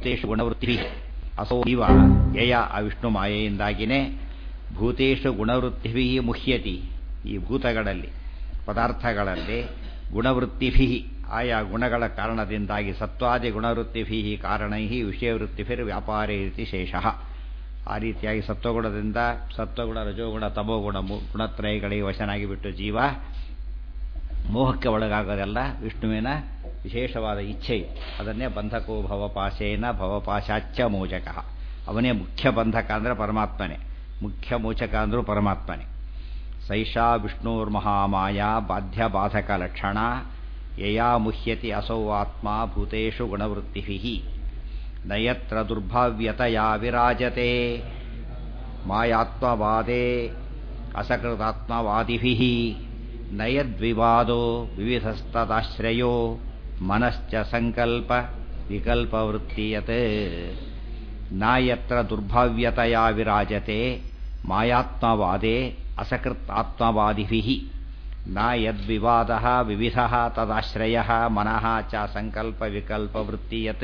ಭೂತೇಶು ಗುಣವೃತ್ತಿ ಅಸೋ ಇವ ಯಯ ಆ ವಿಷ್ಣು ಮಾಯೆಯಿಂದಾಗಿನೇ ಭೂತೇಶು ಗುಣವೃತ್ತಿಭಿ ಮುಹ್ಯತಿ ಈ ಭೂತಗಳಲ್ಲಿ ಪದಾರ್ಥಗಳಲ್ಲಿ ಗುಣವೃತ್ತಿಭಿ ಆಯಾ ಗುಣಗಳ ಕಾರಣದಿಂದಾಗಿ ಸತ್ವಾದಿ ಗುಣವೃತ್ತಿಭಿ ಕಾರಣೈ ವಿಷಯವೃತ್ತಿಭಿರ್ ವ್ಯಾಪಾರೇ ರೀತಿ ಶೇಷಃ ಆ ರೀತಿಯಾಗಿ ಸತ್ವಗುಣದಿಂದ ಸತ್ವಗುಣ ರಜೋಗುಣ ತಮೋಗುಣ ಗುಣತ್ರಯಗಳಿಗೆ ವಶನಾಗಿ ಬಿಟ್ಟು ಜೀವ ಮೋಹಕ್ಕೆ ಒಳಗಾಗೋದೆಲ್ಲ ವಿಷ್ಣುವಿನ ವಿಶೇಷವಾದ ಇಚ್ಛೆ ಅದನ್ನೇ ಬಂಧಕೋ ಭವಪಾಶೇನ ಭವಪಾಶಾಚ್ಚ ಮೋಚಕ ಅವನೇ ಮುಖ್ಯ ಬಂಧಕ ಅಂದರೆ ಪರಮಾತ್ಮನೇ ಮುಖ್ಯ ಮೋಚಕ ಅಂದರೂ ಪರಮಾತ್ಮನೇ ಸೈಷಾ ವಿಷ್ಣುರ್ಮಹಾಮಾಯಾ ಬಾಧ್ಯ ಬಾಧಕ ಲಕ್ಷಣ ಯಯಾ ಮುಹ್ಯತಿ ಅಸೌ ಆತ್ಮ ಭೂತೇಷು ಗುಣವೃತ್ತಿಭಿ ನಯತ್ರ ದುರ್ಭಾವ್ಯತಯಾ ವಿರಾಜತೆ ಮಾಯಾತ್ಮವಾದೇ ಅಸಕೃತಾತ್ಮವಾದಿಭಿ ನಯದ್ವಿವಾದೋ ವಿವಿಧಸ್ತದಾಶ್ರಯೋ ಮನಶ್ಚ ಸಂಕಲ್ಪ ವಿಕಲ್ಪವೃತ್ತಿಯತ್ ನಾಯತ್ರ ದುರ್ಭಾವ್ಯತಯಾ ವಿರಾಜತೆ ಮಾಯಾತ್ಮವಾದೇ ಅಸಕೃತ್ ಆತ್ಮವಾದಿಭಿ ನ ಯದ್ವಿವಾದ ವಿವಿಧ ತದಾಶ್ರಯ ಮನಃ ಚ ಸಂಕಲ್ಪ ವಿಕಲ್ಪವೃತ್ತಿಯತ್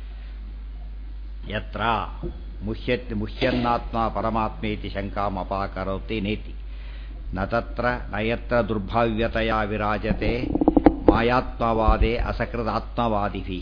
ಯತ್ರ ಮುಹ್ಯತ್ ಮುಹ್ಯನ್ನಾತ್ಮ ಪರಮಾತ್ಮೇತಿ ಶಂಕಾಮಪಾಕರೋತಿ ನೇತಿ ನ ತತ್ರ ನ ಯತ್ರ ದುರ್ಭಾವ್ಯತಯಾ ವಿರಾಜತೆ ಮಾಯಾತ್ಮವಾದೇ ಅಸಕೃದಾತ್ಮವಾದಿಭಿ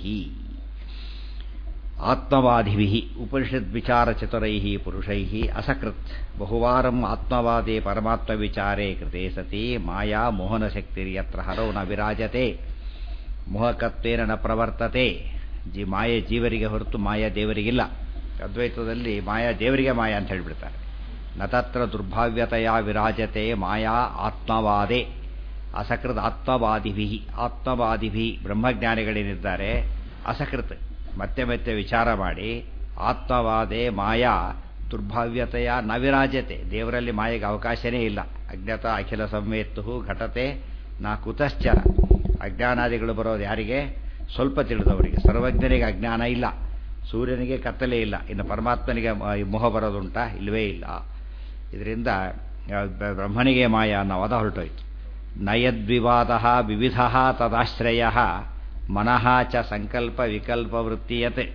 ಆತ್ಮವಾದಿಭಿ ಉಪನಿಷದ್ವಿಚಾರಚತುರೈ ಪುರುಷೈ ಅಸಕೃತ್ ಬಹುವಾರಂ ಆತ್ಮವಾದೇ ಪರಮಾತ್ಮವಿಚಾರೇ ಕೃತೆ ಸತಿ ಮಾಯಾ ಮೋಹನಶಕ್ತಿರ್ಯತ್ರ ಹರೌ ನ ವಿರಾಜತೆ ಮೋಹಕತ್ವೇನ ನ ಪ್ರವರ್ತತೆ ಜಿ ಮಾಯೆ ಜೀವರಿಗೆ ಹೊರತು ಮಾಯಾ ದೇವರಿಗಿಲ್ಲ ಅದ್ವೈತದಲ್ಲಿ ಮಾಯಾ ದೇವರಿಗೆ ಮಾಯಾ ಅಂತ ಹೇಳಿಬಿಡ್ತಾರೆ ನ ತತ್ರ ದುರ್ಭಾವ್ಯತೆಯ ವಿರಾಜತೆ ಮಾಯಾ ಆತ್ಮವಾದೇ ಅಸಕೃತ್ ಆತ್ಮವಾದಿಭಿ ಆತ್ಮವಾದಿಭಿ ಬ್ರಹ್ಮಜ್ಞಾನಿಗಳೇನಿದ್ದಾರೆ ಅಸಕೃತ್ ಮತ್ತೆ ಮತ್ತೆ ವಿಚಾರ ಮಾಡಿ ಆತ್ಮವಾದೇ ಮಾಯಾ ದುರ್ಭಾವ್ಯತೆಯ ನ ವಿರಾಜತೆ ದೇವರಲ್ಲಿ ಮಾಯೆಗೆ ಅವಕಾಶನೇ ಇಲ್ಲ ಅಜ್ಞಾತ ಅಖಿಲ ಸಂವೇತ್ತು ಘಟತೆ ನಾ ಕುತಶ್ಚರ ಅಜ್ಞಾನಾದಿಗಳು ಬರೋದು ಯಾರಿಗೆ ಸ್ವಲ್ಪ ತಿಳಿದವರಿಗೆ ಸರ್ವಜ್ಞನಿಗೆ ಅಜ್ಞಾನ ಇಲ್ಲ ಸೂರ್ಯನಿಗೆ ಕತ್ತಲೆ ಇಲ್ಲ ಇನ್ನು ಪರಮಾತ್ಮನಿಗೆ ಮೋಹ ಬರೋದುಂಟಾ ಇಲ್ಲವೇ ಇಲ್ಲ ಇದರಿಂದ ಬ್ರಹ್ಮನಿಗೆ ಮಾಯ ಅನ್ನೋ ವಾದ ಹೊರಟೋಯ್ತು ನಯದ್ವಿವಾದ ವಿವಿಧ ತದಾಶ್ರಯ ಮನಃ ಚ ಸಂಕಲ್ಪ ವಿಕಲ್ಪ ವೃತ್ತಿಯತೆ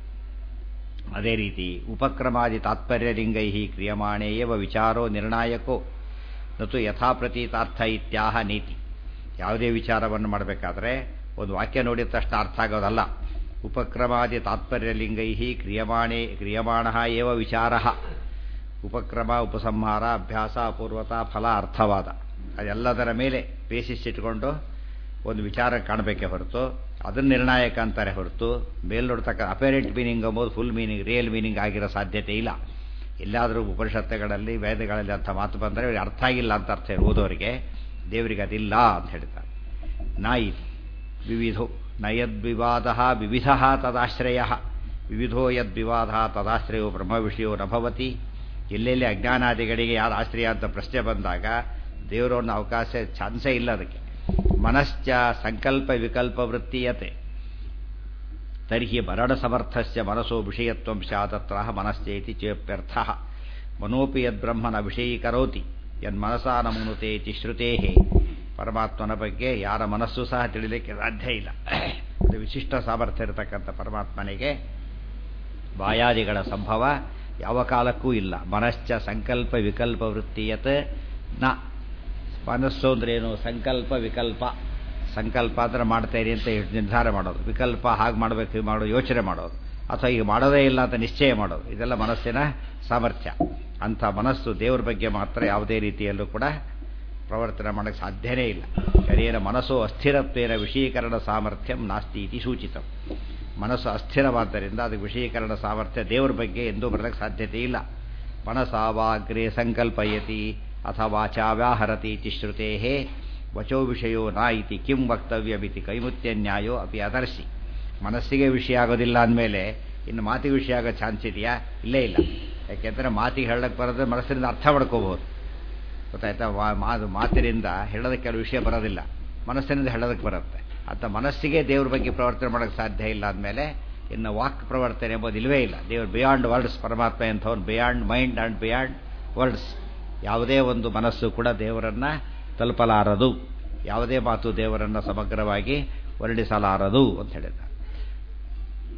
ಅದೇ ರೀತಿ ಉಪಕ್ರಮಾದಿ ತಾತ್ಪರ್ಯಲಿಂಗೈ ಕ್ರಿಯಮಾಣೇ ಏವ ವಿಚಾರೋ ನಿರ್ಣಾಯಕೋ ನತು ಯಥಾಪ್ರತೀತಾರ್ಥ ಇತ್ಯಾಹ ನೀತಿ ಯಾವುದೇ ವಿಚಾರವನ್ನು ಮಾಡಬೇಕಾದ್ರೆ ಒಂದು ವಾಕ್ಯ ನೋಡಿದ ತಕ್ಷಣ ಅರ್ಥ ಆಗೋದಲ್ಲ ಉಪಕ್ರಮಾದಿ ತಾತ್ಪರ್ಯಲಿಂಗೈ ಕ್ರಿಯಮಾಣೆ ಕ್ರಿಯಮಾಣ ಏವ ವಿಚಾರ ಉಪಕ್ರಮ ಉಪಸಂಹಾರ ಅಭ್ಯಾಸ ಅಪೂರ್ವತ ಫಲ ಅರ್ಥವಾದ ಅದೆಲ್ಲದರ ಮೇಲೆ ಬೇಸಿಸ್ ಇಟ್ಕೊಂಡು ಒಂದು ವಿಚಾರ ಕಾಣಬೇಕೆ ಹೊರತು ಅದನ್ನು ನಿರ್ಣಾಯಕ ಅಂತಾರೆ ಹೊರತು ಮೇಲ್ ನೋಡ್ತಕ್ಕ ಅಪೇರೆಂಟ್ ಮೀನಿಂಗ್ ಅಂಬೋದು ಫುಲ್ ಮೀನಿಂಗ್ ರಿಯಲ್ ಮೀನಿಂಗ್ ಆಗಿರೋ ಸಾಧ್ಯತೆ ಇಲ್ಲ ಎಲ್ಲಾದರೂ ಉಪನಿಷತ್ತುಗಳಲ್ಲಿ ವೇದಗಳಲ್ಲಿ ಅಂಥ ಮಾತು ಬಂದರೆ ಅವ್ರಿಗೆ ಅರ್ಥ ಆಗಿಲ್ಲ ಅಂತ ಅರ್ಥ ಓದೋರಿಗೆ ದೇವರಿಗೆ ಅದಿಲ್ಲ ಅಂತ ಹೇಳ್ತಾರೆ ನಾಯಿ ವಿವಿಧೋ ನಯದ್ವಿವಾದ ವಿವಿಧ ತದಾಶ್ರಯ ವಿವಿಧೋ ಯದ್ವಿವಾದ ತದಾಶ್ರಯೋ ಬ್ರಹ್ಮ ವಿಷಯೋ ನಭವತಿ ಎಲ್ಲೆಲ್ಲಿ ಅಜ್ಞಾನಾದಿಗಳಿಗೆ ಯಾರು ಆಶ್ರಯ ಅಂತ ಪ್ರಶ್ನೆ ಬಂದಾಗ ದೇವರನ್ನ ಅವಕಾಶ ಚಾನ್ಸೇ ಇಲ್ಲ ಅದಕ್ಕೆ ಮನಶ್ಚ ಸಂಕಲ್ಪ ವಿಕಲ್ಪ ವೃತ್ತಿಯತೆ ತರ್ಹಿ ಮರಣ ಸಮರ್ಥಸ್ಯ ಮನಸ್ಸೋ ವಿಷಯತ್ವ ಸ್ಯಾತತ್ರ ಮನಶ್ಚೇತಿ ಚೇಪ್ಯರ್ಥ ಮನೋಪಿ ಯದ್ಬ್ರಹ್ಮನ ವಿಷಯೀಕರೋತಿ ಯನ್ಮನಸಾ ನಮುನುತೆ ಇತಿ ಶ್ರುತೇ ಪರಮಾತ್ಮನ ಬಗ್ಗೆ ಯಾರ ಮನಸ್ಸು ಸಹ ತಿಳಿಲಿಕ್ಕೆ ಸಾಧ್ಯ ಇಲ್ಲ ಅದು ವಿಶಿಷ್ಟ ಸಾಮರ್ಥ್ಯ ಇರತಕ್ಕಂಥ ಪರಮಾತ್ಮನಿಗೆ ಬಾಯಾದಿಗಳ ಸಂಭವ ಯಾವ ಕಾಲಕ್ಕೂ ಇಲ್ಲ ಮನಶ್ಚ ಸಂಕಲ್ಪ ವಿಕಲ್ಪ ವೃತ್ತಿಯತ್ ನ ಮನಸ್ಸು ಅಂದ್ರೇನು ಸಂಕಲ್ಪ ವಿಕಲ್ಪ ಸಂಕಲ್ಪ ಅಂದ್ರೆ ಮಾಡ್ತೇನೆ ಅಂತ ನಿರ್ಧಾರ ಮಾಡೋದು ವಿಕಲ್ಪ ಹಾಗೆ ಮಾಡಬೇಕು ಹೀಗೆ ಮಾಡೋದು ಯೋಚನೆ ಮಾಡೋದು ಅಥವಾ ಈಗ ಮಾಡೋದೇ ಇಲ್ಲ ಅಂತ ನಿಶ್ಚಯ ಮಾಡೋದು ಇದೆಲ್ಲ ಮನಸ್ಸಿನ ಸಾಮರ್ಥ್ಯ ಅಂಥ ಮನಸ್ಸು ದೇವರ ಬಗ್ಗೆ ಮಾತ್ರ ಯಾವುದೇ ರೀತಿಯಲ್ಲೂ ಕೂಡ ಪ್ರವರ್ತನೆ ಮಾಡೋಕ್ಕೆ ಸಾಧ್ಯನೇ ಇಲ್ಲ ಶರೀರ ಮನಸ್ಸು ಅಸ್ಥಿರತ್ವೇನ ವಿಷಯೀಕರಣ ಸಾಮರ್ಥ್ಯಂ ನಾಸ್ತಿ ಇತಿ ಸೂಚಿತಂ ಮನಸ್ಸು ಅಸ್ಥಿರವಾದ್ದರಿಂದ ಅದಕ್ಕೆ ವಿಷಯೀಕರಣ ಸಾಮರ್ಥ್ಯ ದೇವರ ಬಗ್ಗೆ ಎಂದೂ ಬರಲಿಕ್ಕೆ ಸಾಧ್ಯತೆ ಇಲ್ಲ ಮನಸಾವಾಗ್ರೆ ಸಂಕಲ್ಪಯತಿ ಅಥವಾ ಚಾವ್ಯಾಹರತಿ ಇತಿ ಶ್ರುತೇ ವಚೋ ವಿಷಯೋ ನ ಇತಿ ಕಿಂ ವಕ್ತವ್ಯಮಿತಿ ಕೈಮುತ್ಯ ನ್ಯಾಯೋ ಅಪಿ ಅದರ್ಶಿ ಮನಸ್ಸಿಗೆ ವಿಷಯ ಆಗೋದಿಲ್ಲ ಅಂದಮೇಲೆ ಇನ್ನು ಮಾತಿಗೆ ವಿಷಯ ಆಗೋ ಚಾನ್ಸ್ ಇದೆಯಾ ಇಲ್ಲೇ ಇಲ್ಲ ಯಾಕೆಂದರೆ ಮಾತಿಗೆ ಹೇಳಕ್ಕೆ ಬರೋದ್ರೆ ಮನಸ್ಸಿನಿಂದ ಅರ್ಥ ಮಾಡ್ಕೋಬಹುದು ಗೊತ್ತಾಯ್ತಾ ಮಾತಿನಿಂದ ಹೇಳೋದಕ್ಕೆ ಕೆಲವು ವಿಷಯ ಬರೋದಿಲ್ಲ ಮನಸ್ಸಿನಿಂದ ಹೇಳೋದಕ್ಕೆ ಬರುತ್ತೆ ಅಂತ ಮನಸ್ಸಿಗೆ ದೇವ್ರ ಬಗ್ಗೆ ಪ್ರವರ್ತನೆ ಮಾಡೋಕ್ಕೆ ಸಾಧ್ಯ ಇಲ್ಲ ಅಂದಮೇಲೆ ಇನ್ನು ವಾಕ್ ಪ್ರವರ್ತನೆ ಎಂಬುದು ಇಲ್ಲವೇ ಇಲ್ಲ ದೇವ್ರು ಬಿಯಾಂಡ್ ವರ್ಡ್ಸ್ ಪರಮಾತ್ಮ ಎಂಥವ್ನು beyond mind and beyond words ಯಾವುದೇ ಒಂದು ಮನಸ್ಸು ಕೂಡ ದೇವರನ್ನು ತಲುಪಲಾರದು ಯಾವುದೇ ಮಾತು ದೇವರನ್ನು ಸಮಗ್ರವಾಗಿ ವರ್ಣಿಸಲಾರದು ಅಂತ ಹೇಳಿದ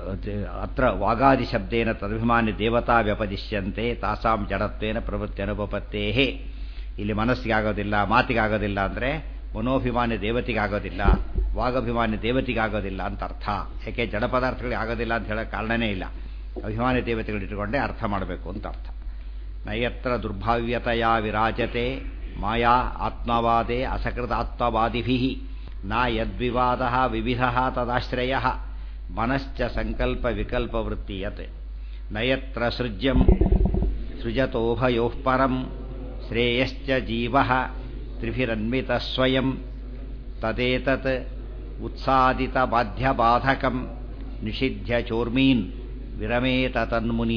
ಅತ್ರ ವಾಗಾದಿಶಬ್ದೇನ ತದಭಿಮಾನಿ ದೇವತಾ ವ್ಯಪದಿಶ್ಯಂತೆ ತಾಸಾಂ ಜಡತ್ವೇನ ಪ್ರವೃತ್ತಿ ಅನುಪಪತ್ತೇಹೇ ಇಲ್ಲಿ ಮನಸ್ಸಿಗಾಗೋದಿಲ್ಲ ಮಾತಿಗಾಗೋದಿಲ್ಲ ಅಂದರೆ ಮನೋಭಿಮಾನಿ ದೇವತೆಗಾಗೋದಿಲ್ಲ ವಾಗಭಿಮಾನಿ ದೇವತೆಗಾಗೋದಿಲ್ಲ ಅಂತ ಅರ್ಥ ಯಾಕೆ ಜಡ ಪದಾರ್ಥಗಳಿಗೆ ಆಗೋದಿಲ್ಲ ಅಂತ ಹೇಳೋ ಕಾರಣನೇ ಇಲ್ಲ ಅಭಿಮಾನಿ ದೇವತೆಗಳಿಟ್ಟುಕೊಂಡೇ ಅರ್ಥ ಮಾಡಬೇಕು ಅಂತ ಅರ್ಥ ನಯತ್ರ ದುರ್ಭಾವ್ಯತೆಯ ವಿರಾಜತೆ ಮಾಯಾ ಆತ್ಮವಾದೇ ಅಸಕೃತ ಆತ್ಮವಾದಿಭಿ ನ ಯದ್ವಿವಾದ ವಿವಿಧ ತದಾಶ್ರಯ ಮನಶ್ಚ ಸಂಕಲ್ಪ ವಿಕಲ್ಪ ವೃತ್ತಿಯತ್ ನಯತ್ರ ಸೃಜ್ಯಂ ಸೃಜತೋಭಯೋ ಪರಂ ಶ್ರೇಯಶ್ಚ ಜೀವ ತ್ರಿಭಿರನ್ವಿತ ಸ್ವಯಂ ತದೇತತ್ ಉತ್ಸಾದಿತ ಬಾಧ್ಯಬಾಧಕಂ ನಿಷಿಧ್ಯ ಚೋರ್ಮೀನ್ ವಿರಮೇತ ತನ್ಮುನಿ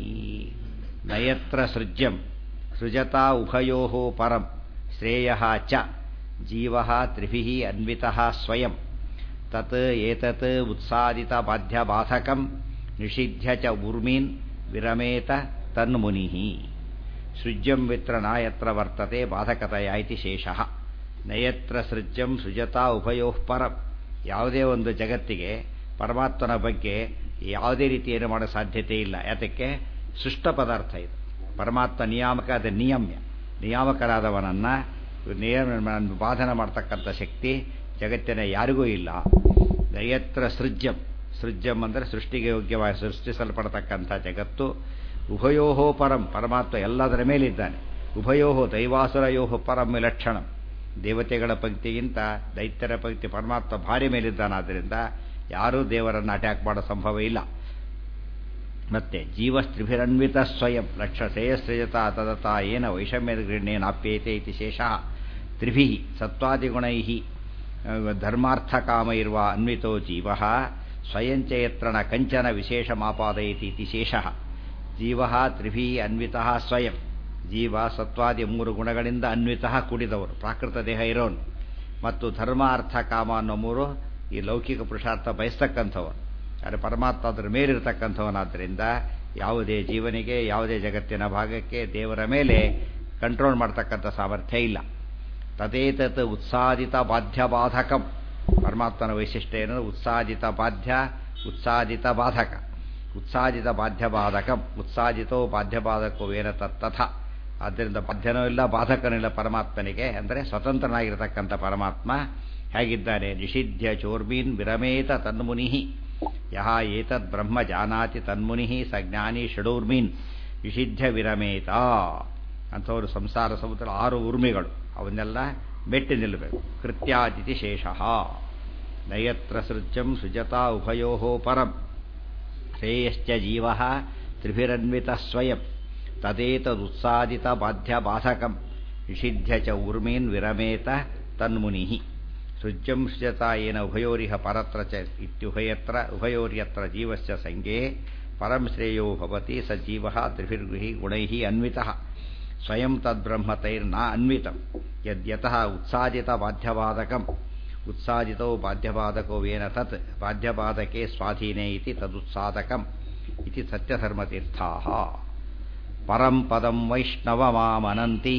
ನಯತ್ರ ಸೃಜ್ಯಂ ಸೃಜತಾ ಉಭಯೋ ಪರಂ ಶ್ರೇಯ ಚ ಜೀವ ತ್ರಿಭಿ ಅನ್ವಿತ ಸ್ವಯಂ ತತ್ ಏತತ್ ಉತ್ಸಾದಿತ ಬಾಧ್ಯಬಾಧಕಂ ನಿಷಿಧ್ಯ ಚ ಊರ್ಮೀನ್ ವಿರಮೇತ ತನ್ಮುನಿ ಸೃಜ್ಯಂ ವಿತ್ರ ನಾಯತ್ರ ವರ್ತತೆ ಬಾಧಕತೆಯ ಇತಿ ಶೇಷಃ ನಯತ್ರ ಸೃಜ್ಯಂ ಸೃಜತಾ ಉಭಯೋ ಪರಂ ಯಾವುದೇ ಒಂದು ಜಗತ್ತಿಗೆ ಪರಮಾತ್ಮನ ಬಗ್ಗೆ ಯಾವುದೇ ರೀತಿಯನ್ನು ಮಾಡೋ ಸಾಧ್ಯತೆ ಇಲ್ಲ ಯಾತಕ್ಕೆ ಸೃಷ್ಟ ಪದಾರ್ಥ ಇದು ಪರಮಾತ್ಮ ನಿಯಾಮಕ ಅದು ನಿಯಮ್ಯ ನಿಯಾಮಕರಾದವನನ್ನು ನಿಯಮ ಬಾಧನ ಮಾಡ್ತಕ್ಕಂಥ ಶಕ್ತಿ ಜಗತ್ತಿನ ಯಾರಿಗೂ ಇಲ್ಲ ನಯತ್ರ ಸೃಜ್ಯಂ ಸೃಜ್ಯಂ ಅಂದರೆ ಸೃಷ್ಟಿಗೆ ಯೋಗ್ಯವಾಗಿ ಸೃಷ್ಟಿಸಲ್ಪಡತಕ್ಕಂಥ ಜಗತ್ತು ಉಭಯೋಹೋ ಪರಂ ಪರಮಾತ್ಮ ಎಲ್ಲದರ ಮೇಲಿದ್ದಾನೆ ಉಭಯೋಹೋ ದೈವಾಸುರಯೋಹೋ ಪರಂ ವಿಲಕ್ಷಣಂ ದೇವತೆಗಳ ಪಂಕ್ತಿಗಿಂತ ದೈತ್ಯರ ಪಂಕ್ತಿ ಪರಮಾತ್ಮ ಭಾರಿ ಮೇಲಿದ್ದಾನಾದ್ದರಿಂದ ಯಾರೂ ದೇವರನ್ನು ಅಟ್ಯಾಕ್ ಮಾಡೋ ಸಂಭವ ಇಲ್ಲ ಮತ್ತೆ ಜೀವಸ್ತ್ರಿಭಿರನ್ವಿತ ಸ್ವಯಂ ಲಕ್ಷ ಶ್ರೇಯಸ್ಸೃಜತ ತದತ ಏನ ವೈಷಮ್ಯದ ಗೃಹ್ಣೇನಾಪ್ಯೇತೆ ಇತಿ ಶೇಷಃ ತ್ರಿಭಿ ಸತ್ವಾದಿಗುಣೈ ಧರ್ಮಾರ್ಥಕಾಮೈರ್ವ ಅನ್ವಿತೋ ಜೀವ ಸ್ವಯಂಚ ಯತ್ರ ನ ಕಂಚನ ವಿಶೇಷಮಾಪಾದಯತಿ ಇತಿ ಶೇಷಃ ಜೀವ ತ್ರಿಭಿ ಅನ್ವಿತ ಸ್ವಯಂ ಜೀವ ಸತ್ವಾದಿ ಮೂರು ಗುಣಗಳಿಂದ ಅನ್ವಿತ ಕೂಡಿದವರು ಪ್ರಾಕೃತ ದೇಹ ಇರೋನು ಮತ್ತು ಧರ್ಮ ಅರ್ಥ ಕಾಮ ಅನ್ನೋ ಮೂರು ಈ ಲೌಕಿಕ ಪುರುಷಾರ್ಥ ಬಯಸ್ತಕ್ಕಂಥವನು ಆದರೆ ಪರಮಾತ್ಮ ಅದರ ಮೇಲಿರ್ತಕ್ಕಂಥವನಾದ್ದರಿಂದ ಯಾವುದೇ ಜೀವನಿಗೆ ಯಾವುದೇ ಜಗತ್ತಿನ ಭಾಗಕ್ಕೆ ದೇವರ ಮೇಲೆ ಕಂಟ್ರೋಲ್ ಮಾಡ್ತಕ್ಕಂಥ ಸಾಮರ್ಥ್ಯ ಇಲ್ಲ ತದೇತತ್ ಉತ್ಸಾದಿತ ಬಾಧ್ಯ ಬಾಧಕಂ ಪರಮಾತ್ಮನ ವೈಶಿಷ್ಟ್ಯ ಏನು ಉತ್ಸಾದಿತ ಬಾಧ್ಯ ಉತ್ಸಾದಿತ ಬಾಧಕ ಉತ್ಸಾದಿತ ಬಾಧ್ಯ ಬಾಧಕಂ ಉತ್ಸಾದಿತೋ ಬಾಧ್ಯ ಬಾಧಕವೇನ ತತ್ತಥ ಆದ್ದರಿಂದ ಬಾಧ್ಯನೂ ಇಲ್ಲ ಬಾಧಕನೂ ಇಲ್ಲ ಪರಮಾತ್ಮನಿಗೆ ಅಂದರೆ ಸ್ವತಂತ್ರನಾಗಿರತಕ್ಕಂಥ ಪರಮಾತ್ಮ ಹೇಗಿದ್ದಾನೆ ನಿಷಿಧ್ಯ ಚೋರ್ಮೀನ್ ವಿರಮೇತ ತನ್ಮುನಿ ಯಹ ಏತದ್ ಬ್ರಹ್ಮ ಜಾನಾತಿ ತನ್ಮುನಿ ಸ ಜ್ಞಾನಿ ಷಡೂರ್ಮೀನ್ ನಿಷಿಧ್ಯ ವಿರಮೇತ ಅಂಥವರು ಸಂಸಾರ ಸಮುದ್ರ ಆರು ಉರ್ಮಿಗಳು ಅವನ್ನೆಲ್ಲ ಮೆಟ್ಟಿ ನಿಲ್ಲಬೇಕು ಕೃತ್ಯಾದಿತಿ ಶೇಷಃ ನಯತ್ರ ಸೃಜ್ಯಂ ಸುಜತಾ ಉಭಯೋ ಪರಂ ಶ್ರೇಯಶ್ಚ ಜೀವ ತ್ರಿಭಿರನ್ವಿತ ಸ್ವಯಂ ತದೇತದುತ್ಸಾದಿತ ಬಾಧ್ಯ ಬಾಧಕಂ ನಿಷಿಧ್ಯ ಚ ಊರ್ಮೀನ್ ವಿರಮೇತ ತನ್ಮುನಿ ಸೃಜ್ಯಂ ಸೃಜತಾ ಏನ ಉಭಯೋರಿಹ ಪರತ್ರ ಚ ಇತ್ಯುಭಯತ್ರ ಉಭಯೋರ್ಯತ್ರ ಜೀವಸ್ಯ ಸಂಜ್ಞೆ ಪರಂ ಶ್ರೇಯೋ ಭವತಿ ಸ ಜೀವ ತ್ರಿಭಿರ್ಗೃಹಿ ಗುಣೈ ಅನ್ವಿತಃ ಸ್ವಯಂ ತದ್ಬ್ರಹ್ಮತೈರ್ನ ಅನ್ವಿತಂ ಯದ್ಯತಃ ಉತ್ಸಾದಿತ ಬಾಧ್ಯಬಾಧಕಂ ಉತ್ಸಾದಿತೋ ಬಾಧ್ಯಬಾಧಕೋ ವೇನ ತತ್ ಬಾಧ್ಯಬಾಧಕೆ ಸ್ವಾಧೀನೆ ಇತಿ ತದುತ್ಸಾದಕಂ ಇತಿ ಸತ್ಯಧರ್ಮತೀರ್ಥಾಃ ಪರಂ ಪದಂ ವೈಷ್ಣವಮಾಮನಂತಿ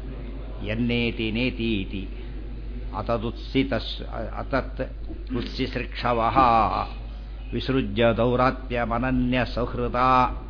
ಯನ್ನೇತಿ ನೇತಿ ಇತಿ ಅತದುತ್ಸಿತ ಅತತ್ ಉತ್ಸಿಸೃಕ್ಷವಃ ವಿಸೃಜ್ಯ ದೌರಾತ್ಮ್ಯಮನನ್ಯ ಸೌಹೃದ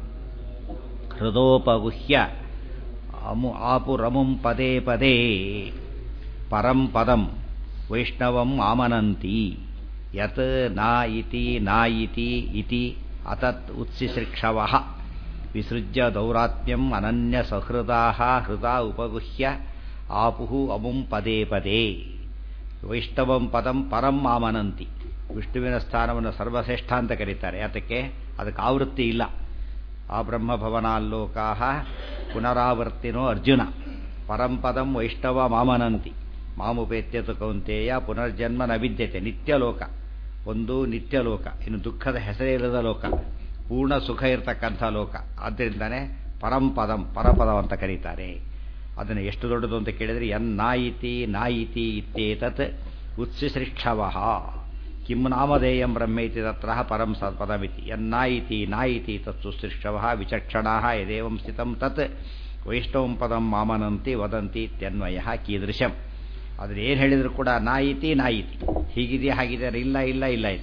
ಹೃದೋಪಗುಹ್ಯ ಅಮು ಆಪುರಮುಂ ಪದೇ ಪದೇ ಪರಂ ಪದಂ ವೈಷ್ಣವಂ ಆಮನಂತಿ ಯತ್ ನಾ ಇತಿ ನಾ ಇತಿ ಇತಿ ಅತತ್ ಉತ್ಸಿಸೃಕ್ಷವಃ ವಿಸೃಜ್ಯ ದೌರಾತ್ಮ್ಯಂ ಅನನ್ಯ ಸಹೃದಾ ಹೃದಾ ಉಪಗುಹ್ಯ ಆಪುಹು ಅಮುಂ ಪದೇ ಪದೇ ವೈಷ್ಣವಂ ಪದಂ ಪರಂ ಆಮನಂತಿ ವಿಷ್ಣುವಿನ ಸ್ಥಾನವನ್ನು ಸರ್ವಶ್ರೇಷ್ಠ ಅಂತ ಕರೀತಾರೆ ಯಾತಕ್ಕೆ ಅದಕ್ಕೆ ಆವೃತ್ತಿ ಇಲ್ಲ ಆ ಬ್ರಹ್ಮಭವನಾಲ್ಲೋಕಾ ಪುನರಾವರ್ತಿನೋ ಅರ್ಜುನ ಪರಂಪದಂ ವೈಷ್ಣವ ಮಾಮನಂತಿ ಮಾಮುಪೇತ್ಯತು ಕೌಂತೆಯ ಪುನರ್ಜನ್ಮ ನ ವಿದ್ಯತೆ ನಿತ್ಯಲೋಕ ಒಂದು ನಿತ್ಯಲೋಕ ಇನ್ನು ದುಃಖದ ಹೆಸರೇ ಇಲ್ಲದ ಲೋಕ ಪೂರ್ಣ ಸುಖ ಇರತಕ್ಕಂಥ ಲೋಕ ಆದ್ದರಿಂದನೇ ಪರಂಪದಂ ಪರಪದಂ ಅಂತ ಕರೀತಾರೆ ಅದನ್ನು ಎಷ್ಟು ದೊಡ್ಡದು ಅಂತ ಕೇಳಿದರೆ ಎನ್ ನಾಯಿತಿ ನಾಯಿತಿ ಇತ್ಯೇತತ್ ಉತ್ಸಿಸೃಕ್ಷವ ಕಿಂ ನಾಮಧೇಯಂ ಬ್ರಹ್ಮೇತಿ ತತ್ರ ಪರಂ ಸತ್ಪದಮಿತಿ ಯನ್ನಾಯಿತಿ ನಾಯಿತಿ ತತ್ ಸುಸೃಕ್ಷವ ವಿಚಕ್ಷಣಾ ಯದೇವಂ ಸ್ಥಿತಂ ತತ್ ವೈಷ್ಣವಂ ಪದಂ ಮಾಮನಂತಿ ವದಂತಿ ಇತ್ಯನ್ವಯ ಕೀದೃಶಂ ಆದರೆ ಏನು ಹೇಳಿದರೂ ಕೂಡ ನಾಯಿತಿ ನಾಯಿತಿ ಹೀಗಿದೆಯಾ ಹಾಗಿದ್ದಾರೆ ಇಲ್ಲ ಇಲ್ಲ ಇಲ್ಲ ಇಲ್ಲ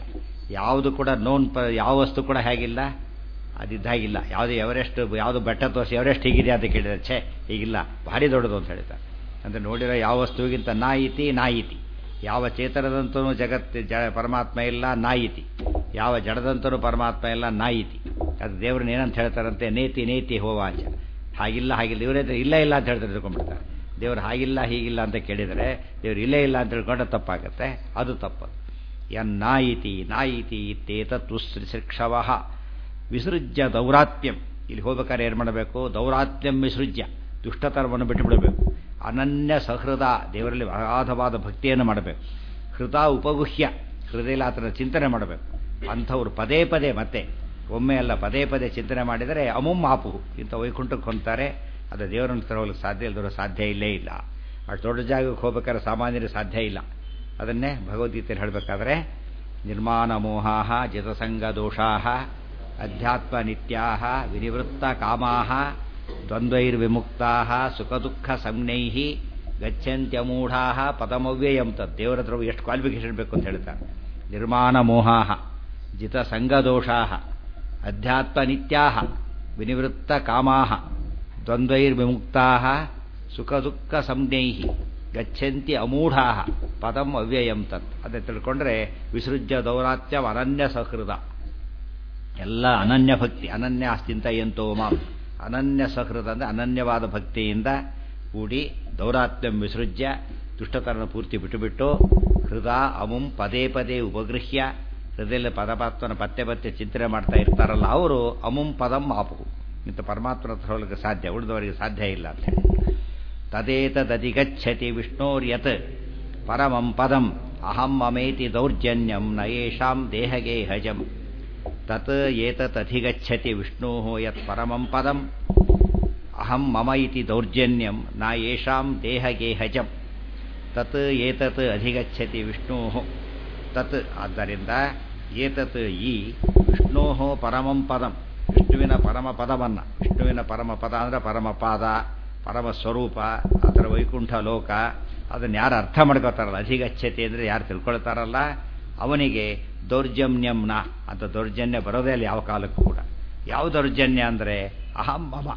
ಯಾವುದು ಕೂಡ ನೋನ್ ಪ ಯಾವ ವಸ್ತು ಕೂಡ ಹೇಗಿಲ್ಲ ಅದಿದ್ದಾಗಿಲ್ಲ ಯಾವುದು ಎವರೆಸ್ಟ್ ಯಾವುದು ಬೆಟ್ಟ ತೋರಿಸಿ ಎವರೆಸ್ಟ್ ಹೀಗಿದೆ ಅಂತ ಕೇಳಿದ್ರೆ ಛೇ ಹೀಗಿಲ್ಲ ಭಾರಿ ದೊಡ್ಡದು ಅಂತ ಹೇಳ್ತಾರೆ ಅಂದರೆ ನೋಡಿರೋ ಯಾವ ವಸ್ತುವಿಗಿಂತ ನಾಯಿತಿ ನಾಯಿತಿ ಯಾವ ಚೇತನದಂತೂ ಜಗತ್ತು ಜ ಪರಮಾತ್ಮ ಇಲ್ಲ ನಾಯಿತಿ ಯಾವ ಜಡದಂತರೂ ಪರಮಾತ್ಮ ಇಲ್ಲ ನಾಯಿತಿ ಅದು ದೇವ್ರನ್ನ ಏನಂತ ಹೇಳ್ತಾರಂತೆ ನೇತಿ ನೇತಿ ಹೋವಾಚ ಹಾಗಿಲ್ಲ ಹಾಗಿಲ್ಲ ಇವರೇ ಇಲ್ಲ ಇಲ್ಲ ಅಂತ ಹೇಳ್ತಾರೆ ತಿಳ್ಕೊಂಡ್ಬಿಡ್ತಾರೆ ದೇವ್ರು ಹಾಗಿಲ್ಲ ಹೀಗಿಲ್ಲ ಅಂತ ಕೇಳಿದರೆ ದೇವ್ರು ಇಲ್ಲೇ ಇಲ್ಲ ಅಂತ ತಿಳ್ಕೊಂಡ್ರೆ ತಪ್ಪಾಗುತ್ತೆ ಅದು ತಪ್ಪು ಯನ್ನಾಯಿತಿ ನಾಯಿತಿ ಇತ್ತೇತತ್ತು ಶಿಕ್ಷವ ವಿಸೃಜ್ಯ ದೌರಾತ್ಮ್ಯಂ ಇಲ್ಲಿ ಹೋಗ್ಬೇಕಾದ್ರೆ ಏನು ಮಾಡಬೇಕು ದೌರಾತ್ಮ್ಯಂ ವಿಸೃಜ್ಯ ದುಷ್ಟತನವನ್ನು ಬಿಟ್ಟುಬಿಡಬೇಕು ಅನನ್ಯ ಸಹೃದ ದೇವರಲ್ಲಿ ಅಗಾಧವಾದ ಭಕ್ತಿಯನ್ನು ಮಾಡಬೇಕು ಹೃದ ಉಪಗುಹ್ಯ ಹೃದಯ ಆತನ ಚಿಂತನೆ ಮಾಡಬೇಕು ಅಂಥವ್ರು ಪದೇ ಪದೇ ಮತ್ತೆ ಒಮ್ಮೆ ಅಲ್ಲ ಪದೇ ಪದೇ ಚಿಂತನೆ ಮಾಡಿದರೆ ಅಮುಮ್ ಆಪು ಇಂಥ ವೈಕುಂಠಕ್ಕೆ ಹೊಂತಾರೆ ಅದು ದೇವರನ್ನು ತರೋಲಿಕ್ಕೆ ಸಾಧ್ಯ ಇಲ್ಲದವರು ಸಾಧ್ಯ ಇಲ್ಲೇ ಇಲ್ಲ ಅಷ್ಟು ದೊಡ್ಡ ಜಾಗಕ್ಕೆ ಹೋಗ್ಬೇಕಾದ್ರೆ ಸಾಮಾನ್ಯರು ಸಾಧ್ಯ ಇಲ್ಲ ಅದನ್ನೇ ಭಗವದ್ಗೀತೆಯಲ್ಲಿ ಹೇಳಬೇಕಾದ್ರೆ ನಿರ್ಮಾಣ ಮೋಹಾಹ ಜಿತಸಂಗ ದೋಷಾಹ ಅಧ್ಯಾತ್ಮ ನಿತ್ಯಾ ವಿನಿವೃತ್ತ ಕಾಮಾ ದ್ವಂದ್ವೈರ್ವಿಮುಕ್ತಾ ಸುಖ ದುಃಖ ಸಂಜ್ಞೈ ಗಚ್ಚಂತ್ಯಮೂಢಾ ಪದಮವ್ಯಯಂ ತದ್ ದೇವರ ಹತ್ರ ಎಷ್ಟು ಕ್ವಾಲಿಫಿಕೇಶನ್ ಬೇಕು ಅಂತ ಹೇಳ್ತಾರೆ ನಿರ್ಮಾಣ ಮೋಹಾಹ ಜಿತ ಸಂಗದೋಷಾ ಅಧ್ಯಾತ್ಮ ನಿತ್ಯಾ ವಿನಿವೃತ್ತ ಕಾಮಾ ದ್ವಂದ್ವೈರ್ವಿಮುಕ್ತಾ ಸುಖ ದುಃಖ ಸಂಜ್ಞೈ ಗಚ್ಚಂತಿ ಅಮೂಢಾ ಪದಂ ಅವ್ಯಯಂ ತತ್ ಅದೇ ತಿಳ್ಕೊಂಡ್ರೆ ವಿಸೃಜ್ಯ ದೌರಾತ್ಯಂ ಅನನ್ಯ ಸಹೃದ ಎಲ್ಲ ಅನನ್ಯ ಭಕ್ತಿ ಅನನ್ಯ ಚಿಂತೆಯಂತೋ ಮಾಂ ಅನನ್ಯ ಸಹೃದ ಅಂದರೆ ಅನನ್ಯವಾದ ಭಕ್ತಿಯಿಂದ ಕೂಡಿ ದೌರಾತ್ಮ್ಯಂ ವಿಸೃಜ್ಯ ದುಷ್ಟತನ ಪೂರ್ತಿ ಬಿಟ್ಟುಬಿಟ್ಟು ಹೃದ ಅಮುಂ ಪದೇ ಪದೇ ಉಪಗೃಹ್ಯ ಹೃದಯದಲ್ಲಿ ಪದಪಾತ್ಮನ ಪತ್ತೆ ಪತ್ತೆ ಚಿಂತನೆ ಮಾಡ್ತಾ ಇರ್ತಾರಲ್ಲ ಅವರು ಅಮುಂ ಪದಂ ಆಪು ಇಂಥ ಪರಮಾತ್ಮನ ಹತ್ರ ಸಾಧ್ಯ ಉಳಿದವರಿಗೆ ಸಾಧ್ಯ ಇಲ್ಲ ಅಂತ ಹೇಳಿ ತದೇತದಧಿಗಚ್ಚತಿ ವಿಷ್ಣೋರ್ಯತ್ ಪರಮಂ ಪದಂ ಅಹಂ ಮಮೇತಿ ದೌರ್ಜನ್ಯಂ ನ ಯೇಷಾಂ ದೇಹಗೇಹಜಂ ತತ್ ಏತದಧಿಗಚ್ಚತಿ ವಿಷ್ಣೋ ಯತ್ ಪರಮಂ ಪದಂ ಅಹಂ ಮಮ ಇತಿ ದೌರ್ಜನ್ಯಂ ನ ಯೇಷಾಂ ದೇಹಗೇಹಜಂ ತತ್ ಏತತ್ ಅಧಿಗಚ್ಚತಿ ವಿಷ್ಣೋ ತತ್ ಆದ್ದರಿಂದ ಏತತ್ ಈ ವಿಷ್ಣೋ ಪರಮಂ ಪದಂ ವಿಷ್ಣುವಿನ ಪರಮ ಪದವನ್ನು ವಿಷ್ಣುವಿನ ಪರಮ ಪದ ಅಂದರೆ ಪರಮಪಾದ ಪರಮ ಸ್ವರೂಪ ಅದರ ವೈಕುಂಠ ಲೋಕ ಅದನ್ನು ಯಾರು ಅರ್ಥ ಮಾಡ್ಕೋತಾರಲ್ಲ ಅಧಿಗಚ್ಚತೆ ಅಂದರೆ ಯಾರು ತಿಳ್ಕೊಳ್ತಾರಲ್ಲ ಅವನಿಗೆ ದೌರ್ಜನ್ಯಂನ ಅಂತ ದೌರ್ಜನ್ಯ ಬರೋದೇ ಇಲ್ಲ ಯಾವ ಕಾಲಕ್ಕೂ ಕೂಡ ಯಾವ ದೌರ್ಜನ್ಯ ಅಂದರೆ ಅಹಂ ಮಮ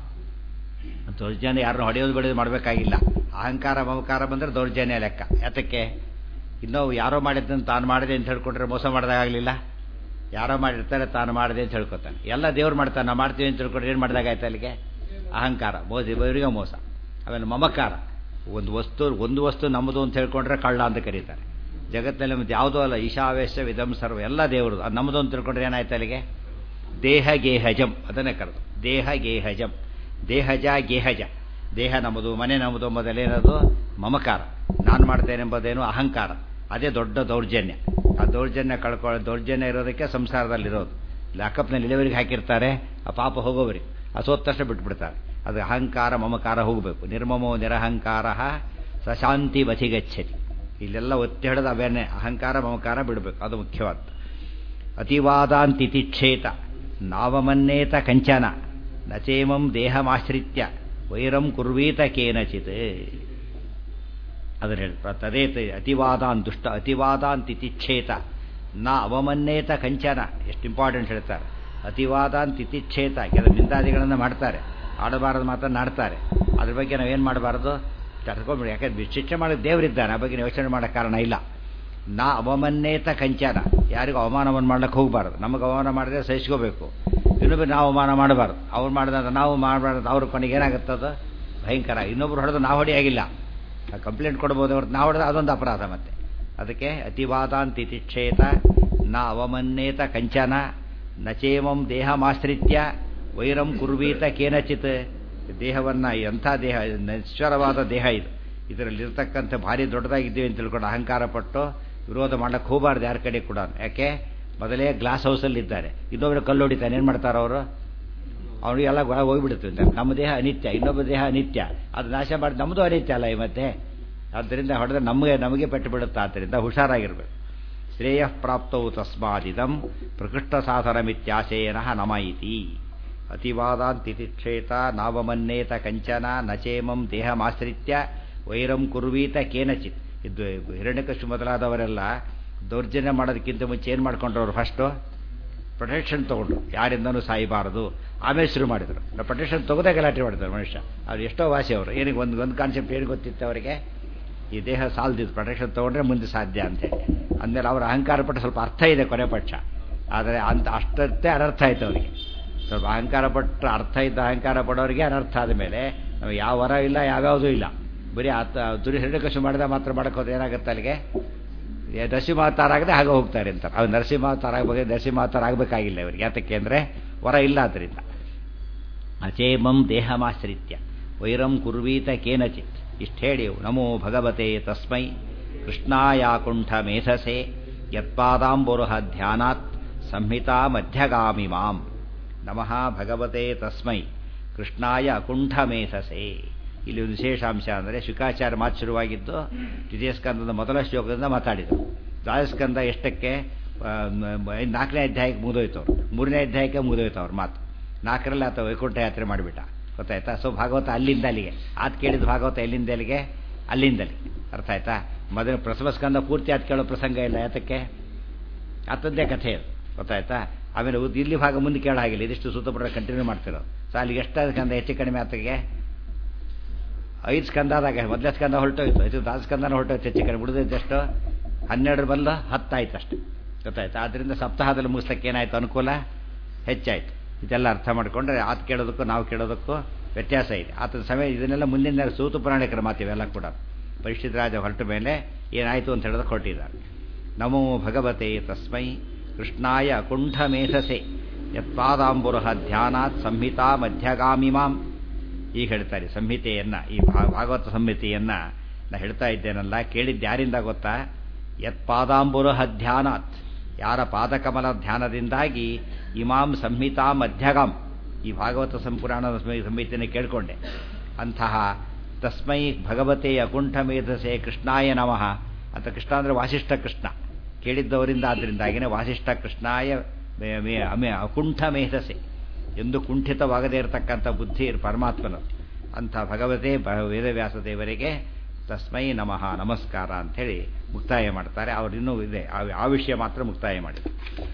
ದೌರ್ಜನ್ಯ ಯಾರನ್ನು ಹೊಡೆಯೋದು ಬೆಳೆಯೋದು ಮಾಡಬೇಕಾಗಿಲ್ಲ ಅಹಂಕಾರ ಮಮಕಾರ ಬಂದರೆ ದೌರ್ಜನ್ಯ ಲೆಕ್ಕ ಯಾತಕ್ಕೆ ಇನ್ನೂ ಯಾರೋ ಮಾಡಿದ್ದನ್ನು ತಾನು ಮಾಡಿದೆ ಅಂತ ಹೇಳ್ಕೊಂಡ್ರೆ ಮೋಸ ಮಾಡಿದಾಗಲಿಲ್ಲ ಯಾರೋ ಮಾಡಿರ್ತಾರೆ ತಾನು ಮಾಡಿದೆ ಅಂತ ಹೇಳ್ಕೊತಾನೆ ಎಲ್ಲ ದೇವ್ರು ಮಾಡ್ತಾನೆ ನಾವು ಮಾಡ್ತೀವಿ ಅಂತ ತಿಳ್ಕೊಂಡ್ರೆ ಏನು ಮಾಡಿದಾಗಾಯ್ತು ಅಲ್ಲಿಗೆ ಅಹಂಕಾರ ಮೋಸ ಇವರಿಗೆ ಮೋಸ ಆಮೇಲೆ ಮಮಕಾರ ಒಂದು ವಸ್ತು ಒಂದು ವಸ್ತು ನಮ್ಮದು ಅಂತ ಹೇಳ್ಕೊಂಡ್ರೆ ಕಳ್ಳ ಅಂತ ಕರೀತಾರೆ ಜಗತ್ತಿನಲ್ಲಿ ಮತ್ತೆ ಯಾವುದೋ ಅಲ್ಲ ಈಶಾವೇಶ ವಿಧಂ ಸರ್ವ ಎಲ್ಲ ದೇವರು ಅದು ನಮ್ಮದು ಅಂತ ತಿಳ್ಕೊಂಡ್ರೆ ಏನಾಯ್ತು ಅಲ್ಲಿಗೆ ದೇಹ ಗೇಹಜಂ ಅದನ್ನೇ ಕರೆದು ದೇಹ ಗೇಹಜಂ ದೇಹಜ ಗೇಹಜ ದೇಹ ನಮ್ಮದು ಮನೆ ನಮ್ಮದು ಮೊದಲೇನದು ಮಮಕಾರ ನಾನು ಮಾಡ್ತೇನೆಂಬುದೇನು ಅಹಂಕಾರ ಅದೇ ದೊಡ್ಡ ದೌರ್ಜನ್ಯ ಆ ದೌರ್ಜನ್ಯ ಕಳ್ಕೊಳ್ಳೋ ದೌರ್ಜನ್ಯ ಇರೋದಕ್ಕೆ ಸಂಸಾರದಲ್ಲಿರೋದು ಲಾಕಪ್ನಲ್ಲಿ ಇಳುವರಿಗೆ ಹಾಕಿರ್ತಾರೆ ಆ ಪಾಪ ಹೋಗೋವರಿಗೆ ಅಸೋತ್ ತಕ್ಷಣ ಬಿಟ್ಬಿಡ್ತಾರೆ ಅದು ಅಹಂಕಾರ ಮಮಕಾರ ಹೋಗಬೇಕು ನಿರ್ಮಮೋ ನಿರಹಂಕಾರ ಸಶಾಂತಿ ವಧಿಗಚ್ಚತಿ ಇಲ್ಲೆಲ್ಲ ಒತ್ತಿ ಹಿಡಿದು ಅವೇನೆ ಅಹಂಕಾರ ಮಮಕಾರ ಬಿಡಬೇಕು ಅದು ಮುಖ್ಯವಾದ್ದು ಅತಿವಾದಾಂತಿತಿಕ್ಷೇತ ನಾವಮನ್ನೇತ ಕಂಚನ ನಚೇಮಂ ದೇಹಮಾಶ್ರಿತ್ಯ ವೈರಂ ಕುರ್ವೀತ ಕೇನಚಿತ್ ಅದನ್ನು ಹೇಳಿ ತದೇತ ಅತಿವಾದಾನ್ ದುಷ್ಟ ಅತಿವಾದಾನ್ ತಿತಿಚ್ಛೇತ ನಾ ಅವಮನ್ನೇತ ಕಂಚನ ಎಷ್ಟು ಇಂಪಾರ್ಟೆಂಟ್ ಹೇಳ್ತಾರೆ ಅತಿವಾದಾನ್ ತಿತಿಚ್ಛೇತ ಕೆಲವು ನಿಂದಾದಿಗಳನ್ನು ಮಾಡ್ತಾರೆ ಆಡಬಾರದು ಮಾತನ್ನಾಡ್ತಾರೆ ಅದ್ರ ಬಗ್ಗೆ ನಾವೇನು ಮಾಡಬಾರ್ದು ತಡ್ಕೊಂಡ್ಬಿಡಿ ಯಾಕಂದ್ರೆ ಶಿಕ್ಷೆ ಮಾಡೋದು ದೇವರಿದ್ದಾನೆ ಆ ಬಗ್ಗೆ ಯೋಚನೆ ಮಾಡೋ ಕಾರಣ ಇಲ್ಲ ನಾ ಅವಮನ್ನೇತ ಕಂಚನ ಯಾರಿಗೂ ಅವಮಾನವನ್ನು ಮಾಡ್ಲಿಕ್ಕೆ ಹೋಗಬಾರ್ದು ನಮಗೆ ಅವಮಾನ ಮಾಡಿದ್ರೆ ಸಹಿಸ್ಕೋಬೇಕು ಇನ್ನೊಬ್ಬರು ನಾವು ಅವಮಾನ ಮಾಡಬಾರ್ದು ಅವ್ರು ಮಾಡಿದಂತ ನಾವು ಮಾಡಬಾರ್ದು ಅವ್ರ ಕೊನೆಗೆ ಏನಾಗುತ್ತದ ಭಯಂಕರ ಇನ್ನೊಬ್ರು ಹೊಡೆದು ನಾವು ಹೊಡೆಯಾಗಿಲ್ಲ ಕಂಪ್ಲೇಂಟ್ ಕೊಡ್ಬೋದು ಹೊರತು ನಾವು ಹೊಡೆದ್ರೆ ಅದೊಂದು ಅಪರಾಧ ಮತ್ತೆ ಅದಕ್ಕೆ ಅತಿವಾದಾಂತಿತಿಕ್ಷೇತ ನ ಅವಮನ್ನೇತ ಕಂಚನ ನಚೇಮಂ ದೇಹಮಾಶ್ರಿತ್ಯ ವೈರಂ ಕುರ್ವೀತ ಕೇನಚಿತ್ ದೇಹವನ್ನು ಎಂಥ ದೇಹ ನಶ್ವರವಾದ ದೇಹ ಇದು ಇದರಲ್ಲಿರ್ತಕ್ಕಂಥ ಭಾರಿ ದೊಡ್ಡದಾಗಿದ್ದೀವಿ ಅಂತ ತಿಳ್ಕೊಂಡು ಅಹಂಕಾರ ಪಟ್ಟು ವಿರೋಧ ಮಾಡಕ್ಕೆ ಹೋಗಬಾರ್ದು ಯಾರ ಕಡೆ ಕೂಡ ಯಾಕೆ ಮೊದಲೇ ಗ್ಲಾಸ್ ಹೌಸಲ್ಲಿ ಇದ್ದಾರೆ ಇನ್ನೊಬ್ಬರು ಕಲ್ಲು ಹೊಡಿತಾನೆ ಏನು ಮಾಡ್ತಾರೆ ಅವರು ಅವನಿಗೆಲ್ಲ ಹೋಗ್ಬಿಡುತ್ತೆ ನಮ್ಮ ದೇಹ ಅನಿತ್ಯ ಇನ್ನೊಬ್ಬ ದೇಹ ಅನಿತ್ಯ ಅದು ನಾಶ ಮಾಡಿ ನಮ್ಮದು ಅನಿತ್ಯ ಅಲ್ಲ ಈ ಮತ್ತೆ ಆದ್ದರಿಂದ ಹೊಡೆದ್ರೆ ನಮಗೆ ನಮಗೆ ಪೆಟ್ಟು ಬಿಡುತ್ತೆ ಆದ್ದರಿಂದ ಹುಷಾರಾಗಿರ್ಬೇಕು ಶ್ರೇಯ ಪ್ರಾಪ್ತವು ತಸ್ಮಾದಿದಂ ಪ್ರಕೃಷ್ಟ ಸಾಧನಮಿತ್ಯಾಶೇನ ನಮ ಇತಿ ಅತಿವಾದಾಂತಿತಿಕ್ಷೇತ ನಾವಮನ್ನೇತ ಕಂಚನ ನಚೇಮಂ ದೇಹಮಾಶ್ರಿತ್ಯ ವೈರಂ ಕುರ್ವೀತ ಕೇನಚಿತ್ ಇದು ಹಿರಣ್ಯಕಶು ಮೊದಲಾದವರೆಲ್ಲ ದೌರ್ಜನ್ಯ ಮಾಡೋದಕ್ಕಿಂತ ಮುಂಚೆ ಏನು ಮಾಡ್ಕೊಂಡ್ರು ಅವರು ಫಸ್ಟು ಪ್ರೊಟೆಕ್ಷನ್ ತೊಗೊಂಡ್ರು ಯಾರಿಂದನೂ ಸಾಯಬಾರದು ಆಮೇಲೆ ಶುರು ಮಾಡಿದರು ಪ್ರೊಟೆಕ್ಷನ್ ತೊಗೋದೇ ಗಲಾಟೆ ಮಾಡಿದ್ರು ಮನುಷ್ಯ ಅವ್ರು ಎಷ್ಟೋ ವಾಸಿ ಅವರು ಏನಿಗೆ ಒಂದು ಒಂದು ಕಾನ್ಸೆಪ್ಟ್ ಏನು ಗೊತ್ತಿತ್ತು ಅವರಿಗೆ ಈ ದೇಹ ಸಾಲ್ದಿದ್ದು ಪ್ರೊಟೆಕ್ಷನ್ ತೊಗೊಂಡ್ರೆ ಮುಂದೆ ಸಾಧ್ಯ ಅಂತೇಳಿ ಅಂದಮೇಲೆ ಅವರ ಅಹಂಕಾರ ಪಟ್ಟು ಸ್ವಲ್ಪ ಅರ್ಥ ಇದೆ ಕೊನೆ ಪಕ್ಷ ಆದರೆ ಅಂತ ಅಷ್ಟೇ ಅನರ್ಥ ಆಯ್ತು ಅವರಿಗೆ ಸ್ವಲ್ಪ ಅಹಂಕಾರ ಪಟ್ಟು ಅರ್ಥ ಇದ್ದ ಅಹಂಕಾರ ಪಡೋರಿಗೆ ಅನರ್ಥ ಆದ ಮೇಲೆ ನಾವು ಯಾವ ವರ ಇಲ್ಲ ಯಾವ್ಯಾವುದೂ ಇಲ್ಲ ಬರೀ ಆತ ದುರಿ ಹಿರಣ್ಯಕಶು ಮಾಡಿದ ಮಾತ್ರ ಮಾಡೋಕ್ಕೋದು ಏನಾಗುತ್ತೆ ಅಲ್ಲಿಗೆ ನರಸಿಂಹಾವತಾರ ಆಗದೆ ಹಾಗೆ ಹೋಗ್ತಾರೆ ಅಂತ ಅವ್ರು ನರಸಿಂಹಾವತಾರ ಆಗಬೇಕು ನರಸಿಂಹಾವತಾರ ಆಗಬೇಕಾಗಿಲ್ಲ ಇವರಿಗೆ ಯಾತಕ್ಕೆ ಅಂದರೆ ವರ ಇಲ್ಲ ಅದರಿಂದ ಅಚೇಮಂ ದೇಹಮಾಶ್ರಿತ್ಯ ವೈರಂ ಕುರ್ವೀತ ಕೇನಚಿತ್ ಇಷ್ಟು ಹೇಳಿ ನಮೋ ಭಗವತೆ ತಸ್ಮೈ ಕೃಷ್ಣಾಯಾಕುಂಠ ಮೇಧಸೆ ಯತ್ಪಾದಾಂಬುರುಹ ಧ್ಯಾನಾತ್ ಸಂಹಿತಾ ಮಧ್ಯಗಾಮಿ ಮಾಂ ನಮಃ ಭಗವತೆ ತಸ್ಮೈ ಕೃಷ್ಣಾಯ ಅಕುಂಠ ಮೇಧಸೆ ಇಲ್ಲಿ ಒಂದು ವಿಶೇಷಾಂಶ ಅಂದರೆ ಶುಕಾಚಾರ್ಯ ಮಾತು ಶುರುವಾಗಿದ್ದು ದ್ವಿತೀಯಸ್ಕಂದದ ಮೊದಲ ಶ್ಲೋಕದಿಂದ ಮಾತಾಡಿದರು ದ್ವಾದಸ್ಕಂದ ಎಷ್ಟಕ್ಕೆ ನಾಲ್ಕನೇ ಅಧ್ಯಾಯಕ್ಕೆ ಮುಗಿದೋಯ್ತು ಅವರು ಮೂರನೇ ಅಧ್ಯಾಯಕ್ಕೆ ಮುಗಿದೋಯ್ತು ಅವ್ರ ಮಾತು ನಾಲ್ಕರಲ್ಲಿ ಆತ ವೈಕುಂಠ ಯಾತ್ರೆ ಮಾಡಿಬಿಟ್ಟ ಗೊತ್ತಾಯ್ತಾ ಸೊ ಭಾಗವತ ಅಲ್ಲಿಂದ ಅಲ್ಲಿಗೆ ಆತ ಕೇಳಿದ ಭಾಗವತ ಎಲ್ಲಿಂದ ಅಲ್ಲಿಗೆ ಅಲ್ಲಿಂದಲಿ ಅರ್ಥ ಆಯ್ತಾ ಮೊದಲು ಪ್ರಸವ ಸ್ಕಂದ ಪೂರ್ತಿ ಆತ ಕೇಳೋ ಪ್ರಸಂಗ ಇಲ್ಲ ಯಾತಕ್ಕೆ ಆತದ್ದೇ ಕಥೆ ಅದು ಗೊತ್ತಾಯ್ತಾ ಆಮೇಲೆ ಇಲ್ಲಿ ಭಾಗ ಮುಂದೆ ಕೇಳೋ ಹಾಗಿಲ್ಲ ಇದಿಷ್ಟು ಸುತ್ತಪುರ ಕಂಟಿನ್ಯೂ ಮಾಡ್ತಿರೋ ಸೊ ಅಲ್ಲಿಗೆ ಎಷ್ಟು ಸ್ಕಂದ ಹೆಚ್ಚು ಕಡಿಮೆ ಆತಗೆ ಐದು ಸ್ಕಂದಾದಾಗ ಮೊದಲೇ ಸ್ಕಂದ ಹೊರಟೋಯ್ತು ಇದು ದಾಸ ಸ್ಕಂದನ ಹೊರಟೋಯ್ತು ಹೆಚ್ಚು ಕಡಿಮೆ ಉಳಿದೈತೆ ಎಷ್ಟು ಹನ್ನೆರಡು ಬಂದು ಹತ್ತಾಯ್ತು ಅಷ್ಟೆ ಗೊತ್ತಾಯ್ತು ಆದ್ದರಿಂದ ಸಪ್ತಾಹದಲ್ಲಿ ಮುಗಿಸ್ಲಿಕ್ಕೆ ಏನಾಯ್ತು ಅನುಕೂಲ ಹೆಚ್ಚಾಯಿತು ಇದೆಲ್ಲ ಅರ್ಥ ಮಾಡಿಕೊಂಡ್ರೆ ಆತ ಕೇಳೋದಕ್ಕೂ ನಾವು ಕೇಳೋದಕ್ಕೂ ವ್ಯತ್ಯಾಸ ಇದೆ ಆತನ ಸಮಯ ಇದನ್ನೆಲ್ಲ ಮುಂದಿನ ಸೂತು ಪುರಾಣಿಕರ ಮಾತಿವೆಲ್ಲ ಕೂಡ ಪರಿಷ್ಠಿತ ರಾಜ ಹೊರಟ ಮೇಲೆ ಏನಾಯಿತು ಅಂತ ಹೇಳೋದಕ್ಕೆ ಹೊರಟಿದ್ದಾರೆ ನಮೋ ಭಗವತೆ ತಸ್ಮೈ ಕೃಷ್ಣಾಯ ಕುಂಠ ಮೇಧಸೆ ಯತ್ಪಾದಾಂಬುರಹ ಧ್ಯಾನಾತ್ ಸಂಹಿತಾ ಮಧ್ಯಗಾಮಿ ಮಾಂ ಈಗ ಹೇಳ್ತಾರೆ ಸಂಹಿತೆಯನ್ನು ಈ ಭಾಗವತ ಸಂಹಿತೆಯನ್ನು ನಾ ಹೇಳ್ತಾ ಇದ್ದೇನಲ್ಲ ಕೇಳಿದ್ದು ಯಾರಿಂದ ಗೊತ್ತಾ ಯತ್ಪಾದಾಂಬುರಹ ಧ್ಯಾನಾತ್ ಯಾರ ಪಾದಕಮಲ ಧ್ಯಾನದಿಂದಾಗಿ ಇಮಾಂ ಸಂಹಿತಾ ಮಧ್ಯಗಾಮ್ ಈ ಭಾಗವತ ಸಂಪುರಾಣದ ಸಂಹಿತೆಯನ್ನು ಕೇಳಿಕೊಂಡೆ ಅಂತಹ ತಸ್ಮೈ ಭಗವತೆ ಅಕುಂಠ ಮೇಧಸೆ ಕೃಷ್ಣಾಯ ನಮಃ ಅಂತ ಕೃಷ್ಣ ಅಂದರೆ ವಾಸಿಷ್ಠ ಕೃಷ್ಣ ಕೇಳಿದ್ದವರಿಂದ ಆದ್ದರಿಂದಾಗಿನೇ ವಾಸಿಷ್ಠ ಕೃಷ್ಣಾಯ ಅಕುಂಠ ಮೇಧಸೆ ಎಂದು ಕುಂಠಿತವಾಗದೇ ಇರತಕ್ಕಂಥ ಬುದ್ಧಿ ಪರಮಾತ್ಮನು ಅಂಥ ಭಗವತೆ ವೇದವ್ಯಾಸ ದೇವರಿಗೆ ತಸ್ಮೈ ನಮಃ ನಮಸ್ಕಾರ ಅಂಥೇಳಿ ಮುಕ್ತಾಯ ಮಾಡ್ತಾರೆ ಅವರಿನ್ನೂ ಇದೆ ಆ ವಿಷಯ ಮಾತ್ರ ಮುಕ್ತಾಯ ಮಾಡಿದ್ರು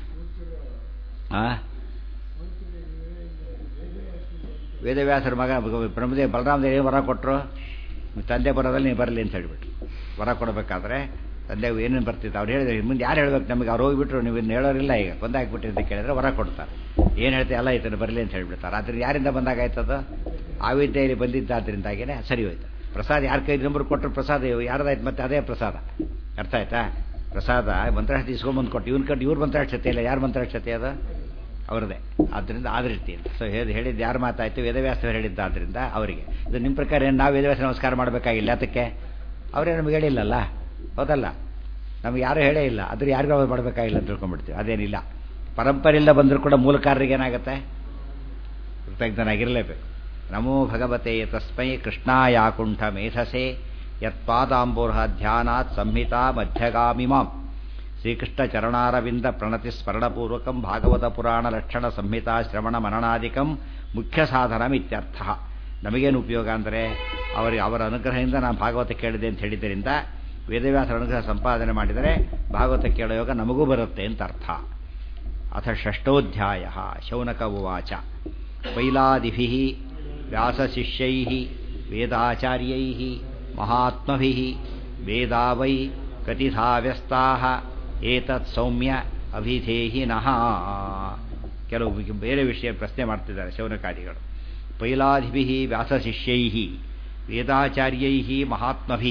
ವೇದವ್ಯಾಸರ ಮಗ ಬ್ರಹ್ಮದೇವ್ ಬಲರಾಮದೇವ್ ಏನು ವರ ಕೊಟ್ಟರು ತಂದೆ ಬರೋದಲ್ಲಿ ನೀವು ಬರಲಿ ಅಂತ ಹೇಳಿಬಿಟ್ರು ವರ ಕೊಡಬೇಕಾದ್ರೆ ತಂದೆ ಏನೇನು ಬರ್ತಿತ್ತು ಅವ್ರು ಹೇಳಿದ್ರೆ ಮುಂದೆ ಯಾರು ಹೇಳ್ಬೇಕು ನಮಗೆ ಅವ್ರು ಹೋಗಿಬಿಟ್ರು ನೀವು ಇನ್ನು ಹೇಳೋರಿಲ್ಲ ಈಗ ಬಂದಾಕ್ಬಿಟ್ಟು ಅಂತ ಕೇಳಿದ್ರೆ ವರ ಕೊಡ್ತಾರೆ ಏನು ಹೇಳ್ತೀವಿ ಎಲ್ಲ ಆಯ್ತು ಬರಲಿ ಅಂತ ಹೇಳ್ಬಿಡ್ತಾರೆ ಆದ್ರೆ ಯಾರಿಂದ ಬಂದಾಗಾಯ್ತದ ಆ ವಿದ್ಯೆಯಲ್ಲಿ ಬಂದಿದ್ದಾದ್ರಿಂದಾಗೇ ಸರಿ ಹೋಯ್ತು ಪ್ರಸಾದ ಯಾರ ಕೈ ನಂಬರ್ ಕೊಟ್ಟರು ಪ್ರಸಾದ ಯಾರ್ದಾಯ್ತು ಮತ್ತೆ ಅದೇ ಪ್ರಸಾದ ಅರ್ಥ ಆಯ್ತಾ ಪ್ರಸಾದ ಮಂತ್ರಾಕ್ಷತೆ ಇಸ್ಕೊಂಬಂದು ಕೊಟ್ಟು ಇವ್ನ ಕಟ್ಟು ಇವ್ರ ಮಂತ್ರಾಕ್ಷತೆ ಇಲ್ಲ ಯಾರ ಮಂತ್ರಾಕ್ಷತೆ ಅದು ಅವ್ರದೇ ಆದ್ದರಿಂದ ಆದ ರೀತಿ ಅಂತ ಸೊ ಹೇಳಿ ಹೇಳಿದ್ದು ಯಾರು ಮಾತಾಯ್ತು ವೇದವ್ಯಾಸ ಹೇಳಿದ್ದ ಆದ್ದರಿಂದ ಅವರಿಗೆ ಇದು ನಿಮ್ಮ ಪ್ರಕಾರ ಏನು ನಾವು ವೇದವ್ಯಾಸ ನಮಸ್ಕಾರ ಮಾಡಬೇಕಾಗಿಲ್ಲ ಅದಕ್ಕೆ ಅವರೇ ನಮಗೆ ಹೇಳಿಲ್ಲಲ್ಲ ಹೌದಲ್ಲ ನಮ್ಗೆ ಯಾರೂ ಹೇಳೇ ಇಲ್ಲ ಅದ್ರ ಯಾರಿಗೂ ಅವ್ರು ಮಾಡಬೇಕಾಗಿಲ್ಲ ಅಂತ ತಿಳ್ಕೊಂಡ್ಬಿಡ್ತೀವಿ ಅದೇನಿಲ್ಲ ಪರಂಪರೆಯಿಂದ ಬಂದರೂ ಕೂಡ ಮೂಲಕಾರರಿಗೆ ಏನಾಗುತ್ತೆ ಕೃತಜ್ಞನಾಗಿರಲೇಬೇಕು ನಮೋ ಭಗವತೆ ತಸ್ಮೈ ಕೃಷ್ಣಾಯಾಕುಂಠ ಮೇಧಸೆ ಯತ್ಪಾದಾಂಬೋರ್ಹ ಧ್ಯಾನಾತ್ ಸಂಹಿತಾ ಮಧ್ಯಗಾಮಿಮಾಂ ಶ್ರೀಕೃಷ್ಣ ಚರಣಾರವಿಂದ ಪ್ರಣತಿ ಸ್ಮರಣಪೂರ್ವಕಂ ಭಾಗವತ ಪುರಾಣ ಲಕ್ಷಣ ಸಂಹಿತಾ ಶ್ರವಣ ಮನನಾದಿಕಂ ಮುಖ್ಯ ಸಾಧನಮಿತ್ಯರ್ಥ ನಮಗೇನು ಉಪಯೋಗ ಅಂದರೆ ಅವರಿಗೆ ಅವರ ಅನುಗ್ರಹದಿಂದ ನಾನು ಭಾಗವತ ಕೇಳಿದೆ ಅಂತ ಹೇಳಿದ್ದರಿಂದ ವೇದವ್ಯಾಸರ ಅನುಗ್ರಹ ಸಂಪಾದನೆ ಮಾಡಿದರೆ ಭಾಗವತ ಕೇಳೋ ಯೋಗ ನಮಗೂ ಬರುತ್ತೆ ಅಂತ ಅರ್ಥ ಅಥ ಷಷ್ಠೋಧ್ಯಾಯ ಶೌನಕ ಉವಾಚ ಪೈಲಾದಿಭಿ ವ್ಯಾಸಶಿಷ್ಯೈ ವೇದಾಚಾರ್ಯೈ ಮಹಾತ್ಮಭಿ ವೇದಾ ವೈ ಕಥಿತಾ ವ್ಯಸ್ತಾ ಏತತ್ ಸೌಮ್ಯ ಅಭಿಧೇಹಿನಃ ಕೆಲವು ಬೇರೆ ವಿಷಯ ಪ್ರಶ್ನೆ ಮಾಡ್ತಿದ್ದಾರೆ ಶೌನಕಾದಿಗಳು ಪೈಲಾದಿಭಿ ವ್ಯಾಸಶಿಷ್ಯೈ ವೇದಾಚಾರ್ಯೈ ಮಹಾತ್ಮಭಿ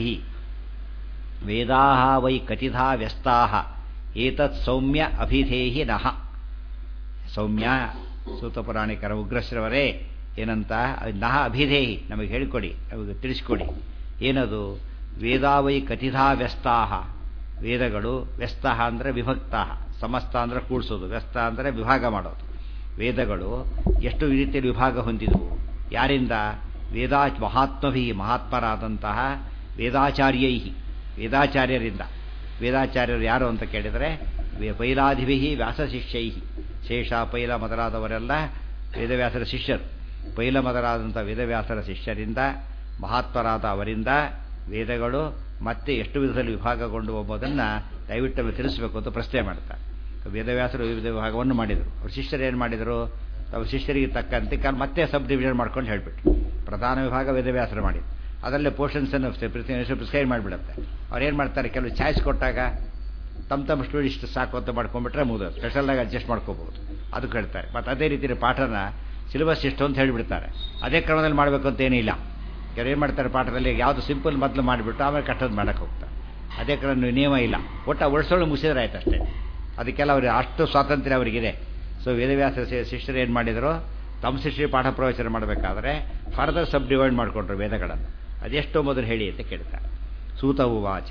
ವೇದಾ ವೈ ಕಥಿತಾ ವ್ಯಸ್ತಾ ಏತತ್ ಸೌಮ್ಯ ಅಭಿಧೇಹಿ ನಃ ಸೌಮ್ಯ ಸೂತಪುರಾಣಿಕರ ಉಗ್ರಶ್ರವರೇ ಏನಂತ ನಹ ಅಭಿಧೇಹಿ ನಮಗೆ ಹೇಳಿಕೊಡಿ ನಮಗೆ ತಿಳಿಸ್ಕೊಡಿ ಏನದು ವೇದಾವೈ ಕಥಿತಾ ವ್ಯಸ್ತಾ ವೇದಗಳು ವ್ಯಸ್ತ ಅಂದರೆ ವಿಭಕ್ತ ಸಮಸ್ತ ಅಂದರೆ ಕೂಡಿಸೋದು ವ್ಯಸ್ತ ಅಂದರೆ ವಿಭಾಗ ಮಾಡೋದು ವೇದಗಳು ಎಷ್ಟು ರೀತಿಯಲ್ಲಿ ವಿಭಾಗ ಹೊಂದಿದವು ಯಾರಿಂದ ವೇದಾ ಮಹಾತ್ಮಭಿ ಮಹಾತ್ಮರಾದಂತಹ ವೇದಾಚಾರ್ಯೈ ವೇದಾಚಾರ್ಯರಿಂದ ವೇದಾಚಾರ್ಯರು ಯಾರು ಅಂತ ಕೇಳಿದರೆ ಪೈಲಾಧಿಭಿ ವ್ಯಾಸಶಿಷ್ಯೈ ಶೇಷ ಪೈಲ ಮೊದಲಾದವರೆಲ್ಲ ವೇದವ್ಯಾಸರ ಶಿಷ್ಯರು ಪೈಲ ಮೊದಲಾದಂಥ ವೇದವ್ಯಾಸರ ಶಿಷ್ಯರಿಂದ ಮಹಾತ್ಮರಾದ ಅವರಿಂದ ವೇದಗಳು ಮತ್ತೆ ಎಷ್ಟು ವಿಧದಲ್ಲಿ ವಿಭಾಗಗೊಂಡು ಎಂಬುದನ್ನು ದಯವಿಟ್ಟು ನಮಗೆ ತಿಳಿಸ್ಬೇಕು ಅಂತ ಪ್ರಶ್ನೆ ಮಾಡ್ತಾರೆ ವೇದವ್ಯಾಸರು ವಿವಿಧ ಭಾಗವನ್ನು ಮಾಡಿದರು ಅವ್ರ ಶಿಷ್ಯರು ಏನು ಮಾಡಿದರು ಅವ್ರ ಶಿಷ್ಯರಿಗೆ ತಕ್ಕಂತೆ ಕಾರಣ ಮತ್ತೆ ಸಬ್ ಡಿವಿಷನ್ ಮಾಡ್ಕೊಂಡು ಹೇಳಿಬಿಟ್ರು ಪ್ರಧಾನ ವಿಭಾಗ ವೇದವ್ಯಾಸರು ಮಾಡಿದ್ರು ಅದರಲ್ಲೇ ಪೋರ್ಷನ್ಸನ್ನು ಪ್ರಿಸ್ಕ್ರೈಬ್ ಮಾಡಿಬಿಡುತ್ತೆ ಅವ್ರು ಏನು ಮಾಡ್ತಾರೆ ಕೆಲವು ಚಾಯ್ಸ್ ಕೊಟ್ಟಾಗ ತಮ್ಮ ತಮ್ಮ ಸ್ಟೂಡೆಂಟ್ ಇಷ್ಟು ಸಾಕು ಅಂತ ಮಾಡ್ಕೊಂಡ್ಬಿಟ್ರೆ ಮುಗಿದು ಸ್ಪೆಷಲ್ಲಾಗಿ ಅಡ್ಜಸ್ಟ್ ಮಾಡ್ಕೋಬಹುದು ಅದಕ್ಕೆ ಹೇಳ್ತಾರೆ ಮತ್ತು ಅದೇ ರೀತಿ ಪಾಠನ ಸಿಲೆಬಸ್ ಎಷ್ಟು ಅಂತ ಹೇಳಿಬಿಡ್ತಾರೆ ಅದೇ ಕ್ರಮದಲ್ಲಿ ಮಾಡಬೇಕು ಅಂತ ಏನಿಲ್ಲ ಕೆಲವು ಏನು ಮಾಡ್ತಾರೆ ಪಾಠದಲ್ಲಿ ಯಾವುದು ಸಿಂಪಲ್ ಮೊದಲು ಮಾಡಿಬಿಟ್ಟು ಆಮೇಲೆ ಕಟ್ಟೋದು ಮಾಡೋಕ್ಕೆ ಹೋಗ್ತಾರೆ ಅದೇ ಕ್ರಮ ನಿಯಮ ಇಲ್ಲ ಒಟ್ಟು ಉಳಿಸೋಳು ಮುಗಿಸಿದ್ರೆ ಆಯ್ತು ಅಷ್ಟೇ ಅದಕ್ಕೆಲ್ಲ ಅವ್ರಿಗೆ ಅಷ್ಟು ಸ್ವಾತಂತ್ರ್ಯ ಅವರಿಗಿದೆ ಸೊ ವೇದವ್ಯಾಸ ಶಿಷ್ಯರು ಏನು ಮಾಡಿದರು ತಮ್ಮ ಶಿಷ್ಯರು ಪಾಠ ಪ್ರವಚನ ಮಾಡಬೇಕಾದ್ರೆ ಫರ್ದರ್ ಸಬ್ ಡಿವೈಡ್ ಮಾಡಿಕೊಂಡ್ರು ವೇದಗಳನ್ನು ಅದೆಷ್ಟೋ ಮೊದಲು ಹೇಳಿ ಅಂತ ಕೇಳ್ತಾರೆ ಸೂತವು ವಾಚ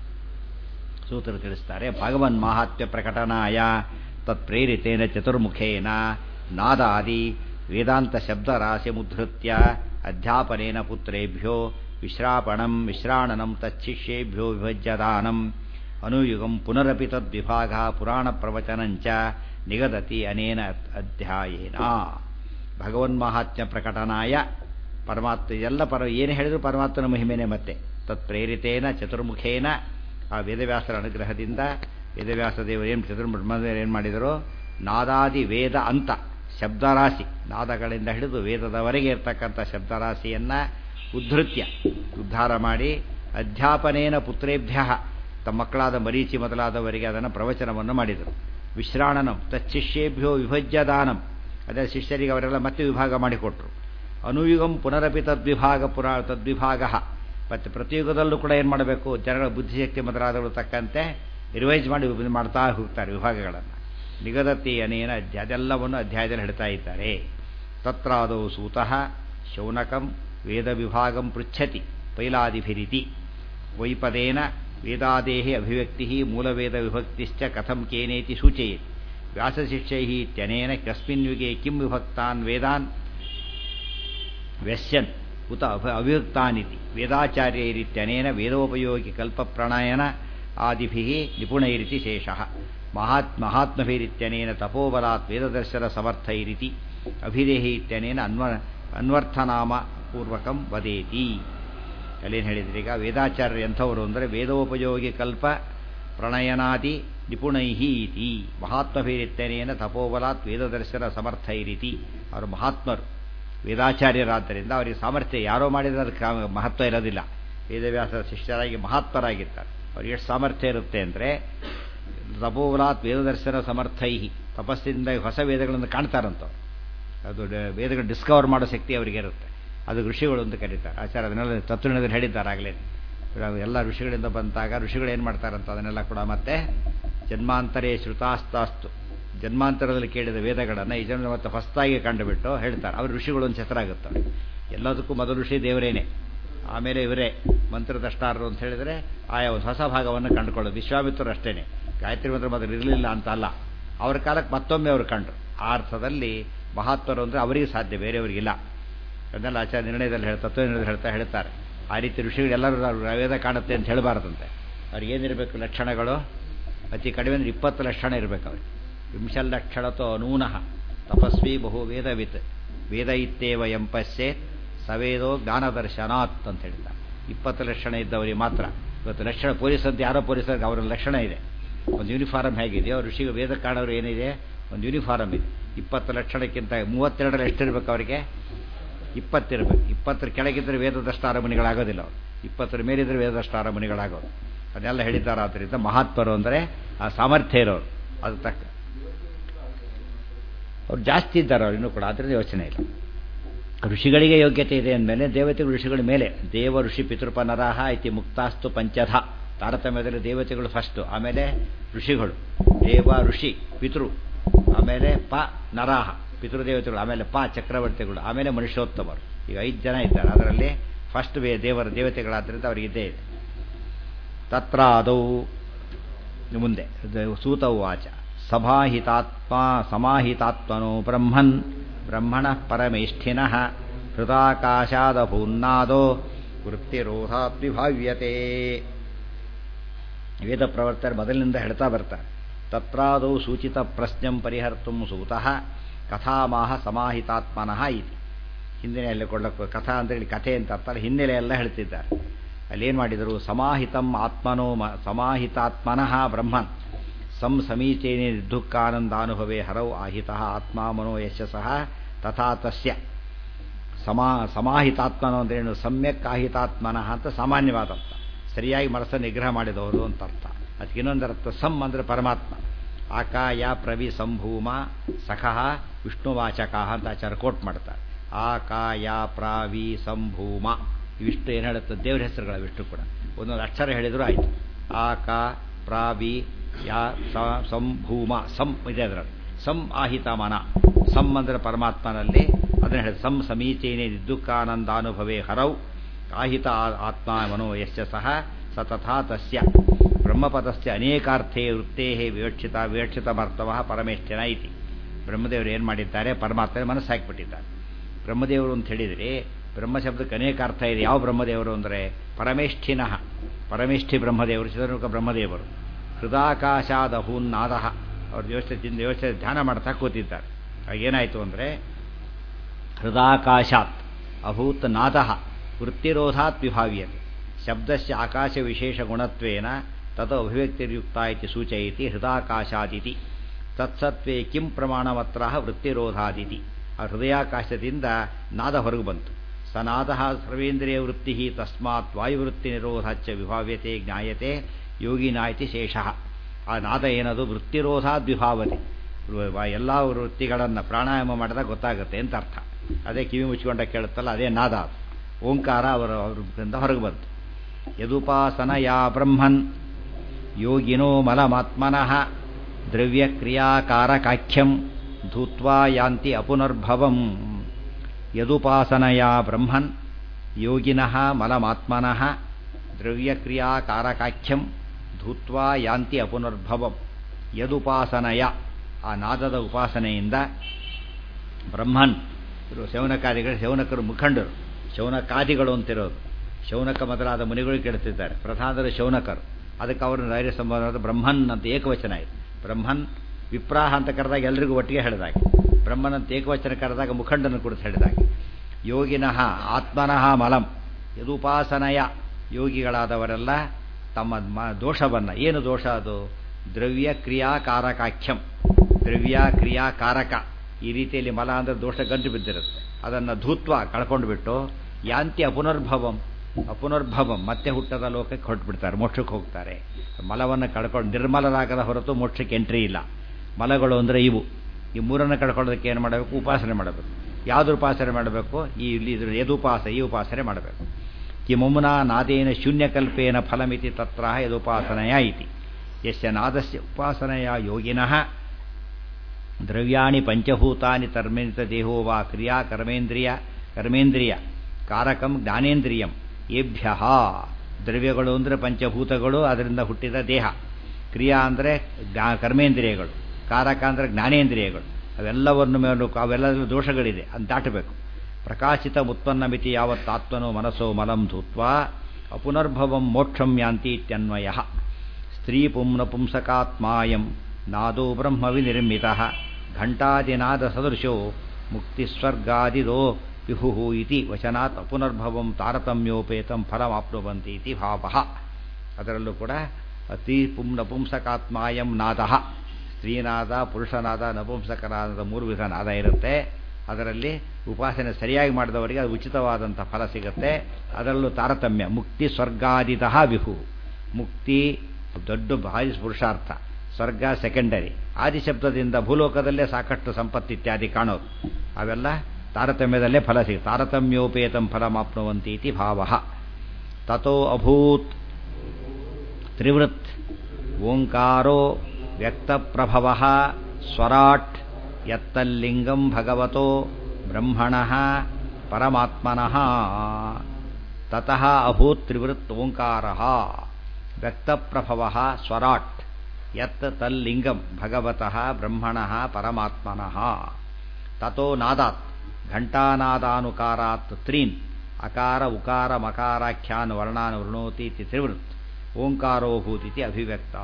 ಸೂತರು ತಿಳಿಸ್ತಾರೆ ಭಗವನ್ ಮಾಹಾತ್ಮ್ಯ ಪ್ರಕಟನಾಯ ತತ್ಪ್ರೇರಿತೇನ ಚತುರ್ಮುಖೇನ ನಾದಾದಿ ವೇದಾಂತ ಶಬ್ದರಾಶಿ ಮುದ್ಧೃತ್ಯ ಅಧ್ಯಾಪನೇನ ಪುತ್ರೇಭ್ಯೋ ವಿಶ್ರಾಪಣಂ ವಿಶ್ರಾಣನಂ ತಚ್ಚಿಷ್ಯೇಭ್ಯೋ ವಿಭಜ್ಯದಾನಂ ಅನುಯುಗಂ ಪುನರಪಿ ತದ್ವಿಭಾಗ ಪುರಾಣ ಪ್ರವಚನಂಚ ನಿಗದತಿ ಅನೇನ ಅಧ್ಯಾಯೇನ ಭಗವನ್ಮಾಹಾತ್ಮ್ಯ ಪ್ರಕಟನಾಯ ಪರಮಾತ್ಮ ಎಲ್ಲ ಪರ ಏನು ಹೇಳಿದ್ರು ಪರಮಾತ್ಮನ ಮಹಿಮೆನೇ ಮತ್ತೆ ತತ್ಪ್ರೇರಿತೇನ ಚತುರ್ಮುಖೇನ ಆ ವೇದವ್ಯಾಸರ ಅನುಗ್ರಹದಿಂದ ವೇದವ್ಯಾಸ ದೇವರು ಏನು ಚತುರ್ಬ್ರಹ್ಮದೇವರು ಏನು ಮಾಡಿದರು ನಾದಾದಿ ವೇದ ಅಂತ ಶಬ್ದರಾಶಿ ನಾದಗಳಿಂದ ಹಿಡಿದು ವೇದದವರೆಗೆ ಇರ್ತಕ್ಕಂಥ ಶಬ್ದರಾಶಿಯನ್ನು ಉದ್ಧೃತ್ಯ ಉದ್ಧಾರ ಮಾಡಿ ಅಧ್ಯಾಪನೇನ ಪುತ್ರೇಭ್ಯ ತಮ್ಮ ಮಕ್ಕಳಾದ ಮರೀಚಿ ಮೊದಲಾದವರಿಗೆ ಅದನ್ನು ಪ್ರವಚನವನ್ನು ಮಾಡಿದರು ವಿಶ್ರಾಣನಂ ತಚ್ಚಿಷ್ಯೇಭ್ಯೋ ವಿಭಜ್ಯ ದಾನಂ ಅದೇ ಶಿಷ್ಯರಿಗೆ ಅವರೆಲ್ಲ ಮತ್ತೆ ವಿಭಾಗ ಮಾಡಿಕೊಟ್ರು ಅನುಯುಗಂ ಪುನರಪಿ ತದ್ವಿಭಾಗ ಪುರಾ ತದ್ವಿಭಾಗ ಮತ್ತು ಪ್ರತಿಯುಗದಲ್ಲೂ ಕೂಡ ಏನು ಮಾಡಬೇಕು ಜನಗಳ ಬುದ್ಧಿಶಕ್ತಿ ಮೊದಲಾದಗಳು ತಕ್ಕಂತೆ ರಿವೈಸ್ ಮಾಡಿ ಮಾಡ್ತಾ ಹೋಗ್ತಾರೆ ವಿಭಾಗಗಳನ್ನು ನಿಗದತಿ ಅನೇನ ಅಧ್ಯಾಯ ಅದೆಲ್ಲವನ್ನು ಅಧ್ಯಾಯದಲ್ಲಿ ಹೇಳ್ತಾ ಇದ್ದಾರೆ ತತ್ರಾದೌ ಸೂತಃ ಶೌನಕಂ ವೇದ ವಿಭಾಗಂ ಪೃಚ್ಛತಿ ಪೈಲಾದಿಭಿರಿತಿ ವೈಪದೇನ ವೇದಾದೇಹಿ ಅಭಿವ್ಯಕ್ತಿ ಮೂಲವೇದ ವಿಭಕ್ತಿಶ್ಚ ಕಥಂ ಕೇನೇತಿ ಸೂಚಯತಿ ವ್ಯಾಸಶಿಷ್ಯೈ ಇತ್ಯನೇನ ಕಸ್ಮಿನ್ ಯುಗೆ ಕಿಂ ವಿಭಕ್ತಾನ್ ವೇದಾನ್ ವ್ಯಸ್ಯನ್ ಉತ ಅವಿಯುಕ್ತಾನಿತಿ ವೇದಾಚಾರ್ಯೈರಿತ್ಯನೇನ ವೇದೋಪಯೋಗಿ ಕಲ್ಪಪ್ರಣಯನ ಆದಿಭಿ ನಿಪುಣೈರಿತಿ ಶೇಷಃ ಮಹಾತ್ ಮಹಾತ್ಮಭಿರಿತ್ಯನೇನ ತಪೋಬಲಾತ್ ವೇದದರ್ಶನ ಸಮರ್ಥೈರಿತಿ ಅಭಿದೇಹಿ ಇತ್ಯನೇನ ಅನ್ವ ಅನ್ವರ್ಥನಾಮ ಪೂರ್ವಕಂ ವದೇತಿ ಅಲ್ಲೇನು ಹೇಳಿದ್ರಿ ಈಗ ವೇದಾಚಾರ್ಯರು ಎಂಥವರು ಅಂದರೆ ವೇದೋಪಯೋಗಿ ಕಲ್ಪ ಪ್ರಣಯನಾದಿ ನಿಪುಣೈಹಿ ಇತಿ ಮಹಾತ್ಮಭಿರಿತ್ಯನೇನ ತಪೋಬಲಾತ್ ವೇದದರ್ಶನ ಸಮರ್ಥೈರಿತಿ ಅವರು ಮಹಾತ್ಮರು ವೇದಾಚಾರ್ಯರಾದ್ದರಿಂದ ಅವರಿಗೆ ಸಾಮರ್ಥ್ಯ ಯಾರೋ ಮಾಡಿದ್ರೆ ಅದಕ್ಕೆ ಮಹತ್ವ ಇರೋದಿಲ್ಲ ವೇದವ್ಯಾಸರ ಶಿಷ್ಯರಾಗಿ ಮಹಾತ್ಮರಾಗಿರ್ತಾರೆ ಅವ್ರಿಗೆ ಎಷ್ಟು ಸಾಮರ್ಥ್ಯ ಇರುತ್ತೆ ಅಂದರೆ ತಪೋಬಲಾತ್ ವೇದದರ್ಶನ ಸಮರ್ಥೈಹಿ ತಪಸ್ಸಿಂದ ಹೊಸ ವೇದಗಳನ್ನು ಕಾಣ್ತಾರಂತವ್ರು ಅದು ವೇದಗಳು ಡಿಸ್ಕವರ್ ಮಾಡೋ ಶಕ್ತಿ ಅವರಿಗೆ ಇರುತ್ತೆ ಅದು ಋಷಿಗಳು ಅಂತ ಕರೀತಾರೆ ಆಚಾರ್ಯ ಅದನ್ನೆಲ್ಲ ತತ್ವದಲ್ಲಿ ಹೇಳಿದ್ದಾರೆ ಆಗಲೇ ಎಲ್ಲ ಋಷಿಗಳಿಂದ ಬಂದಾಗ ಋಷಿಗಳು ಏನು ಮಾಡ್ತಾರಂತ ಅದನ್ನೆಲ್ಲ ಕೂಡ ಮತ್ತೆ ಜನ್ಮಾಂತರೇ ಶ್ರುತಾಸ್ತಾಸ್ತು ಜನ್ಮಾಂತರದಲ್ಲಿ ಕೇಳಿದ ವೇದಗಳನ್ನು ಈ ಜನ ಮತ್ತೆ ಹೊಸದಾಗಿ ಕಂಡುಬಿಟ್ಟು ಹೇಳ್ತಾರೆ ಅವ್ರ ಋಷಿಗಳು ಒಂದು ಹೆಸರಾಗುತ್ತವೆ ಎಲ್ಲದಕ್ಕೂ ಮೊದಲು ಋಷಿ ದೇವರೇನೆ ಆಮೇಲೆ ಇವರೇ ಮಂತ್ರದಷ್ಟಾರರು ಅಂತ ಹೇಳಿದರೆ ಆಯಾ ಒಂದು ಹೊಸ ಭಾಗವನ್ನು ಕಂಡುಕೊಳ್ಳೋದು ವಿಶ್ವಾಮಿತ್ರರು ಅಷ್ಟೇನೆ ಗಾಯತ್ರಿ ಮಂತ್ರ ಮೊದಲು ಇರಲಿಲ್ಲ ಅಂತ ಅಲ್ಲ ಅವ್ರ ಕಾಲಕ್ಕೆ ಮತ್ತೊಮ್ಮೆ ಅವರು ಕಂಡ್ರು ಆ ಅರ್ಥದಲ್ಲಿ ಮಹಾತ್ಮರು ಅಂದರೆ ಅವರಿಗೆ ಸಾಧ್ಯ ಬೇರೆಯವರಿಗಿಲ್ಲ ಅದನ್ನೆಲ್ಲ ಆಚಾರ್ಯ ನಿರ್ಣಯದಲ್ಲಿ ಹೇಳ್ತಾ ತತ್ವ ನಿರ್ಣಯದಲ್ಲಿ ಹೇಳ್ತಾ ಹೇಳ್ತಾರೆ ಆ ರೀತಿ ಋಷಿಗಳು ಎಲ್ಲರೂ ವೇದ ಕಾಣುತ್ತೆ ಅಂತ ಹೇಳಬಾರ್ದಂತೆ ಅವ್ರಿಗೆ ಏನಿರಬೇಕು ಲಕ್ಷಣಗಳು ಅತಿ ಕಡಿಮೆ ಅಂದರೆ ಇಪ್ಪತ್ತು ಲಕ್ಷಣ ಇರಬೇಕು ಅವ್ರಿಗೆ ವಿಂಶಲ್ಲಕ್ಷಣತೋ ನೂನಃ ತಪಸ್ವಿ ಬಹು ವೇದವಿತ್ ವೇದ ಇತ್ತೇವ ಎಂಪಸ್ಸೆ ಸವೇದೋ ಜ್ಞಾನದರ್ಶನಾತ್ ಅಂತ ಹೇಳ್ತಾರೆ ಇಪ್ಪತ್ತು ಲಕ್ಷಣ ಇದ್ದವರಿಗೆ ಮಾತ್ರ ಇವತ್ತು ಲಕ್ಷಣ ಪೊಲೀಸ್ ಅಂತ ಯಾರೋ ಪೊಲೀಸರಿಗೆ ಅವರ ಲಕ್ಷಣ ಇದೆ ಒಂದು ಯೂನಿಫಾರ್ಮ್ ಹೇಗಿದೆ ಅವ್ರ ಋಷಿಗೆ ವೇದ ಕಾಣೋರು ಏನಿದೆ ಒಂದು ಯೂನಿಫಾರ್ಮ್ ಇದೆ ಇಪ್ಪತ್ತು ಲಕ್ಷಣಕ್ಕಿಂತ ಮೂವತ್ತೆರಡರಲ್ಲಿ ಎಷ್ಟಿರ್ಬೇಕು ಅವರಿಗೆ ಇಪ್ಪತ್ತಿರಬೇಕು ಇಪ್ಪತ್ತರ ಕೆಳಗಿದ್ರೆ ವೇದದಷ್ಟು ಆರಮಣಿಗಳಾಗೋದಿಲ್ಲ ಅವರು ಇಪ್ಪತ್ತರ ಮೇಲಿದ್ರೆ ವೇದದಷ್ಟು ಆರಮಣಿಗಳಾಗೋದು ಅದನ್ನೆಲ್ಲ ಹೇಳಿದ್ದಾರೆ ಆದ್ದರಿಂದ ಮಹಾತ್ಮರು ಅಂದರೆ ಆ ಸಾಮರ್ಥ್ಯ ಇರೋರು ಅದು ತಕ್ಕ ಅವ್ರು ಜಾಸ್ತಿ ಇದ್ದಾರೆ ಅವ್ರು ಇನ್ನೂ ಕೂಡ ಆದ್ದರಿಂದ ಯೋಚನೆ ಇಲ್ಲ ಋಷಿಗಳಿಗೆ ಯೋಗ್ಯತೆ ಇದೆ ಅಂದಮೇಲೆ ದೇವತೆಗಳು ಋಷಿಗಳ ಮೇಲೆ ದೇವ ಋಷಿ ಪಿತೃಪನರಾಹ ಇತಿ ಮುಕ್ತಾಸ್ತು ಪಂಚಧ ತಾರತಮ್ಯದಲ್ಲಿ ದೇವತೆಗಳು ಫಸ್ಟು ಆಮೇಲೆ ಋಷಿಗಳು ದೇವ ಋಷಿ ಪಿತೃ ಆಮೇಲೆ ಪ ನರಾಹ ಪಿತೃದೇವತೆಗಳು ಆಮೇಲೆ ಪ ಚಕ್ರವರ್ತಿಗಳು ಆಮೇಲೆ ಮನುಷ್ಯೋತ್ತಮರು ಈಗ ಐದು ಜನ ಇದ್ದಾರೆ ಅದರಲ್ಲಿ ಫಸ್ಟ್ ವೇ ದೇವರ ದೇವತೆಗಳಾದ್ರಿಂದ ಅವರಿಗೆ ಇದ್ದೇ ಇದೆ ತತ್ರ ಅದೌ ಮುಂದೆ ಸೂತವು ವಾಚ ಸಮಾಹಿತಾತ್ಮ ಸಮಾಹಿತಾತ್ಮನೋ ಬ್ರಹ್ಮನ್ ಬ್ರಹ್ಮಣ ಪರಮೇಷ್ಠಿನಃ ಹೃದಾಕಾಶಾದಭೂನ್ನಾದೋ ವೃತ್ತಿರೋಧಾತ್ ವಿಭಾವ್ಯತೆ ವೇದ ಪ್ರವರ್ತನೆ ಮೊದಲಿನಿಂದ ಹೇಳ್ತಾ ಬರ್ತಾರೆ ತತ್ರಾದೌ ಸೂಚಿತ ಪ್ರಶ್ನಂ ಪರಿಹರ್ತು ಸೂತಃ ಕಥಾಮಾಹ ಸಮಾಹಿತಾತ್ಮನಃ ಇತಿ ಹಿನ್ನೆಲೆಯಲ್ಲಿ ಕೊಡಕ್ಕೆ ಕಥಾ ಅಂತ ಹೇಳಿ ಕಥೆ ಅಂತ ಅರ್ಥ ಹಿನ್ನೆಲೆ ಎಲ್ಲ ಹೇಳ್ತಿದ್ದಾರೆ ಅಲ್ಲೇನು ಮಾಡಿದರು ಸಮಾಹಿತಂ ಆತ್ಮನೋ ಮ ಸಮಾಹಿತಾತ್ಮನಃ ಬ್ರಹ್ಮನ್ ಸಂ ಸಮೀಚೇನೆ ನಿರ್ದುಃಖಾನಂದಾನುಭವೇ ಹರೌ ಆಹಿತ ಆತ್ಮ ಮನೋ ಯಶಸ್ಸಃ ತಥಾ ತಸ್ಯ ಸಮಾ ಸಮಾಹಿತಾತ್ಮನೋ ಅಂದ್ರೇನು ಸಮ್ಯಕ್ ಆಹಿತಾತ್ಮನಃ ಅಂತ ಸಾಮಾನ್ಯವಾದ ಅರ್ಥ ಸರಿಯಾಗಿ ಮನಸ್ಸನ್ನು ನಿಗ್ರಹ ಮಾಡಿದವರು ಅಂತ ಅರ್ಥ ಅದಕ್ಕೆ ಇನ್ನೊಂದು ಅರ್ಥ ಸಂ ಅಂದರೆ ಪರಮಾತ್ಮ ಆಕಾಯ ಪ್ರವಿ ಸಂಭೂಮ ಸಖಃ ವಿಷ್ಣುವಾಚಕ ಅಂತ ಆಚಾರ ಕೋಟ್ ಮಾಡ್ತಾರೆ ಆಕಾಯ ಪ್ರಾವಿ ಸಂಭೂಮ ಇವಿಷ್ಟು ಏನು ಹೇಳುತ್ತೆ ದೇವ್ರ ಹೆಸರುಗಳು ಇವಿಷ್ಟು ಕೂಡ ಒಂದೊಂದು ಅಕ್ಷರ ಹೇಳಿದ್ರು ಆಯಿತು ಆಕ ಪ್ರಾವಿ ಯಾ ಸಂಭೂಮ ಸಂ ಇದೆ ಅದರಲ್ಲಿ ಸಂ ಆಹಿತ ಮನ ಸಂ ಅಂದರೆ ಪರಮಾತ್ಮನಲ್ಲಿ ಅದನ್ನು ಹೇಳಿ ಸಂ ಸಮೀಚೇನೆ ನಿರ್ದುಃಖಾನಂದಾನುಭವೇ ಹರೌ ಆಹಿತ ಆತ್ಮ ಮನೋ ಯಶ್ಚ ಸಹ ಸತಥಾ ತಸ್ಯ ಬ್ರಹ್ಮಪದಸ್ಯ ಅನೇಕಾರ್ಥೇ ವೃತ್ತೇ ವಿವಕ್ಷಿತ ವಿವಕ್ಷಿತಮರ್ಥವ ಪರಮೇಶ್ವರ ಇತಿ ಬ್ರಹ್ಮದೇವರು ಏನು ಮಾಡಿದ್ದಾರೆ ಪರಮಾತ್ಮ ಮನಸ್ಸು ಹಾಕಿಬಿಟ್ಟಿದ್ದಾರೆ ಬ್ರಹ್ಮದೇವರು ಅಂತ ಹೇಳಿದರೆ ಬ್ರಹ್ಮಶಬ್ದಕ್ಕೆ ಅನೇಕ ಅರ್ಥ ಇದೆ ಯಾವ ಬ್ರಹ್ಮದೇವರು ಅಂದರೆ ಪರಮೇಷ್ಠಿನಃ ಪರಮೇಷ್ಠಿ ಬ್ರಹ್ಮದೇವರು ಚಿತ್ರಮುಖ ಬ್ರಹ್ಮದೇವರು ಹೃದಾಕಾಶಾದಹೂನ್ನಾದ ಅವ್ರ ಯೋಚನೆ ಯೋಚನೆ ಧ್ಯಾನ ಮಾಡ್ತಾ ಕೂತಿದ್ದಾರೆ ಏನಾಯಿತು ಅಂದರೆ ಹೃದಾಕಾಶಾತ್ ಅಭೂತ್ ನಾದ ವೃತ್ತಿರೋಧಾತ್ ವಿಭಾವ್ಯತೆ ಶಬ್ದಸ್ಯ ಆಕಾಶ ವಿಶೇಷ ಗುಣತ್ವೇನ ತದ ಅಭಿವ್ಯಕ್ತಿರ್ಯುಕ್ತ ಇತಿ ಸೂಚಯತಿ ಹೃದಾಕಾಶಾದಿತಿ ತತ್ಸತ್ವೇ ಕಿಂ ಪ್ರಮಾಣಮತ್ರ ವೃತ್ತಿರೋಧಾದಿತಿ ಆ ಹೃದಯಾಕಾಶದಿಂದ ನಾದ ಹೊರಗೆ ಬಂತು ಸ ನಾದ ಸರ್ವೇಂದ್ರಿಯ ವೃತ್ತಿ ತಸ್ಮಾತ್ ವಾಯುವೃತ್ತಿ ನಿರೋಧಾಚ ವಿಭಾವ್ಯತೆ ಜ್ಞಾಯತೆ ಯೋಗಿನಾಯ್ತಿ ಶೇಷಃ ಆ ನಾದ ಏನದು ವೃತ್ತಿರೋಧಾದ್ ವಿಭಾವತೆ ಎಲ್ಲ ವೃತ್ತಿಗಳನ್ನು ಪ್ರಾಣಾಯಾಮ ಮಾಡಿದಾಗ ಗೊತ್ತಾಗುತ್ತೆ ಅಂತ ಅರ್ಥ ಅದೇ ಕಿವಿ ಮುಚ್ಕೊಂಡ ಕೇಳುತ್ತಲ್ಲ ಅದೇ ನಾದ ಓಂಕಾರ ಅವರ ಅವ್ರಿಂದ ಹೊರಗೆ ಬಂತು ಯದುಪಾಸನ ಯಾ ಬ್ರಹ್ಮನ್ ಯೋಗಿನೋ ಮಲಮಾತ್ಮನಃ ದ್ರವ್ಯಕ್ರಿಯಾಕಾರಕಾಖ್ಯಂ ಧೂತ್ವಾ ಯಾಂತಿ ಅಪುನರ್ಭವಂ ಯದುಪಾಸನಯಾ ಬ್ರಹ್ಮನ್ ಯೋಗಿನಃ ಮಲಮಾತ್ಮನಃ ದ್ರವ್ಯಕ್ರಿಯಾಕಾರಕಾಖ್ಯಂ ಧೂತ್ವಾ ಯಾಂತಿ ಅಪುನರ್ಭವಂ ಯದುಪಾಸನಯ ಆ ನಾದದ ಉಪಾಸನೆಯಿಂದ ಬ್ರಹ್ಮನ್ ಇವರು ಶೌನಕಾದಿಗಳು ಶೌನಕರು ಮುಖಂಡರು ಶೌನಕಾದಿಗಳು ಅಂತಿರೋದು ಶೌನಕ ಮೊದಲಾದ ಮುನಿಗಳು ಕೇಳ್ತಿದ್ದಾರೆ ಪ್ರಧಾನರು ಶೌನಕರು ಅದಕ್ಕೆ ಅವರು ಧೈರ್ಯ ಸಂಬಂಧವಾದ ಬ್ರಹ್ಮನ್ ಅಂತ ಏಕವಚನ ಇದೆ ಬ್ರಹ್ಮನ್ ವಿಪ್ರಾಹ ಅಂತ ಕರೆದಾಗ ಎಲ್ರಿಗೂ ಒಟ್ಟಿಗೆ ಹೇಳಿದಾಗೆ ಬ್ರಹ್ಮನ್ ಅಂತ ಏಕವಚನ ಕರೆದಾಗ ಮುಖಂಡನ ಕುರಿತು ಹೇಳಿದಾಗೆ ಯೋಗಿನಃ ಆತ್ಮನಃ ಮಲಂ ಯದುಪಾಸನಯ ಯೋಗಿಗಳಾದವರೆಲ್ಲ ತಮ್ಮ ದೋಷವನ್ನು ಏನು ದೋಷ ಅದು ದ್ರವ್ಯ ಕ್ರಿಯಾಕಾರಕಾಖ್ಯಂ ದ್ರವ್ಯ ಕ್ರಿಯಾಕಾರಕ ಈ ರೀತಿಯಲ್ಲಿ ಮಲ ಅಂದರೆ ದೋಷ ಗಂಟು ಬಿದ್ದಿರುತ್ತೆ ಅದನ್ನು ಧೂತ್ವ ಕಳ್ಕೊಂಡು ಬಿಟ್ಟು ಯಾಂತಿ ಅಪುನರ್ಭವಂ ಅಪುನರ್ಭವಂ ಮತ್ತೆ ಹುಟ್ಟದ ಲೋಕಕ್ಕೆ ಹೊರಟುಬಿಡ್ತಾರೆ ಮೋಕ್ಷಕ್ಕೆ ಹೋಗ್ತಾರೆ ಮಲವನ್ನು ಕಳ್ಕೊಂಡು ನಿರ್ಮಲರಾಗದ ಹೊರತು ಮೋಕ್ಷಕ್ಕೆ ಎಂಟ್ರಿ ಇಲ್ಲ ಮಲಗಳು ಅಂದರೆ ಇವು ಈ ಮೂರನ್ನು ಕಳ್ಕೊಳ್ಳೋದಕ್ಕೆ ಏನು ಮಾಡಬೇಕು ಉಪಾಸನೆ ಮಾಡಬೇಕು ಯಾವ್ದು ಉಪಾಸನೆ ಮಾಡಬೇಕು ಈ ಇಲ್ಲಿ ಇದ್ರ ಯದುಪಾಸ ಈ ಉಪಾಸನೆ ಮಾಡಬೇಕು ಕಿಮುಮ್ನಾ ನಾದೇನ ಶೂನ್ಯಕಲ್ಪೇನ ಫಲಮಿತಿ ತತ್ರ ಯದುಪಾಸನೆಯ ಇತಿ ಯಶ್ಯ ನಾದಸ್ಯ ಉಪಾಸನೆಯ ಯೋಗಿನಃ ದ್ರವ್ಯಾಣಿ ಪಂಚಭೂತಾನಿ ತರ್ಮಿತ ದೇಹೋ ವಾ ಕ್ರಿಯಾ ಕರ್ಮೇಂದ್ರಿಯ ಕರ್ಮೇಂದ್ರಿಯ ಕಾರಕಂ ಜ್ಞಾನೇಂದ್ರಿಯಂ ಏಭ್ಯ ದ್ರವ್ಯಗಳು ಅಂದರೆ ಪಂಚಭೂತಗಳು ಅದರಿಂದ ಹುಟ್ಟಿದ ದೇಹ ಕ್ರಿಯಾ ಅಂದರೆ ಕರ್ಮೇಂದ್ರಿಯಗಳು ಕಾರಕ ಅಂದರೆ ಜ್ಞಾನೇಂದ್ರಿಯಗಳು ಅವೆಲ್ಲವನ್ನು ಮೇಲೆ ಅವೆಲ್ಲದರ ದೋಷಗಳಿದೆ ಅಂತ ದಾಟಬೇಕು ಪ್ರಕಾಶಿತ ಉತ್ಪನ್ನ ಮಿತಿ ಯಾವತ್ತಾತ್ಮನೋ ಮನಸ್ಸೋ ಮಲಂ ಧೂತ್ವಾ ಅಪುನರ್ಭವಂ ಮೋಕ್ಷಂ ಯಾಂತಿ ಇತ್ಯನ್ವಯ ಸ್ತ್ರೀ ಪುಂನ ಪುಂಸಕಾತ್ಮಾಯಂ ನಾದೋ ಬ್ರಹ್ಮ ವಿನಿರ್ಮಿತ ಘಂಟಾದಿನಾದ ಸದೃಶೋ ಮುಕ್ತಿಸ್ವರ್ಗಾದಿದೋ ವಿಭು ಇತಿ ವಚನಾತ್ ಅಪುನರ್ಭವಂ ತಾರತಮ್ಯೋಪೇತಂ ಫಲಮಾಪ್ನುವಂತಿ ಇತಿ ಭಾವ ಅದರಲ್ಲೂ ಕೂಡ ಅತಿ ಪುಂ ನಪುಂಸಕಾತ್ಮಾಯಂ ನಾದ ಸ್ತ್ರೀನಾದ ಪುರುಷನಾದ ನಪುಂಸಕನಾದ ಮೂರು ವಿಧ ನಾದ ಇರುತ್ತೆ ಅದರಲ್ಲಿ ಉಪಾಸನೆ ಸರಿಯಾಗಿ ಮಾಡಿದವರಿಗೆ ಅದು ಉಚಿತವಾದಂಥ ಫಲ ಸಿಗುತ್ತೆ ಅದರಲ್ಲೂ ತಾರತಮ್ಯ ಮುಕ್ತಿ ಸ್ವರ್ಗಾದಿತಃ ವಿಭು ಮುಕ್ತಿ ದೊಡ್ಡ ಭಾರಿ ಪುರುಷಾರ್ಥ ಸ್ವರ್ಗ ಸೆಕೆಂಡರಿ ಆದಿಶಬ್ದದಿಂದ ಭೂಲೋಕದಲ್ಲೇ ಸಾಕಷ್ಟು ಸಂಪತ್ತು ಇತ್ಯಾದಿ ಕಾಣೋದು ಅವೆಲ್ಲ ತಾರತಮ್ಯದಲ್ಲೇ ಫಲ ಸಿಗ ತಾರತಮ್ಯೋಪೇತಂ ಫಲಮಾಪ್ನುವಂತಿ ಇತಿ ಭಾವ ತಥೋ ಅಭೂತ್ ತ್ರಿವೃತ್ ಓಂಕಾರೋ ವ್ಯಕ್ತಪ್ರಭವ ಸ್ವರಾಟ್ ಯತ್ತಲ್ಲಿಂಗಂ ಭಗವತೋ ಬ್ರಹ್ಮಣಃ ಪರಮಾತ್ಮನಃ ತತಃ ಅಭೂತ್ ತ್ರಿವೃತ್ ಓಂಕಾರ ವ್ಯಕ್ತಪ್ರಭವ ಸ್ವರಾಟ್ ಯತ್ ತಲ್ಲಿಂಗಂ ಭಗವತಃ ಬ್ರಹ್ಮಣಃ ಪರಮಾತ್ಮನಃ ತಥೋ ನಾದಾತ್ ಘಂಟಾನಾದಾನುಕಾರಾತ್ ತ್ರೀನ್ ಅಕಾರ ಉಕಾರ ಮಕಾರಾಖ್ಯಾನ್ ವರ್ಣಾನ್ ವೃಣೋತಿ ಇತಿ ತ್ರಿವೃತ್ ಓಂಕಾರೋಭೂತಿತಿ ಅಭಿವ್ಯಕ್ತ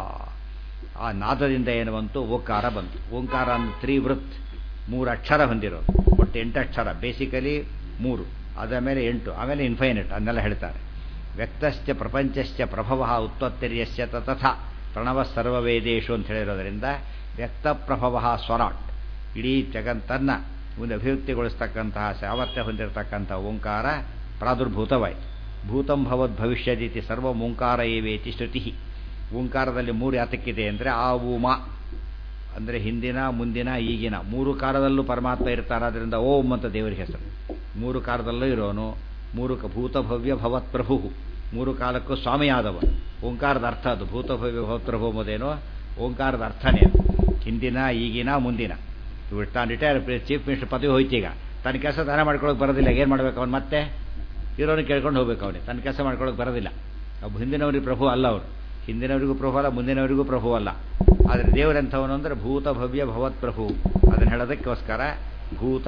ಆ ನಾದದಿಂದ ಏನು ಬಂತು ಓಂಕಾರ ಬಂತು ಓಂಕಾರ ಅಂದ್ರೆ ತ್ರಿವೃತ್ ಮೂರು ಅಕ್ಷರ ಹೊಂದಿರೋದು ಒಟ್ಟು ಎಂಟು ಅಕ್ಷರ ಬೇಸಿಕಲಿ ಮೂರು ಅದರ ಮೇಲೆ ಎಂಟು ಆಮೇಲೆ ಇನ್ಫೈನೆಟ್ ಅದನ್ನೆಲ್ಲ ಹೇಳ್ತಾರೆ ವ್ಯಕ್ತಶ್ಚ ಪ್ರಪಂಚಶ್ಚ ಪ್ರಭವ ಉತ್ಪತ್ತಿರ್ಯಶ್ಚ ತಥಾ ಪ್ರಣವ ಸರ್ವವೇದೇಶು ಅಂತ ಹೇಳಿರೋದ್ರಿಂದ ವ್ಯಕ್ತ ಪ್ರಭವ ಸ್ವರಾಟ್ ಇಡೀ ಜಗತ್ತನ್ನ ಮುಂದೆ ಅಭಿವ್ಯಕ್ತಿಗೊಳಿಸ್ತಕ್ಕಂತಹ ಸಾಮರ್ಥ್ಯ ಹೊಂದಿರತಕ್ಕಂಥ ಓಂಕಾರ ಪ್ರಾದುರ್ಭೂತವಾಯಿತು ಭೂತಂ ಭವದ್ ಭವಿಷ್ಯದಿತಿ ಸರ್ವ ಓಂಕಾರ ಏವೇತಿ ಶ್ರುತಿ ಓಂಕಾರದಲ್ಲಿ ಮೂರು ಯಾತಕ್ಕಿದೆ ಅಂದರೆ ಆ ಊಮ ಅಂದರೆ ಹಿಂದಿನ ಮುಂದಿನ ಈಗಿನ ಮೂರು ಕಾಲದಲ್ಲೂ ಪರಮಾತ್ಮ ಇರ್ತಾರಾದ್ರಿಂದ ಓಂ ಅಂತ ದೇವರ ಹೆಸರು ಮೂರು ಕಾಲದಲ್ಲೂ ಇರೋನು ಮೂರು ಭೂತ ಭವ್ಯ ಭವತ್ ಪ್ರಭು ಮೂರು ಕಾಲಕ್ಕೂ ಸ್ವಾಮಿಯಾದವ ಓಂಕಾರದ ಅರ್ಥ ಅದು ಭೂತ ಭವ್ಯ ಭವತ್ ಪ್ರಭು ಎಂಬುದೇನೋ ಓಂಕಾರದ ಅರ್ಥನೇ ಅದು ಹಿಂದಿನ ಈಗಿನ ಮುಂದಿನ ಇವ್ ತಾನು ರಿಟೈರ್ ಚೀಫ್ ಮಿನಿಸ್ಟರ್ ಪದವಿ ಹೋಯ್ತು ಈಗ ತನ್ನ ಕೆಲಸ ತಾನೇ ಮಾಡ್ಕೊಳಕ್ಕೆ ಬರೋದಿಲ್ಲ ಏನು ಮಾಡ್ಬೇಕು ಅವನು ಮತ್ತೆ ಇರೋನು ಕೇಳ್ಕೊಂಡು ಹೋಗ್ಬೇಕು ಅವನಿಗೆ ತನ್ನ ಕೆಲಸ ಮಾಡ್ಕೊಳಕ್ಕೆ ಬರೋದಿಲ್ಲ ಒಬ್ಬ ಹಿಂದಿನವರಿಗೆ ಪ್ರಭು ಅಲ್ಲ ಅವರು ಹಿಂದಿನವರಿಗೂ ಪ್ರಭು ಅಲ್ಲ ಮುಂದಿನವರಿಗೂ ಪ್ರಭು ಅಲ್ಲ ಆದರೆ ದೇವರಂಥವನು ಅಂದರೆ ಭೂತ ಭವ್ಯ ಭವತ್ ಪ್ರಭು ಅದನ್ನು ಹೇಳೋದಕ್ಕೋಸ್ಕರ ಭೂತ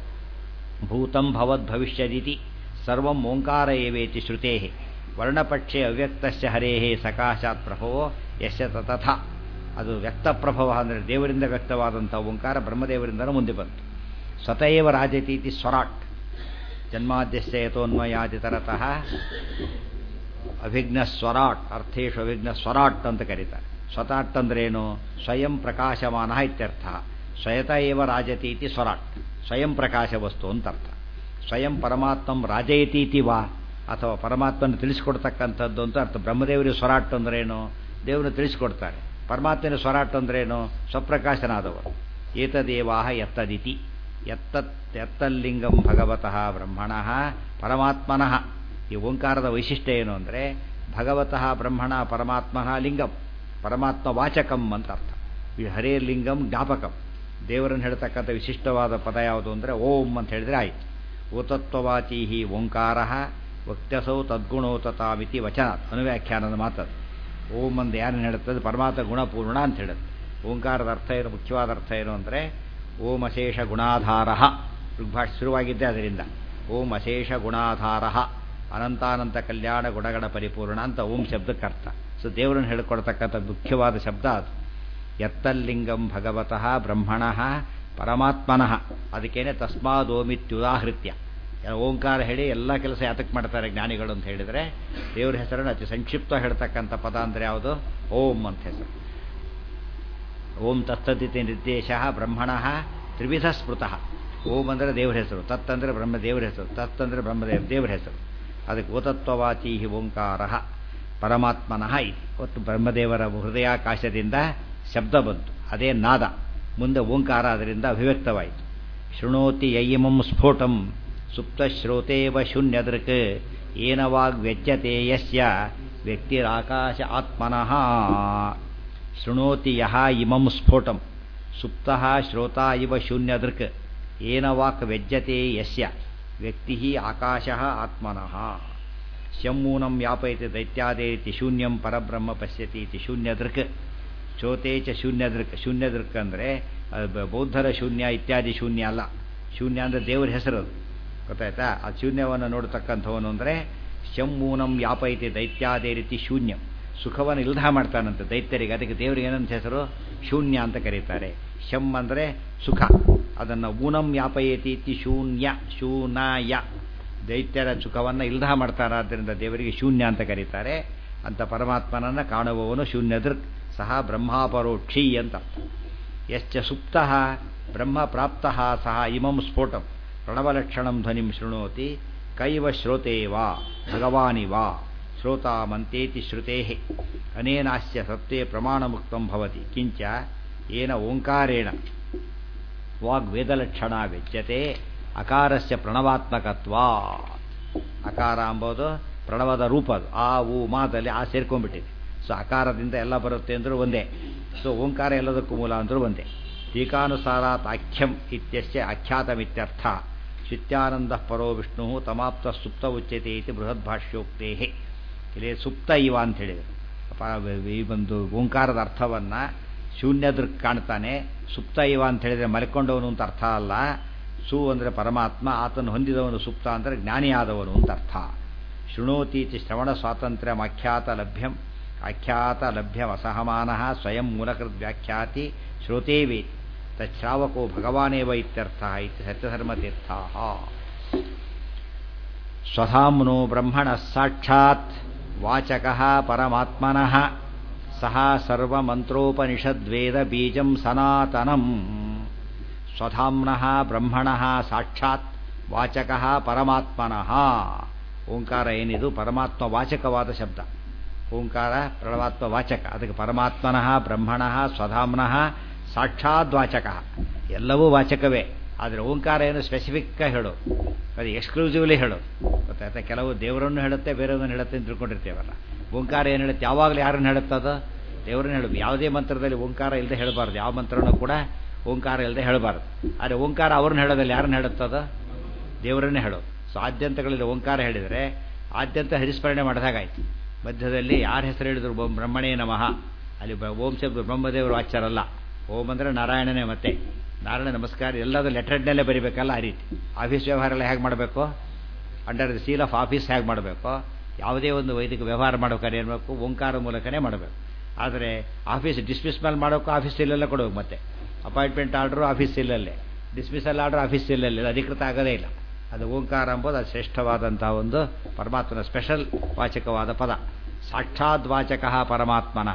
ಭೂತಂ ಭವದ್ ಭವಿಷ್ಯದಿತಿ ಸರ್ವಂ ಓಂಕಾರ ಏವೇತಿ ಶ್ರುತೇ ವರ್ಣಪಕ್ಷೆ ಅವ್ಯಕ್ತಸ್ಯ ಹರೇಹೇ ಸಕಾಶಾತ್ ಪ್ರಭವೋ ಯಶ ತಥಾ ಅದು ವ್ಯಕ್ತ ಪ್ರಭವ ಅಂದರೆ ದೇವರಿಂದ ವ್ಯಕ್ತವಾದಂಥ ಓಂಕಾರ ಬ್ರಹ್ಮದೇವರಿಂದಲೂ ಮುಂದೆ ಬಂತು ಸ್ವತಯೇವ ರಾಜತೀತಿ ಸ್ವರಾಟ್ ಜನ್ಮಾದ್ಯಸ್ಯ ಯಥೋನ್ಮಯಾದಿತರತಃ ಅಭಿಜ್ಞ ಸ್ವರಾಟ್ ಅರ್ಥೇಶು ಅಭಿಜ್ಞ ಸ್ವರಾಟ್ ಅಂತ ಕರೀತಾರೆ ಸ್ವತಾಟ್ ಅಂದ್ರೇನು ಸ್ವಯಂ ಪ್ರಕಾಶಮಾನ ಇತ್ಯರ್ಥ ಸ್ವಯತ ಏವ ರಾಜತೀತಿ ಸ್ವರಾಟ್ ಸ್ವಯಂ ಪ್ರಕಾಶ ವಸ್ತು ಅಂತ ಅರ್ಥ ಸ್ವಯಂ ಪರಮಾತ್ಮಂ ರಾಜಯತೀತಿ ವಾ ಅಥವಾ ಪರಮಾತ್ಮನ ತಿಳಿಸ್ಕೊಡ್ತಕ್ಕಂಥದ್ದು ಅಂತ ಅರ್ಥ ಬ್ರಹ್ಮದೇವರಿಗೆ ಸ್ವರಾಟ್ ಅಂದ್ರೇನು ದೇವರು ತಿಳಿಸ್ಕೊಡ್ತಾರೆ ಪರಮಾತ್ಮನ ಸ್ವರಾಟ್ ಅಂದ್ರೇನು ಸ್ವಪ್ರಕಾಶನಾದವರು ಏತದೇವಾಹ ಎತ್ತದಿತಿ ಎತ್ತತ್ ಎತ್ತಲ್ಲಿಂಗಂ ಭಗವತಃ ಬ್ರಹ್ಮಣಃ ಪರಮಾತ್ಮನಃ ಈ ಓಂಕಾರದ ವೈಶಿಷ್ಟ್ಯ ಏನು ಅಂದರೆ ಭಗವತಃ ಬ್ರಹ್ಮಣ ಪರಮಾತ್ಮನ ಲಿಂಗಂ ಪರಮಾತ್ಮ ವಾಚಕಂ ಅಂತ ಅರ್ಥ ಈ ಹರೇ ಲಿಂಗಂ ಜ್ಞಾಪಕಂ ದೇವರನ್ನು ಹೇಳ್ತಕ್ಕಂಥ ವಿಶಿಷ್ಟವಾದ ಪದ ಯಾವುದು ಅಂದರೆ ಓಂ ಅಂತ ಹೇಳಿದರೆ ಆಯಿತು ಓತತ್ವವಾಚಿ ಓಂಕಾರ ವಕ್ತಸೌ ತದ್ಗುಣೋ ತಥಾಮಿತಿ ವಚನ ಅನುವ್ಯಾಖ್ಯಾನದ ಮಾತದು ಓಂ ಅಂದು ಯಾರನ್ನು ಹೇಳುತ್ತದೆ ಪರಮಾತ್ಮ ಗುಣಪೂರ್ಣ ಅಂತ ಹೇಳುತ್ತೆ ಓಂಕಾರದ ಅರ್ಥ ಏನು ಮುಖ್ಯವಾದ ಅರ್ಥ ಏನು ಅಂದರೆ ಓಂ ಅಶೇಷ ಗುಣಾಧಾರ ಋಗ್ಭಾಷ ಶುರುವಾಗಿದ್ದೆ ಅದರಿಂದ ಓಂ ಅಶೇಷ ಗುಣಾಧಾರ ಅನಂತಾನಂತ ಕಲ್ಯಾಣ ಗುಣಗಳ ಪರಿಪೂರ್ಣ ಅಂತ ಓಂ ಶಬ್ದಕ್ಕೆ ಅರ್ಥ ಸೊ ದೇವರನ್ನು ಹೇಳಿಕೊಡ್ತಕ್ಕಂಥ ಮುಖ್ಯವಾದ ಶಬ್ದ ಅದು ಎತ್ತಲ್ಲಿಂಗಂ ಭಗವತಃ ಬ್ರಹ್ಮಣಃ ಪರಮಾತ್ಮನಃ ಅದಕ್ಕೇನೆ ತಸ್ಮಾದೋಮಿತ್ಯುದಾಹೃತ್ಯ ಓಂಕಾರ ಹೇಳಿ ಎಲ್ಲ ಕೆಲಸ ಯಾತಕ್ಕೆ ಮಾಡ್ತಾರೆ ಜ್ಞಾನಿಗಳು ಅಂತ ಹೇಳಿದರೆ ದೇವರ ಹೆಸರನ್ನು ಅತಿ ಸಂಕ್ಷಿಪ್ತ ಹೇಳ್ತಕ್ಕಂಥ ಪದ ಅಂದರೆ ಯಾವುದು ಓಂ ಅಂತ ಹೆಸರು ಓಂ ತತ್ತದಿತಿ ನಿರ್ದೇಶ ಬ್ರಹ್ಮಣ ತ್ರಿವಿಧ ಸ್ಮೃತಃ ಓಂ ಅಂದರೆ ದೇವರ ಹೆಸರು ತತ್ ಅಂದರೆ ಬ್ರಹ್ಮ ದೇವರ ಹೆಸರು ತತ್ ಅಂದರೆ ಬ್ರಹ್ಮದೇವ ದೇವರ ಹೆಸರು ಅದಕ್ಕೆ ಓತತ್ವವಾಚಿ ಓಂಕಾರ ಪರಮಾತ್ಮನಃ ಇದೆ ಒತ್ತು ಬ್ರಹ್ಮದೇವರ ಹೃದಯಾಕಾಶದಿಂದ ಶಬ್ದ ಬಂತು ಅದೇ ನಾದ ಮುಂದೆ ಓಂಕಾರ ಅದರಿಂದ ಅಭಿವ್ಯಕ್ತವಾಯಿತು ಶೃಣೋತಿ ಯಯಿಮಂ ಸ್ಫೋಟಂ ಸುಪ್ತಶ್ರೋತೇವ ಶೂನ್ಯದೃಕ್ ಏನ ವಾಗ್ವ್ಯಜ್ಯತೆ ಯಸ್ಯ ವ್ಯಕ್ತಿರಾಕಾಶ ಆತ್ಮನಃ ಶೃಣೋತಿ ಯಹ ಇಮಂ ಸ್ಫೋಟಂ ಸುಪ್ತಃ ಶ್ರೋತಾ ಇವ ಶೂನ್ಯದೃಕ್ ಏನ ವಾಕ್ ವ್ಯಜ್ಯತೆ ಯಸ್ಯ ವ್ಯಕ್ತಿ ಆಕಾಶ ಆತ್ಮನಃ ಶಮ್ಮೂನಂ ವ್ಯಾಪಯತಿ ದೈತ್ಯಾದೇತಿ ಶೂನ್ಯಂ ಪರಬ್ರಹ್ಮ ಪಶ್ಯತಿ ಇತಿ ಶೂನ್ಯದೃಕ್ ಶ್ರೋತೆ ಚ ಶೂನ್ಯದೃಕ್ ಶೂನ್ಯದೃಕ್ ಅಂದರೆ ಬೌದ್ಧರ ಶೂನ್ಯ ಇತ್ಯಾದಿ ಶೂನ್ಯ ಅಲ್ಲ ಶೂನ್ಯ ಅಂದರೆ ದೇವರ ಹೆಸರು ಅದು ಗೊತ್ತಾಯ್ತಾ ಆ ಶೂನ್ಯವನ್ನು ನೋಡ್ತಕ್ಕಂಥವನು ಅಂದರೆ ಶಮ್ಮೂನಂ ವ್ಯಾಪಯತಿ ದೈತ್ಯಾದೇ ರೀತಿ ಶೂನ್ಯ ಸುಖವನ್ನು ಇಲ್ದಾ ಮಾಡ್ತಾನಂತೆ ದೈತ್ಯರಿಗೆ ಅದಕ್ಕೆ ದೇವರಿಗೆ ಏನಂತ ಹೆಸರು ಶೂನ್ಯ ಅಂತ ಕರೀತಾರೆ ಶಮ್ ಅಂದರೆ ಸುಖ ಅದನ್ನು ಊನಂ ವ್ಯಾಪಯತಿ ಇತಿ ಶೂನ್ಯ ಶೂನಾಯ ದೈತ್ಯರ ಸುಖವನ್ನು ಇಲ್ದಾ ಮಾಡ್ತಾರ ಆದ್ದರಿಂದ ದೇವರಿಗೆ ಶೂನ್ಯ ಅಂತ ಕರೀತಾರೆ ಅಂತ ಪರಮಾತ್ಮನನ್ನು ಕಾಣುವವನು ಶೂನ್ಯದೃಕ್ ಸಹ ಬ್ರಹ್ಮಾಪರೋಕ್ಷಿ ಅಂತ ಅರ್ಥ ಯಶ್ಚ ಸುಪ್ತ ಬ್ರಹ್ಮ ಪ್ರಾಪ್ತ ಸಹ ಇಮಂ ಸ್ಫೋಟಂ ಪ್ರಣವಲಕ್ಷಣಂ ಧ್ವನಿಂ ಶೃಣೋತಿ ಕೈವ ಶ್ರೋತೆ ವಾ ಭಗವಾನಿ ವಾ ಶ್ರೋತಾ ಮಂತೇತಿ ಶ್ರುತೆ ಅನೇನಾಸ್ಯ ಸತ್ಯೇ ಪ್ರಮಾಣಮುಕ್ತಂ ಭವತಿ ಕಿಂಚ ಏನ ಓಂಕಾರೇಣ ವಾಗ್ವೇದಲಕ್ಷಣ ವ್ಯಜ್ಯತೆ ಅಕಾರಸ್ಯ ಪ್ರಣವಾತ್ಮಕತ್ವ ಅಕಾರ ಎಂಬುದು ಪ್ರಣವದ ರೂಪ ಅದು ಆ ಊ ಮಾದಲ್ಲಿ ಆ ಸೇರ್ಕೊಂಡ್ಬಿಟ್ಟಿದೆ ಸೊ ಅಕಾರದಿಂದ ಎಲ್ಲ ಬರುತ್ತೆ ಅಂದರೂ ಒಂದೇ ಸೊ ಓಂಕಾರ ಎಲ್ಲದಕ್ಕೂ ಮೂಲ ಅಂದರೂ ಒಂದೇ ಟೀಕಾನುಸಾರಾತ್ ಆಖ್ಯಂ ಇತ್ಯಸ್ಯ ಆಖ್ಯಾತಮಿತ್ಯರ್ಥ ಶಿತ್ಯಾನಂದ ಪರೋ ವಿಷ್ಣು ತಮಾಪ್ತ ಸುಪ್ತ ಉಚ್ಯತೆ ಇತಿ ಬೃಹದ್ಭಾಷ್ಯೋಕ್ತೇ ಇಲ್ಲಿ ಸುಪ್ತ ಇವ ಅಂತ ಹೇಳಿದರು ಈ ಒಂದು ಓಂಕಾರದ ಅರ್ಥವನ್ನು ಶೂನ್ಯದೃಕ್ ಕಾಣ್ತಾನೆ ಸುಪ್ತ ಇವ ಅಂತ ಹೇಳಿದರೆ ಮಲ್ಕೊಂಡವನು ಅಂತ ಅರ್ಥ ಅಲ್ಲ ಸು ಅಂದರೆ ಪರಮಾತ್ಮ ಆತನು ಹೊಂದಿದವನು ಸುಪ್ತ ಅಂದರೆ ಜ್ಞಾನಿಯಾದವನು ಅಂತ ಅರ್ಥ ಶೃಣೋತೀತಿ ಶ್ರವಣ ಸ್ವಾತಂತ್ರ್ಯ ಆಖ್ಯಾತ ಲಭ್ಯಂ ಆಖ್ಯಾತ ಲಭ್ಯಂ ಅಸಹಮಾನ ಸ್ವಯಂ ಮೂಲಕೃತ್ ವ್ಯಾಖ್ಯಾತಿ ಶ್ರೋತೇವೇತಿ ತಚ್ಛ್ರಾವಕೋ ಭಗವಾನೇವ ಇತ್ಯರ್ಥ ಇತಿ ಸತ್ಯಧರ್ಮತೀರ್ಥ ಸ್ವಧಾಮ್ನೋ ಬ್ರಹ್ಮಣ ಸಾಕ್ಷಾತ್ ವಾಚಕ ಪರಮಾತ್ಮನಃ ಸಹ ಸರ್ವಮಂತ್ರೋಪನಿಷದ್ವೇದ ಬೀಜಂ ಸನಾತನಂ ಸ್ವಧಾಮ್ನಃ ಬ್ರಹ್ಮಣಃ ಸಾಕ್ಷಾತ್ ವಾಚಕ ಪರಮಾತ್ಮನಃ ಓಂಕಾರ ಏನಿದು ಪರಮಾತ್ಮ ವಾಚಕವಾದ ಶಬ್ದ ಓಂಕಾರ ಪರಮಾತ್ಮ ವಾಚಕ ಅದಕ್ಕೆ ಪರಮಾತ್ಮನಃ ಬ್ರಹ್ಮಣಃ ಸ್ವಧಾಮ್ನಃ ಸಾಕ್ಷಾತ್ ವಾಚಕ ಎಲ್ಲವೂ ವಾಚಕವೇ ಆದರೆ ಓಂಕಾರ ಏನು ಸ್ಪೆಸಿಫಿಕ್ ಹೇಳು ಅದು ಎಕ್ಸ್ಕ್ಲೂಸಿವ್ಲಿ ಹೇಳು ಗೊತ್ತಾಯ್ತಾ ಕೆಲವು ದೇವರನ್ನು ಹೇಳುತ್ತೆ ಬೇರೆಯವ್ರನ್ನ ಹೇಳುತ್ತೆ ಅಂತ ತಿಳ್ಕೊಂಡಿರ್ತೇವಲ್ಲ ಓಂಕಾರ ಏನು ಹೇಳುತ್ತೆ ಯಾವಾಗಲೂ ಯಾರನ್ನು ಹೇಳುತ್ತದ ದೇವರನ್ನ ಹೇಳು ಯಾವುದೇ ಮಂತ್ರದಲ್ಲಿ ಓಂಕಾರ ಇಲ್ಲದೆ ಹೇಳಬಾರ್ದು ಯಾವ ಮಂತ್ರನೂ ಕೂಡ ಓಂಕಾರ ಇಲ್ಲದೆ ಹೇಳಬಾರ್ದು ಆದರೆ ಓಂಕಾರ ಅವ್ರನ್ನ ಹೇಳೋದಲ್ಲಿ ಯಾರನ್ನ ಹೇಳುತ್ತದ ದೇವರನ್ನೇ ಹೇಳೋದು ಸೊ ಆದ್ಯಂತಗಳಲ್ಲಿ ಓಂಕಾರ ಹೇಳಿದರೆ ಆದ್ಯಂತ ಹರಿಸ್ಮರಣೆ ಮಾಡಿದಾಗಾಯ್ತು ಮಧ್ಯದಲ್ಲಿ ಯಾರ ಹೆಸರು ಹೇಳಿದ್ರು ಓಂ ಬ್ರಹ್ಮಣೇ ನಮಃ ಅಲ್ಲಿ ಬ- ಓಂ ಶಬ್ದ ಬ್ರಹ್ಮದೇವರು ಆಚಾರಲ್ಲ ಓಂ ಅಂದರೆ ನಾರಾಯಣನೇ ಮತ್ತೆ ನಾರಾಯಣ ನಮಸ್ಕಾರ ಎಲ್ಲದೂ ಲೆಟರ್ಡ್ನಲ್ಲೇ ಬರಿಬೇಕಲ್ಲ ಆ ರೀತಿ ಆಫೀಸ್ ವ್ಯವಹಾರ ಎಲ್ಲ ಹೇಗೆ ಮಾಡಬೇಕು under the seal of office ಹೇಗೆ ಮಾಡಬೇಕು ಯಾವುದೇ ಒಂದು ವೈದಿಕ ವ್ಯವಹಾರ ಮಾಡೋಕೆ ಏನ್ಬೇಕು ಓಂಕಾರ ಮೂಲಕನೇ ಮಾಡಬೇಕು ಆದರೆ ಆಫೀಸ್ ಡಿಸ್ಮಿಸ್ ಮೇಲೆ ಮಾಡೋಕ್ಕೂ ಆಫೀಸ್ ಸೀಲೆಲ್ಲ ಕೊಡಬೇಕು ಮತ್ತೆ ಅಪಾಯಿಂಟ್ಮೆಂಟ್ ಆರ್ಡ್ರು ಆಫೀಸ್ ಸೀಲಲ್ಲೇ ಡಿಸ್ಮಿಸಲ್ ಆರ್ಡ್ರ್ ಆಫೀಸ್ ಸೀಲಲ್ಲಿ ಅಧಿಕೃತ ಆಗೋದೇ ಇಲ್ಲ ಅದು ಓಂಕಾರ ಎಂಬುದು ಅದು ಶ್ರೇಷ್ಠವಾದಂತಹ ಒಂದು ಪರಮಾತ್ಮನ ಸ್ಪೆಷಲ್ ವಾಚಕವಾದ ಪದ ಸಾಕ್ಷಾತ್ ವಾಚಕ ಪರಮಾತ್ಮನಃ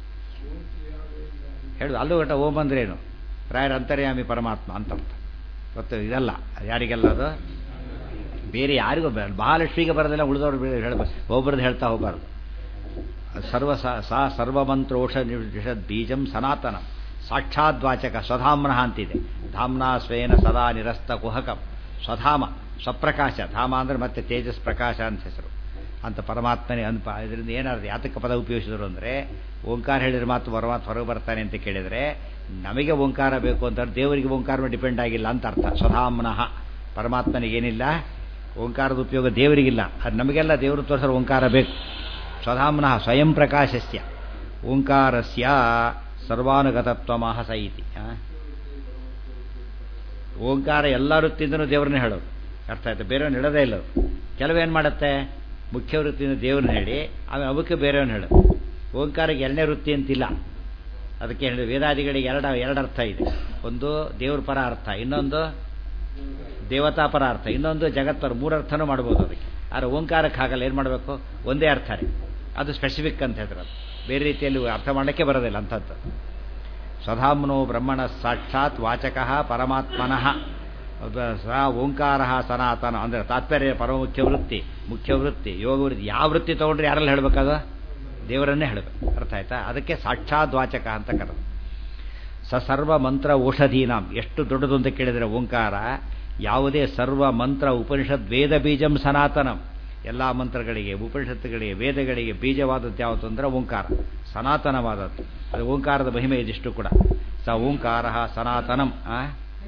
ಹೇಳುದು ಅಲ್ಲೂ ಗಟ್ಟ ಓಂ ಅಂದ್ರೇನು ರಾಯರ ಅಂತರ್ಯಾಮಿ ಪರಮಾತ್ಮ ಅಂತ ಅರ್ಥ ಗೊತ್ತು ಇದಲ್ಲ ಯಾರಿಗೆಲ್ಲ ಅದು ಬೇರೆ ಯಾರಿಗೂ ಬೇಡ ಮಹಾಲಕ್ಷ್ಮಿಗೆ ಬರೋದಿಲ್ಲ ಉಳಿದವ್ರು ಹೇಳಬೇಕು ಒಬ್ಬರದ್ದು ಹೇಳ್ತಾ ಹೋಗಬಾರ್ದು ಸರ್ವ ಸಾ ಸರ್ವಮಂತ್ರೋಷ ನಿಷದ್ ಬೀಜಂ ಸನಾತನ ಸಾಕ್ಷಾದ್ವಾಚಕ ಸ್ವಧಾಮ್ನಃ ಅಂತಿದೆ ಧಾಮ್ನಾ ಸ್ವೇನ ಸದಾ ನಿರಸ್ತ ಕುಹಕಂ ಸ್ವಧಾಮ ಸ್ವಪ್ರಕಾಶ ಧಾಮ ಅಂದರೆ ಮತ್ತೆ ತೇಜಸ್ ಪ್ರಕಾಶ ಅಂತ ಹೆಸರು ಅಂತ ಪರಮಾತ್ಮನೇ ಅನ್ಪ ಇದರಿಂದ ಏನಾದ್ರು ಯಾತಕ ಪದ ಉಪಯೋಗಿಸಿದ್ರು ಅಂದರೆ ಓಂಕಾರ ಹೇಳಿದ್ರೆ ಮಾತು ಪರಮಾತ್ಮ ಹೊರಗೆ ಬರ್ತಾನೆ ಅಂತ ಕೇಳಿದರೆ ನಮಗೆ ಓಂಕಾರ ಬೇಕು ಅಂತ ದೇವರಿಗೆ ಓಂಕಾರ ಡಿಪೆಂಡ್ ಆಗಿಲ್ಲ ಅಂತ ಅರ್ಥ ಸ್ವಧಾಮ್ನಃ ಪರಮಾತ್ಮನಿಗೇನಿಲ್ಲ ಓಂಕಾರದ ಉಪಯೋಗ ದೇವರಿಗಿಲ್ಲ ಅದು ನಮಗೆಲ್ಲ ದೇವರು ತೋರಿಸಲು ಓಂಕಾರ ಬೇಕು ಸ್ವಧಾಮ್ನಃ ಸ್ವಯಂ ಪ್ರಕಾಶಸ್ಯ ಓಂಕಾರಸ್ಯ ಸರ್ವಾನುಗತತ್ವಮಹ ಸ ಇತಿ ಆ? ಓಂಕಾರ ಎಲ್ಲ ವೃತ್ತಿಯಿಂದನೂ ದೇವ್ರನ್ನ ಹೇಳೋದು ಅರ್ಥ ಆಯ್ತು ಬೇರೆಯವ್ನು ಹೇಳೋದೇ ಇಲ್ಲ ಅದು. ಕೆಲವೇನು ಮಾಡುತ್ತೆ ಮುಖ್ಯ ವೃತ್ತಿಯಿಂದ ದೇವ್ರನ್ನ ಹೇಳಿ ಆಮೇಲೆ ಅವಕ್ಕೆ ಬೇರೆಯವ್ನು ಹೇಳೋದು ಓಂಕಾರಕ್ಕೆ ಎರಡನೇ ವೃತ್ತಿ ಅಂತಿಲ್ಲ ಅದಕ್ಕೆ ಹೇಳಿ ವೇದಾದಿಗಳಿಗೆ ಎರಡು ಎರಡು ಅರ್ಥ ಇದೆ ಒಂದು ದೇವ್ರ ಪರ ಅರ್ಥ ಇನ್ನೊಂದು ದೇವತಾ ಪರ ಅರ್ಥ ಇನ್ನೊಂದು ಜಗತ್ಪರ ಮೂರು ಅರ್ಥನೂ ಮಾಡ್ಬೋದು ಅದಕ್ಕೆ ಆದರೆ ಓಂಕಾರಕ್ಕೆ ಹಾಗಲ್ಲ ಏನು ಮಾಡಬೇಕು ಒಂದೇ ಅರ್ಥನೇ ಅದು ಸ್ಪೆಸಿಫಿಕ್ ಅಂತ ಹೇಳ್ತಾರೆ ಅದು ಬೇರೆ ರೀತಿಯಲ್ಲಿ ಅರ್ಥ ಮಾಡಲಿಕ್ಕೆ ಬರೋದಿಲ್ಲ ಅಂಥದ್ದು ಸ್ವಧಾಮ್ನೋ ಬ್ರಹ್ಮಣ ಸಾಕ್ಷಾತ್ ವಾಚಕ ಪರಮಾತ್ಮನಃ ಸ ಓಂಕಾರ ಸನಾತನ ಅಂದರೆ ತಾತ್ಪರ್ಯ ಪರಮ ಮುಖ್ಯ ವೃತ್ತಿ ಮುಖ್ಯ ವೃತ್ತಿ ಯೋಗ ವೃತ್ತಿ ಯಾವ ವೃತ್ತಿ ತೊಗೊಂಡ್ರೆ ಯಾರಲ್ಲಿ ಹೇಳಬೇಕಾದ ದೇವರನ್ನೇ ಹೇಳಬೇಕು ಅರ್ಥ ಆಯ್ತಾ ಅದಕ್ಕೆ ಸಾಕ್ಷಾತ್ ವಾಚಕ ಅಂತ ಕರೆದು ಸ ಸರ್ವ ಮಂತ್ರ ಔಷಧೀನಾಂ ಎಷ್ಟು ದೊಡ್ಡದು ಅಂತ ಕೇಳಿದರೆ ಓಂಕಾರ ಯಾವುದೇ ಸರ್ವ ಮಂತ್ರ ಉಪನಿಷತ್ ವೇದ ಬೀಜಂ ಸನಾತನಂ ಎಲ್ಲ ಮಂತ್ರಗಳಿಗೆ ಉಪನಿಷತ್ತುಗಳಿಗೆ ವೇದಗಳಿಗೆ ಬೀಜವಾದದ್ದು ಯಾವುದು ಅಂದರೆ ಓಂಕಾರ ಸನಾತನವಾದದ್ದು ಅದು ಓಂಕಾರದ ಮಹಿಮೆ ಇದಿಷ್ಟು ಕೂಡ ಸ ಓಂಕಾರ ಸನಾತನಂ ಆ?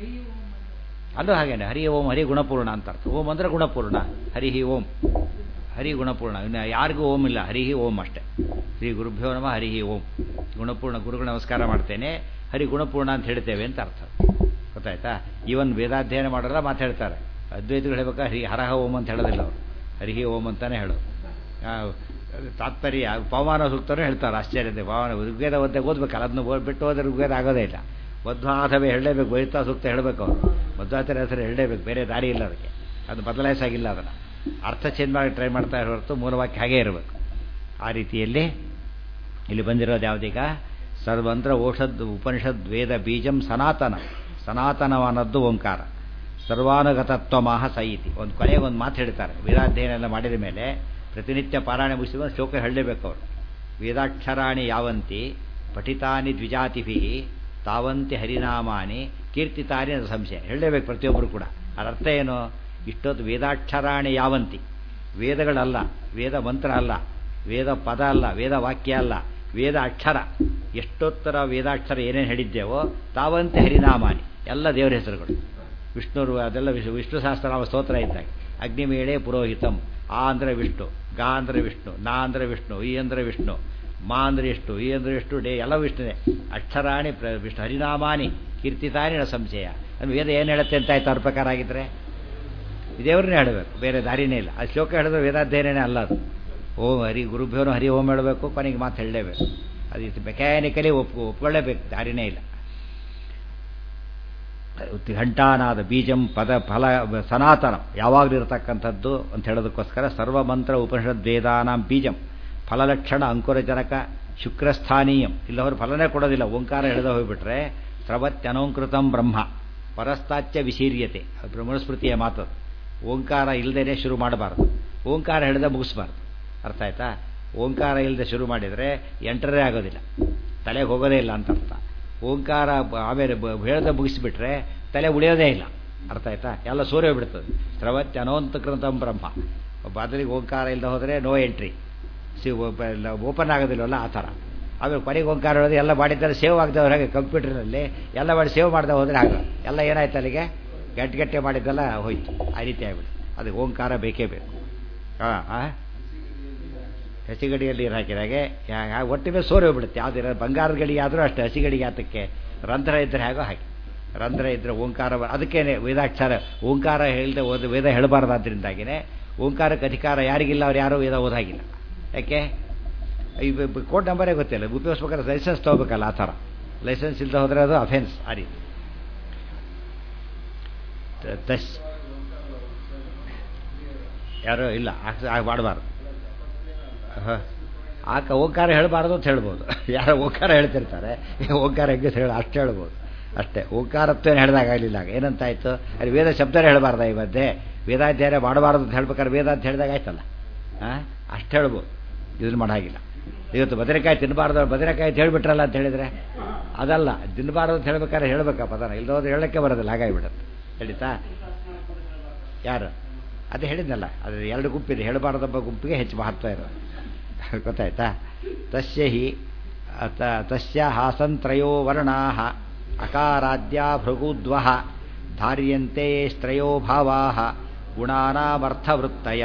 ಅದು ಹಾಗೇನೆ ಹರಿ ಓಂ ಹರಿ ಗುಣಪೂರ್ಣ ಅಂತ ಅರ್ಥ ಓಂ ಅಂದರೆ ಗುಣಪೂರ್ಣ ಹರಿ ಓಂ ಹರಿ ಗುಣಪೂರ್ಣ ಇನ್ನು ಯಾರಿಗೂ ಓಂ ಇಲ್ಲ ಹರಿ ಓಂ ಅಷ್ಟೇ ಶ್ರೀ ಗುರುಭ್ಯೋ ನಮ ಹರಿ ಓಂ ಗುಣಪೂರ್ಣ ಗುರುಗಳು ನಮಸ್ಕಾರ ಮಾಡ್ತೇನೆ ಹರಿ ಗುಣಪೂರ್ಣ ಅಂತ ಹೇಳ್ತೇವೆ ಅಂತ ಅರ್ಥ ಗೊತ್ತಾಯ್ತಾ ಈವನ್ ವೇದಾಧ್ಯಯನ ಮಾಡೋಲ್ಲ ಮಾತಾಡ್ತಾರೆ ಅದ್ವೈತಗಳು ಹೇಳ್ಬೇಕಾ ಹರಿ ಹರಹ ಓಂ ಅಂತ ಹೇಳೋದಿಲ್ಲ ಅವರು ಹರಿಹಿ ಓಂ ಅಂತಾನೆ ಹೇಳೋದು ಆ, ತಾತ್ಪರ್ಯ ಪವಮಾನ ಸೂಕ್ತನೂ ಹೇಳ್ತಾರೆ ಆಶ್ಚರ್ಯತೆ ಪವನ ಋಗ್ವೇದ ಓದ್ದೆ ಓದ್ಬೇಕಲ್ಲ ಅದನ್ನು ಓದ್ ಬಿಟ್ಟು ಹೋದ್ರೆ ಋಗ್ವೇದ ಆಗೋದೇ ಇಲ್ಲ ಮಧ್ವಾಥವೇ ಹೇಳಲೇಬೇಕು ವೈತಾ ಸೂಕ್ತ ಹೇಳಬೇಕು ಅವರು ಮಧ್ವಾಚಾರ್ಯ ಹೆಸರು ಹೇಳಲೇಬೇಕು ಬೇರೆ ದಾರಿ ಇಲ್ಲ ಅದಕ್ಕೆ ಅದು ಬದಲಾಯಿಸಾಗಿಲ್ಲ ಅದನ್ನು ಅರ್ಥ ಚೇಂಜ್ ಮಾಡಿ ಟ್ರೈ ಮಾಡ್ತಾ ಇರೋ ಹೊರತು ಮೂಲವಾಕ್ಯ ಹಾಗೇ ಇರಬೇಕು ಆ ರೀತಿಯಲ್ಲಿ ಇಲ್ಲಿ ಬಂದಿರೋದು ಯಾವುದೀಗ ಸರ್ವಂತ್ರ ಔಷಧ್ ಉಪನಿಷದ್ ವೇದ ಬೀಜಂ ಸನಾತನ ಸನಾತನವಾನದ್ದು ಓಂಕಾರ ಸರ್ವಾನುಗತತ್ವಮಾಹ ಸೈತಿ ಒಂದು ಕೊನೆಗೆ ಒಂದು ಮಾತು ಹೇಳ್ತಾರೆ ವೇದಾಧ್ಯಯನ ಎಲ್ಲ ಮಾಡಿದ ಮೇಲೆ ಪ್ರತಿನಿತ್ಯ ಪಾರಾಯಣ ಮುಗಿಸಿದ ಶ್ಲೋಕ ಹೇಳಲೇಬೇಕು ಅವರು ವೇದಾಕ್ಷರಾಣಿ ಯಾವಂತಿ ಪಠಿತಾನಿ ದ್ವಿಜಾತಿಭಿ ತಾವಂತಿ ಹರಿನಾಮಾನಿ ಕೀರ್ತಿತಾನಿ ಅದು ಸಂಶಯ ಹೇಳಲೇಬೇಕು ಪ್ರತಿಯೊಬ್ಬರು ಕೂಡ ಅದರ ಅರ್ಥ ಏನು ಇಷ್ಟೊತ್ತು ವೇದಾಕ್ಷರಾಣಿ ಯಾವಂತಿ ವೇದಗಳಲ್ಲ ವೇದ ಮಂತ್ರ ಅಲ್ಲ ವೇದ ಪದ ಅಲ್ಲ ವೇದ ವಾಕ್ಯ ಅಲ್ಲ ವೇದ ಅಕ್ಷರ ಎಷ್ಟೊತ್ತರ ವೇದಾಕ್ಷರ ಏನೇನು ಹೇಳಿದ್ದೇವೋ ತಾವಂತೆ ಹರಿನಾಮಾನಿ ಎಲ್ಲ ದೇವರ ಹೆಸರುಗಳು ವಿಷ್ಣುರು ಅದೆಲ್ಲ ವಿಷ್ಣು ವಿಷ್ಣು ಸಹಸ್ರನಾಮ ಸ್ತೋತ್ರ ಇದ್ದಾಗ ಅಗ್ನಿಮೇಳೆ ಪುರೋಹಿತಂ ಆ ಅಂದರೆ ವಿಷ್ಣು ಗಾ ಅಂದರೆ ವಿಷ್ಣು ನಾ ಅಂದರೆ ವಿಷ್ಣು ಈ ಅಂದರೆ ವಿಷ್ಣು ಮಾ ಅಂದರೆ ಎಷ್ಟು ಈ ಅಂದರೆ ಎಷ್ಟು ಡೇ ಎಲ್ಲ ವಿಷ್ಣುನೇ ಅಕ್ಷರಾಣಿ ಪ್ರ ವಿಷ್ಣು ಹರಿನಾಮಾನಿ ಕೀರ್ತಿತಾನಿ ನ ಸಂಶಯ ಅದು ವೇದ ಏನು ಹೇಳುತ್ತೆ ಅಂತ ಆಯ್ತು ಅವ್ರ ಪ್ರಕಾರ ಆಗಿದ್ರೆ ದೇವ್ರನ್ನೇ ಹೇಳಬೇಕು ಬೇರೆ ದಾರಿನೇ ಇಲ್ಲ ಅದು ಶ್ಲೋಕ ಹೇಳಿದ್ರೆ ವೇದಾಧ್ಯಯನೇ ಅಲ್ಲ ಅದು ಓಂ ಹರಿ ಗುರುಭ್ಯೋನು ಹರಿ ಓಂ ಹೇಳಬೇಕು ಕೊನೆಗೆ ಮಾತು ಹೇಳಲೇಬೇಕು ಅದು ಇದು ಮೆಕ್ಯಾನಿಕಲಿ ಒಪ್ಪು ಒಪ್ಕೊಳ್ಳೇಬೇಕು ದಾರಿನೇ ಇಲ್ಲ ಘಂಟಾನಾದ ಬೀಜಂ ಪದ ಫಲ ಸನಾತನ ಯಾವಾಗಲೂ ಇರತಕ್ಕಂಥದ್ದು ಅಂತ ಹೇಳೋದಕ್ಕೋಸ್ಕರ ಸರ್ವಮಂತ್ರ ಉಪನಿಷದ್ ವೇದಾನಾಂ ಬೀಜಂ ಫಲಲಕ್ಷಣ ಅಂಕುರಜನಕ ಶುಕ್ರಸ್ಥಾನೀಯಂ ಇಲ್ಲವರು ಫಲನೇ ಕೊಡೋದಿಲ್ಲ ಓಂಕಾರ ಹಿಡಿದ ಹೋಗ್ಬಿಟ್ರೆ ಸ್ರವತ್ಯನೋಂಕೃತಂ ಬ್ರಹ್ಮ ಪರಸ್ತಾಚ್ಯ ವಿಶೀರ್ಯತೆ ಅದು ಬ್ರಹ್ಮಸ್ಮೃತಿಯ ಮಾತು ಓಂಕಾರ ಇಲ್ಲದೇ ಶುರು ಮಾಡಬಾರ್ದು ಓಂಕಾರ ಹಿಡಿದ ಮುಗಿಸ್ಬಾರ್ದು ಅರ್ಥ ಆಯ್ತಾ ಓಂಕಾರ ಇಲ್ಲದೆ ಶುರು ಮಾಡಿದರೆ ಎಂಟರೇ ಆಗೋದಿಲ್ಲ ತಲೆಗೆ ಹೋಗೋದೇ ಇಲ್ಲ ಅಂತ ಅರ್ಥ ಓಂಕಾರ ಆಮೇಲೆ ಹೇಳ್ದೆ ಮುಗಿಸಿಬಿಟ್ರೆ ತಲೆ ಉಳಿಯೋದೇ ಇಲ್ಲ ಅರ್ಥ ಆಯ್ತಾ ಎಲ್ಲ ಸೂರ್ಯ ಬಿಡ್ತದೆ ಸ್ರವತ್ಯ ಅನೋಂತಕೃತಂ ಬ್ರಹ್ಮ ಬಾದಲಿಗೆ ಓಂಕಾರ ಇಲ್ಲದೆ ಹೋದರೆ ನೋ ಎಂಟ್ರಿ ಸಿ ಓಪನ್ ಆಗೋದಿಲ್ಲವಲ್ಲ ಆ ಥರ ಆಮೇಲೆ ಕೊನೆಗೆ ಓಂಕಾರ ಹೇಳೋದು ಎಲ್ಲ ಮಾಡಿದ್ದಾರೆ ಸೇವ್ ಆಗದವ್ರು ಹಾಗೆ ಕಂಪ್ಯೂಟರ್ನಲ್ಲಿ ಎಲ್ಲ ಮಾಡಿ ಸೇವ್ ಮಾಡದೆ ಹೋದರೆ ಆಗ ಎಲ್ಲ ಏನಾಯ್ತು ಅಲ್ಲಿಗೆ ಗಟ್ಟಿ ಗಟ್ಟೆ ಮಾಡಿದ್ದೆಲ್ಲ ಹೋಯ್ತು ಆ ರೀತಿ ಆಗ್ಬಿಟ್ಟು ಅದಕ್ಕೆ ಓಂಕಾರ ಬೇಕೇ ಬೇಕು ಹಾಂ ಹಾಂ ಹಸಿಗಡಿಯಲ್ಲಿ ನೀರು ಹಾಕಿದಾಗೆ ಒಟ್ಟಿಗೆ ಸೋರಿ ಹೋಗ್ಬಿಡುತ್ತೆ ಯಾವುದಿರ ಬಂಗಾರದ ಗಡಿಗೆ ಆದರೂ ಅಷ್ಟೇ ಹಸಿಗಡಿಗೆ ಆತಕ್ಕೆ ರಂಧ್ರ ಇದ್ದರೆ ಹೇಗೋ ಹಾಗೆ ರಂಧ್ರ ಇದ್ದರೆ ಓಂಕಾರ ಅದಕ್ಕೇನೆ ವೇದಾಕ್ಷರ ಓಂಕಾರ ಹೇಳಿದೆ ಓದ ವೇದ ಹೇಳಬಾರ್ದಾದ್ರಿಂದಾಗಿನೇ ಓಂಕಾರಕ್ಕೆ ಅಧಿಕಾರ ಯಾರಿಗಿಲ್ಲ ಅವ್ರು ಯಾರೂ ವೇದ ಓದಾಗಿಲ್ಲ ಯಾಕೆ ಈ ಕೋಡ್ ನಂಬರೇ ಗೊತ್ತಿಲ್ಲ ಉಪಯೋಗಿಸ್ಬೇಕಾದ್ರೆ ಲೈಸೆನ್ಸ್ ತೊಗೋಬೇಕಲ್ಲ ಆ ಥರ ಲೈಸೆನ್ಸ್ ಇಲ್ಲದೆ ಹೋದರೆ ಅದು ಅಫೆನ್ಸ್ ಆ ರೀತಿ ತಸ್ ಯಾರೋ ಇಲ್ಲ ಮಾಡಬಾರ್ದು ಹಾಂ ಆಕ ಓಂಕಾರ ಹೇಳಬಾರ್ದು ಅಂತ ಹೇಳ್ಬೋದು ಯಾರೋ ಓಂಕಾರ ಹೇಳ್ತಿರ್ತಾರೆ ಓಂಕಾರ ಹೆಂಗೆ ಹೇಳ ಅಷ್ಟು ಹೇಳ್ಬೋದು ಅಷ್ಟೇ ಓಂಕಾರತ್ವೇನು ಹೇಳಿದಾಗಲಿಲ್ಲ ಏನಂತಾಯ್ತು ಅಲ್ಲಿ ವೇದ ಶಬ್ದನೇ ಹೇಳಬಾರ್ದ ಈ ಮಧ್ಯೆ ವೇದಾಧ್ಯಾಯ ಮಾಡಬಾರ್ದು ಅಂತ ಹೇಳ್ಬೇಕಾದ್ರೆ ವೇದ ಅಂತ ಹೇಳಿದಾಗ ಆಯ್ತಲ್ಲ ಹಾಂ ಅಷ್ಟು ಹೇಳ್ಬೋದು ಇದನ್ನು ಮಾಡಾಗಿಲ್ಲ ಇವತ್ತು ಬದನೆಕಾಯಿ ತಿನ್ನಬಾರ್ದು ಬದನೆಕಾಯಿ ಅಂತ ಹೇಳಿಬಿಟ್ರಲ್ಲ ಅಂತ ಹೇಳಿದರೆ ಅದಲ್ಲ ತಿನ್ನಬಾರ್ದು ಅಂತ ಹೇಳ್ಬೇಕಾದ್ರೆ ಹೇಳ್ಬೇಕಾ ಪದನ ಇಲ್ಲದೋದ್ರೆ ಹೇಳೋಕ್ಕೆ ಬರೋದಿಲ್ಲ ಹಾಗಾಗಿಬಿಡುತ್ತೆ ಹೇಳಿತಾ ಯಾರು ಅದೇ ಹೇಳಿದ್ನಲ್ಲ ಅದು ಎರಡು ಗುಂಪಿದೆ ಹೇಳಬಾರ್ದೊಬ್ಬ ಗುಂಪಿಗೆ ಹೆಚ್ಚು ಮಹತ್ವ ಇರೋದು ಗೊತ್ತಾಯ್ತಾ ತಸ್ಯ ಹಿ ತಸ್ಯ ಹಾಸಂತ್ರಯೋ ವರ್ಣಾ ಅಕಾರಾದ್ಯ ಭೃಗುದ್ವ ಧಾರ್ಯಂತೆ ಸ್ತ್ರಯೋ ಭಾವಾ ಗುಣಾನಾಮರ್ಥವೃತ್ತಯ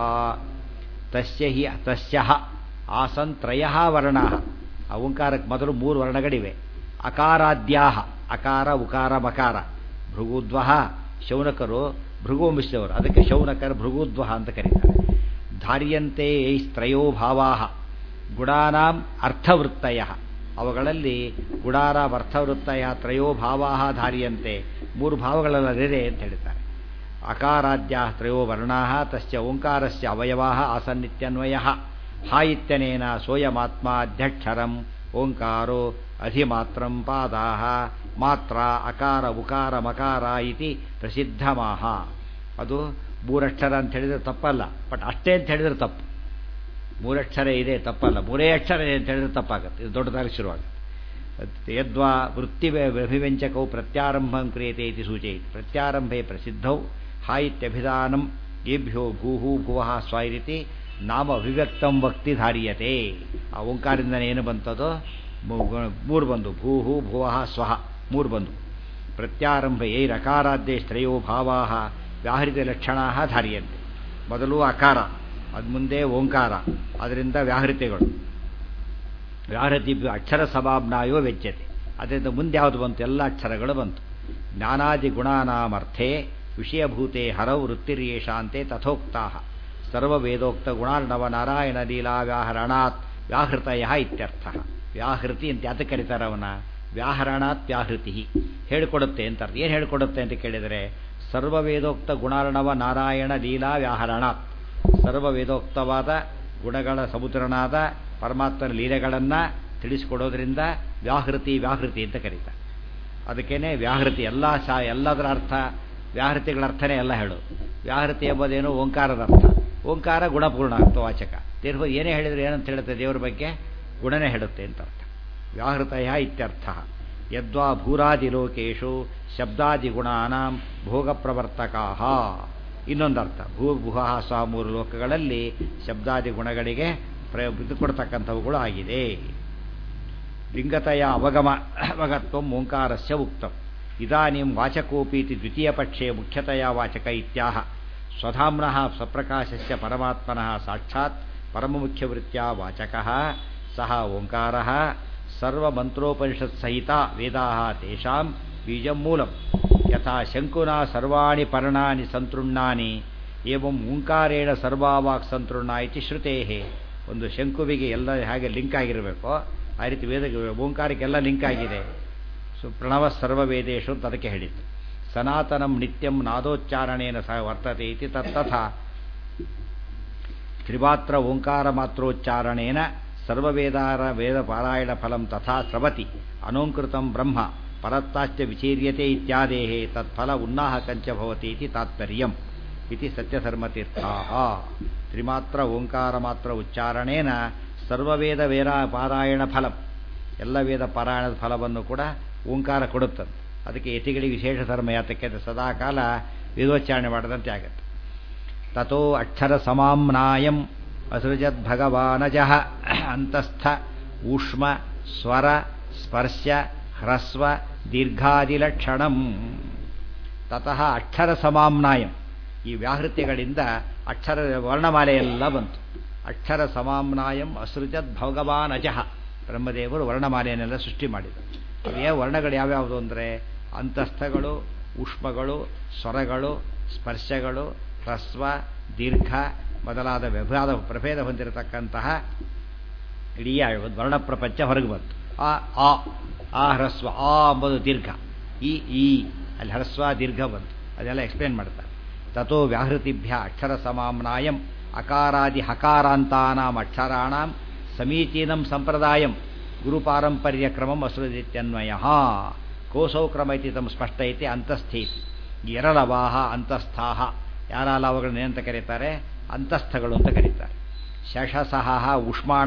ತಸ್ಯ ಹಿ ತಸ್ಯ ಆಸಂತ್ರಯ ವರ್ಣ ಆ ಓಂಕಾರಕ್ಕೆ ಮೊದಲು ಮೂರು ವರ್ಣಗಳಿವೆ ಅಕಾರಾದ್ಯಾ ಅಕಾರ ಉಕಾರ ಮಕಾರ ಭೃಗುದ್ವ ಶೌನಕರು ಭೃಗು ಮಿಶ್ರವರು ಅದಕ್ಕೆ ಶೌನಕರ ಭೃಗುದ್ವ ಅಂತ ಕರೀತಾರೆ ಧಾರ್ಯಂತೆ ಸ್ತ್ರಯೋ ಭಾವಾ ಗುಣಾನಾಂ ಅರ್ಥವೃತ್ತಯ ಅವುಗಳಲ್ಲಿ ಗುಣಾನಾಂ ಅರ್ಥವೃತ್ತಯ ತ್ರಯೋ ಭಾವಾ ಧಾರ್ಯಂತೆ ಮೂರು ಭಾವಗಳಲ್ಲದೆ ಅಂತ ಹೇಳ್ತಾರೆ ಅಕಾರಾದ್ಯ ತ್ರಯೋ ವರ್ಣಾ ತಸ್ಯ ಓಂಕಾರಸ್ಯ ಅವಯವಾ ಆಸನ್ನಿತ್ಯನ್ವಯ ಹಾ ಇತ್ಯನೇನ ಸೋಯಮಾತ್ಮಾಧ್ಯಕ್ಷರಂ ಓಂಕಾರೋ ಅಧಿಮಾತ್ರಂ ಪಾದಾ ಮಾತ್ರ ಅಕಾರ ಉಕಾರ ಮಕಾರ ಇತಿ ಪ್ರಸಿದ್ಧಮಾಹ ಅದು ಮೂರಕ್ಷರ ಅಂತ ಹೇಳಿದ್ರೆ ತಪ್ಪಲ್ಲ ಬಟ್ ಅಷ್ಟೇ ಅಂತ ಹೇಳಿದ್ರೆ ತಪ್ಪು ಮೂರಕ್ಷರ ಇದೆ ತಪ್ಪಲ್ಲ ಮೂರೇ ಅಕ್ಷರ ಇದೆ ಅಂತ ಹೇಳಿದ್ರೆ ತಪ್ಪಾಗುತ್ತೆ ಇದು ದೊಡ್ಡದಾಗಿ ಶುರುವಾಗುತ್ತೆ ಯದ್ವಾ ವೃತ್ತಿ ಅಭಿವ್ಯಂಚಕವು ಪ್ರತ್ಯಾರಂಭಂ ಕ್ರಿಯತೆ ಇತಿ ಸೂಚಯಿತು ಪ್ರತ್ಯಾರಂಭೆ ಪ್ರಸಿದ್ಧೌ ಹಾ ಇತ್ಯಭಿಧಾನಂ ಏಭ್ಯೋ ಭೂಹು ಭುವಃ ಸ್ವ ರೀತಿ ನಾಮ ಅಭಿವ್ಯಕ್ತಂ ವಕ್ತಿ ಧಾರ್ಯತೆ ಆ ಓಂಕಾರದಿಂದನೇ ಏನು ಬಂತದೋ ಮೂರು ಬಂದು ಭೂಹು ಭುವಃ ಸ್ವಹ ಮೂರು ಬಂದು ಪ್ರತ್ಯಾರಂಭ ರಕಾರಾದ್ಯೆ ಶ್ರೇಯೋ ಭಾವಾ ವ್ಯಾಹೃತ ಲಕ್ಷಣ ಧಾರ್ಯಂತೆ ಮೊದಲು ಅಕಾರ ಅದು ಮುಂದೆ ಓಂಕಾರ ಅದರಿಂದ ವ್ಯಾಹೃತಿಗಳು ವ್ಯಾಹೃತಿ ಅಕ್ಷರ ಸಭಾಬ್ನಾಯೋ ವೆಜ್ಜತೆ ಅದರಿಂದ ಮುಂದೆ ಯಾವುದು ಬಂತು ಎಲ್ಲ ಅಕ್ಷರಗಳು ಬಂತು ಜ್ಞಾನಾದಿ ಗುಣಾನಾಮರ್ಥೆ ವಿಷಯಭೂತೆ ಹರವು ವೃತ್ತಿರ್ಯೇಷಾಂತೆ ತಥೋಕ್ತಾ ಸರ್ವವೇದೋಕ್ತ ಗುಣಾರ್ಣವ ನಾರಾಯಣ ಲೀಲಾ ವ್ಯಾಹರಣಾತ್ ವ್ಯಾಹೃತಯ ಇತ್ಯರ್ಥ ವ್ಯಾಹೃತಿ ಅಂತ ಯಾತಕ್ಕೆ ಕರೀತಾರೆ ಅವನ ವ್ಯಾಹರಣಾತ್ ವ್ಯಾಹೃತಿ ಹೇಳಿಕೊಡುತ್ತೆ ಅಂತ ಅರ್ಥ ಏನು ಹೇಳಿಕೊಡುತ್ತೆ ಅಂತ ಕೇಳಿದರೆ ಸರ್ವವೇದೋಕ್ತ ಗುಣಾರ್ಣವ ನಾರಾಯಣ ಲೀಲಾ ವ್ಯಾಹರಣಾತ್ ಸರ್ವವೇದೋಕ್ತವಾದ ಗುಣಗಳ ಸಮುದ್ರನಾದ ಪರಮಾತ್ಮನ ಲೀಲೆಗಳನ್ನು ತಿಳಿಸಿಕೊಡೋದ್ರಿಂದ ವ್ಯಾಹೃತಿ ವ್ಯಾಹೃತಿ ಅಂತ ಕರೀತಾರೆ ಅದಕ್ಕೇನೆ ವ್ಯಾಹೃತಿ ಎಲ್ಲ ಸಾ ಎಲ್ಲದರ ಅರ್ಥ ವ್ಯಾಹೃತಿಗಳ ಅರ್ಥನೇ ಎಲ್ಲ ಹೇಳೋದು ವ್ಯಾಹೃತಿ ಎಂಬುದೇನು ಓಂಕಾರದ ಅರ್ಥ ಓಂಕಾರ ಗುಣಪೂರ್ಣ ಅರ್ಥವಾಚಕ ದೇವ್ರ ಏನೇ ಹೇಳಿದರೆ ಏನಂತ ಹೇಳುತ್ತೆ ದೇವರ ಬಗ್ಗೆ ಗುಣನೇ ಹೇಳುತ್ತೆ ಅಂತ ಅರ್ಥ ವ್ಯಾಹೃತಯ ಇತ್ಯರ್ಥ ಯದ್ವಾ ಭೂರಾದಿಲೋಕೇಶು ಶಬ್ದಾದಿಗುಣಾನಾಂ ಭೋಗಪ್ರವರ್ತಕಾ ಇನ್ನೊಂದು ಅರ್ಥ ಭೂ ಭುಹ ಸ್ವ ಮೂರು ಲೋಕಗಳಲ್ಲಿ ಶಬ್ದಾದಿ ಗುಣಗಳಿಗೆ ಪ್ರ ಇದು ಕೊಡ್ತಕ್ಕಂಥವುಗಳು ಆಗಿದೆ ಲಿಂಗತೆಯ ಅವಗಮ ಅವಗತ್ವ ಓಂಕಾರಸ್ಯ ಉಕ್ತಂ ಇದಾನಿಂ ವಾಚಕೋಪೀತಿ ದ್ವಿತೀಯ ಪಕ್ಷೆ ಮುಖ್ಯತೆಯ ವಾಚಕ ಇತ್ಯಾಹ ಸ್ವಧಾಮ್ನಃ ಸ್ವಪ್ರಕಾಶಸ್ಯ ಪರಮಾತ್ಮನಃ ಸಾಕ್ಷಾತ್ ಪರಮಮುಖ್ಯವೃತ್ಯ ವಾಚಕಃ ಸಹ ಓಂಕಾರಃ ಸರ್ವಮಂತ್ರೋಪನಿಷತ್ಸಹಿತ ವೇದಾः ತೇಷಾಂ ಬೀಜಂ ಮೂಲಂ ಯಥಾ ಶಂಕುನಾ ಸರ್ವಾಣಿ ಪರ್ಣಾನಿ ಸಂತೃಣ್ಣಾನಿ ಏವಂ ಓಂಕಾರೇಣ ಸರ್ವಾವಾಕ್ ಸಂತೃಣ್ಣ ಇತಿ ಶ್ರುತೇಃ ಒಂದು ಶಂಕುವಿಗೆ ಎಲ್ಲ ಹಾಗೆ ಲಿಂಕ್ ಆಗಿರಬೇಕು ಆ ರೀತಿ ವೇದ ಓಂಕಾರಕ್ಕೆಲ್ಲ ಲಿಂಕ್ ಆಗಿದೆ ಸೊ ಪ್ರಣವ ಸರ್ವವೇದೇಶು ಅಂತ ಅದಕ್ಕೆ ಹೇಳಿತ್ತು ಸನಾತನಂ ನಿತ್ಯಂ ನಾದೋಚ್ಚಾರಣೇನ ಸಹ ವರ್ತತೆ ಇತಿ ತತ್ತಥಾ ತ್ರಿಮಾತ್ರ ಓಂಕಾರ ಮಾತ್ರೋಚ್ಚಾರಣೇನ ಸರ್ವವೇದಾರ ವೇದ ಪಾರಾಯಣ ಫಲಂ ತಥಾ ಸ್ರವತಿ ಅನೋಂಕೃತಂ ಬ್ರಹ್ಮ ಪರತ್ತಾಶ್ಚ ವಿಚೀರ್ಯತೆ ಇತ್ಯಾದೇಹ ತತ್ಫಲ ಉನ್ನಾಹಕಂಚ ಭವತಿ ಇತಿ ತಾತ್ಪರ್ಯಂ ಇತಿ ಸತ್ಯಧರ್ಮತೀರ್ಥಾಃ ತ್ರಿಮಾತ್ರ ಓಂಕಾರ ಮಾತ್ರ ಉಚ್ಚಾರಣೇನ ಸರ್ವವೇದ ವೇದ ಪಾರಾಯಣ ಫಲಂ ಎಲ್ಲ ವೇದ ಪಾರಾಯಣದ ಫಲವನ್ನು ಕೂಡ ಓಂಕಾರ ಕೊಡುತ್ತದೆ ಅದಕ್ಕೆ ಯತಿಗಳಿಗೆ ವಿಶೇಷ ಧರ್ಮ ಯಾತಕ್ಕೆ ಅಂದರೆ ಸದಾಕಾಲ ವೇದೋಚ್ಚಾರಣೆ ಮಾಡದಂತೆ ಆಗುತ್ತೆ ತಥೋ ಅಕ್ಷರ ಸಮಾಮ್ನಾಯಂ ಅಸೃಜದ್ ಭಗವಾನಜಃ ಅಂತಸ್ಥ ಊಷ್ಮ ಸ್ವರ ಸ್ಪರ್ಶ ಹ್ರಸ್ವ ದೀರ್ಘಾದಿಲಕ್ಷಣಂ ತತಃ ಅಕ್ಷರ ಸಮಾಮ್ನಾಯಂ ಈ ವ್ಯಾಹೃತಿಗಳಿಂದ ಅಕ್ಷರ ವರ್ಣಮಾಲೆ ಎಲ್ಲ ಬಂತು ಅಕ್ಷರ ಸಮಾಮ್ನಾಯಂ ಅಸೃಜದ್ ಭಗವಾನ್ ಅಜಃ ಬ್ರಹ್ಮದೇವರು ವರ್ಣಮಾಲೆಯನ್ನೆಲ್ಲ ಸೃಷ್ಟಿ ಮಾಡಿದರು ಅವೇ ವರ್ಣಗಳು ಯಾವ್ಯಾವುದು ಅಂದರೆ ಅಂತಸ್ಥಗಳು ಉಷ್ಮಗಳು ಸ್ವರಗಳು ಸ್ಪರ್ಶಗಳು ಹ್ರಸ್ವ ದೀರ್ಘ ಮೊದಲಾದ ವ್ಯಭಾದ ಪ್ರಭೇದ ಹೊಂದಿರತಕ್ಕಂತಹ ಇಡೀ ವರ್ಣ ಪ್ರಪಂಚ ಹೊರಗೆ ಬಂತು ಆ ಆ ಆ ಹ್ರಸ್ವ ಆ ಎಂಬುದು ದೀರ್ಘ ಈ ಈ ಅಲ್ಲಿ ಹ್ರಸ್ವ ದೀರ್ಘ ಬಂತು ಅದೆಲ್ಲ ಎಕ್ಸ್ಪ್ಲೇನ್ ಮಾಡ್ತಾರೆ ತಥೋ ವ್ಯಾಹೃತಿಭ್ಯ ಅಕ್ಷರ ಸಮಾಮ್ನಾಯಂ ಅಕಾರಾದಿ ಹಕಾರಾಂತಾನಾಂ ಅಕ್ಷರಾಣಾಂ ಸಮೀಚೀನಂ ಸಂಪ್ರದಾಯಂ ಗುರುಪಾರಂಪರ್ಯ ಕ್ರಮಂ ಅಸುರದಿತ್ಯನ್ವಯ ಕೋಸೌ ಕ್ರಮ ಇತಿ ತಮ್ಮ ಸ್ಪಷ್ಟ ಐತಿ ಅಂತಸ್ಥೇತಿ ಎರಳವಾಹ ಅಂತಸ್ಥಾಹ ಯಾರಾಲವಗಳನ್ನ ಏನಂತ ಕರೀತಾರೆ ಅಂತಸ್ಥಗಳು ಅಂತ ಕರೀತಾರೆ ಶಶಸಹ ಉಷ್ಮಾಣ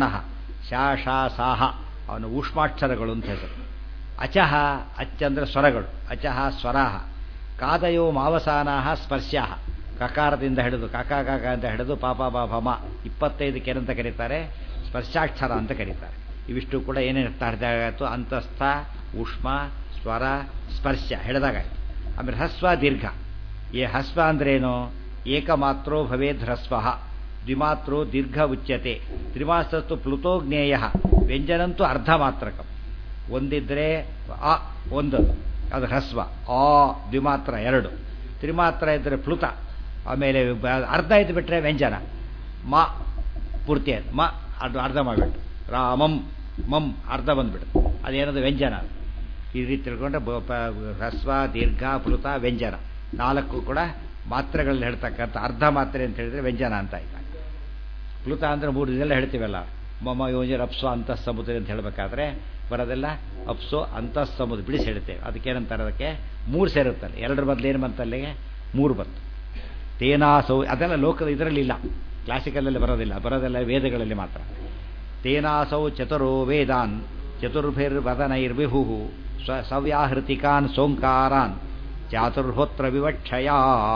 ಶಾಷಾಸಾಹ ಅವನು ಊಷ್ಮಾಕ್ಷರಗಳು ಅಂತ ಹೆಸರು ಅಚಹ ಅಚ್ ಅಂದರೆ ಸ್ವರಗಳು ಅಚಹ ಸ್ವರಾಹ ಕಾದಯೋ ಮಾವಸಾನಾಹ ಸ್ಪರ್ಶ್ಯಾಹ ಕಕಾರದಿಂದ ಹಿಡಿದು ಕಕ ಕಕ ಅಂತ ಹಿಡಿದು ಪಾಪ ಬಾ ಭಮ ಇಪ್ಪತ್ತೈದಕ್ಕೆ ಏನಂತ ಕರೀತಾರೆ ಸ್ಪರ್ಶಾಕ್ಷರ ಅಂತ ಕರೀತಾರೆ ಇವಿಷ್ಟು ಕೂಡ ಏನೇನು ಅರ್ಥಾಗಾಯಿತು ಅಂತಸ್ಥ ಉಷ್ಮ ಸ್ವರ ಸ್ಪರ್ಶ ಹಿಡಿದಾಗಾಯ್ತು ಆಮೇಲೆ ಹ್ರಸ್ವ ದೀರ್ಘ ಈ ಹಸ್ವ ಅಂದ್ರೇನು ಏಕಮಾತ್ರೋ ಭವೇದ್ ಹ್ರಸ್ವ ದ್ವಿಮಾತ್ರೋ ದೀರ್ಘ ಉಚ್ಯತೆ ತ್ರಿಮಾಸತ್ತು ಪ್ಲುತೋ ಜ್ಞೇಯ ವ್ಯಂಜನಂತೂ ಅರ್ಧ ಮಾತ್ರಕಂ ಒಂದಿದ್ರೆ ಆ ಒಂದು ಅದು ಹ್ರಸ್ವ ಆ ದ್ವಿಮಾತ್ರ ಎರಡು ತ್ರಿಮಾತ್ರ ಇದ್ದರೆ ಪ್ಲುತ ಆಮೇಲೆ ಅರ್ಧ ಇದ್ದು ಬಿಟ್ರೆ ವ್ಯಂಜನ ಮ ಪೂರ್ತಿ ಆಯ್ತು ಮ ಅದು ಅರ್ಧ ಮಾಡಿಬಿಟ್ಟು ರಾಮಂ ಮಂ ಅರ್ಧ ಬಂದ್ಬಿಡುತ್ತೆ ಅದೇನದು ವ್ಯಂಜನ ಈ ರೀತಿ ತಿಳ್ಕೊಂಡ್ರೆ ಹ್ರಸ್ವ ದೀರ್ಘ ಪ್ಲುತ ವ್ಯಂಜನ ನಾಲ್ಕು ಕೂಡ ಮಾತ್ರೆಗಳಲ್ಲಿ ಹೇಳ್ತಕ್ಕಂಥ ಅರ್ಧ ಮಾತ್ರೆ ಅಂತ ಹೇಳಿದ್ರೆ ವ್ಯಂಜನ ಅಂತ ಆಯ್ತು ಪ್ಲುತ ಅಂದರೆ ಮೂರು ಇದೆಲ್ಲ ಹೇಳ್ತೀವಲ್ಲ ಮಮ ಯೋಜನೆ ಅಪ್ಸೋ ಅಂತಃ ಸಮುದ್ರ ಅಂತ ಹೇಳಬೇಕಾದ್ರೆ ಬರೋದೆಲ್ಲ ಅಪ್ಸೋ ಅಂತಃ ಸಮುದ್ರ ಬಿಡಿಸಿ ಹೇಳ್ತೇವೆ ಅದಕ್ಕೇನಂತಾರೆ ಅದಕ್ಕೆ ಮೂರು ಸೇರುತ್ತಲ್ಲ ಎರಡರ ಬದಲು ಏನು ಬಂತಲ್ಲಿಗೆ ಮೂರು ಬಂತು ತೇನಾಸೌ ಅದೆಲ್ಲ ಲೋಕದ ಇದರಲ್ಲಿ ಇಲ್ಲ ಕ್ಲಾಸಿಕಲಲ್ಲಿ ಬರೋದಿಲ್ಲ ಬರೋದೆಲ್ಲ ವೇದಗಳಲ್ಲಿ ಮಾತ್ರ ತೇನಾಸೌ ಚತುರೋ ವೇದಾನ್ ಚತುರ್ಭಿರ್ವದನೈರ್ವಿಹು ಸ್ವ ಸವ್ಯಾಹೃತಿಕಾನ್ ಸೋಂಕಾರಾನ್ ಚಾತುರ್ಹೋತ್ರ ವಿವಕ್ಷಯ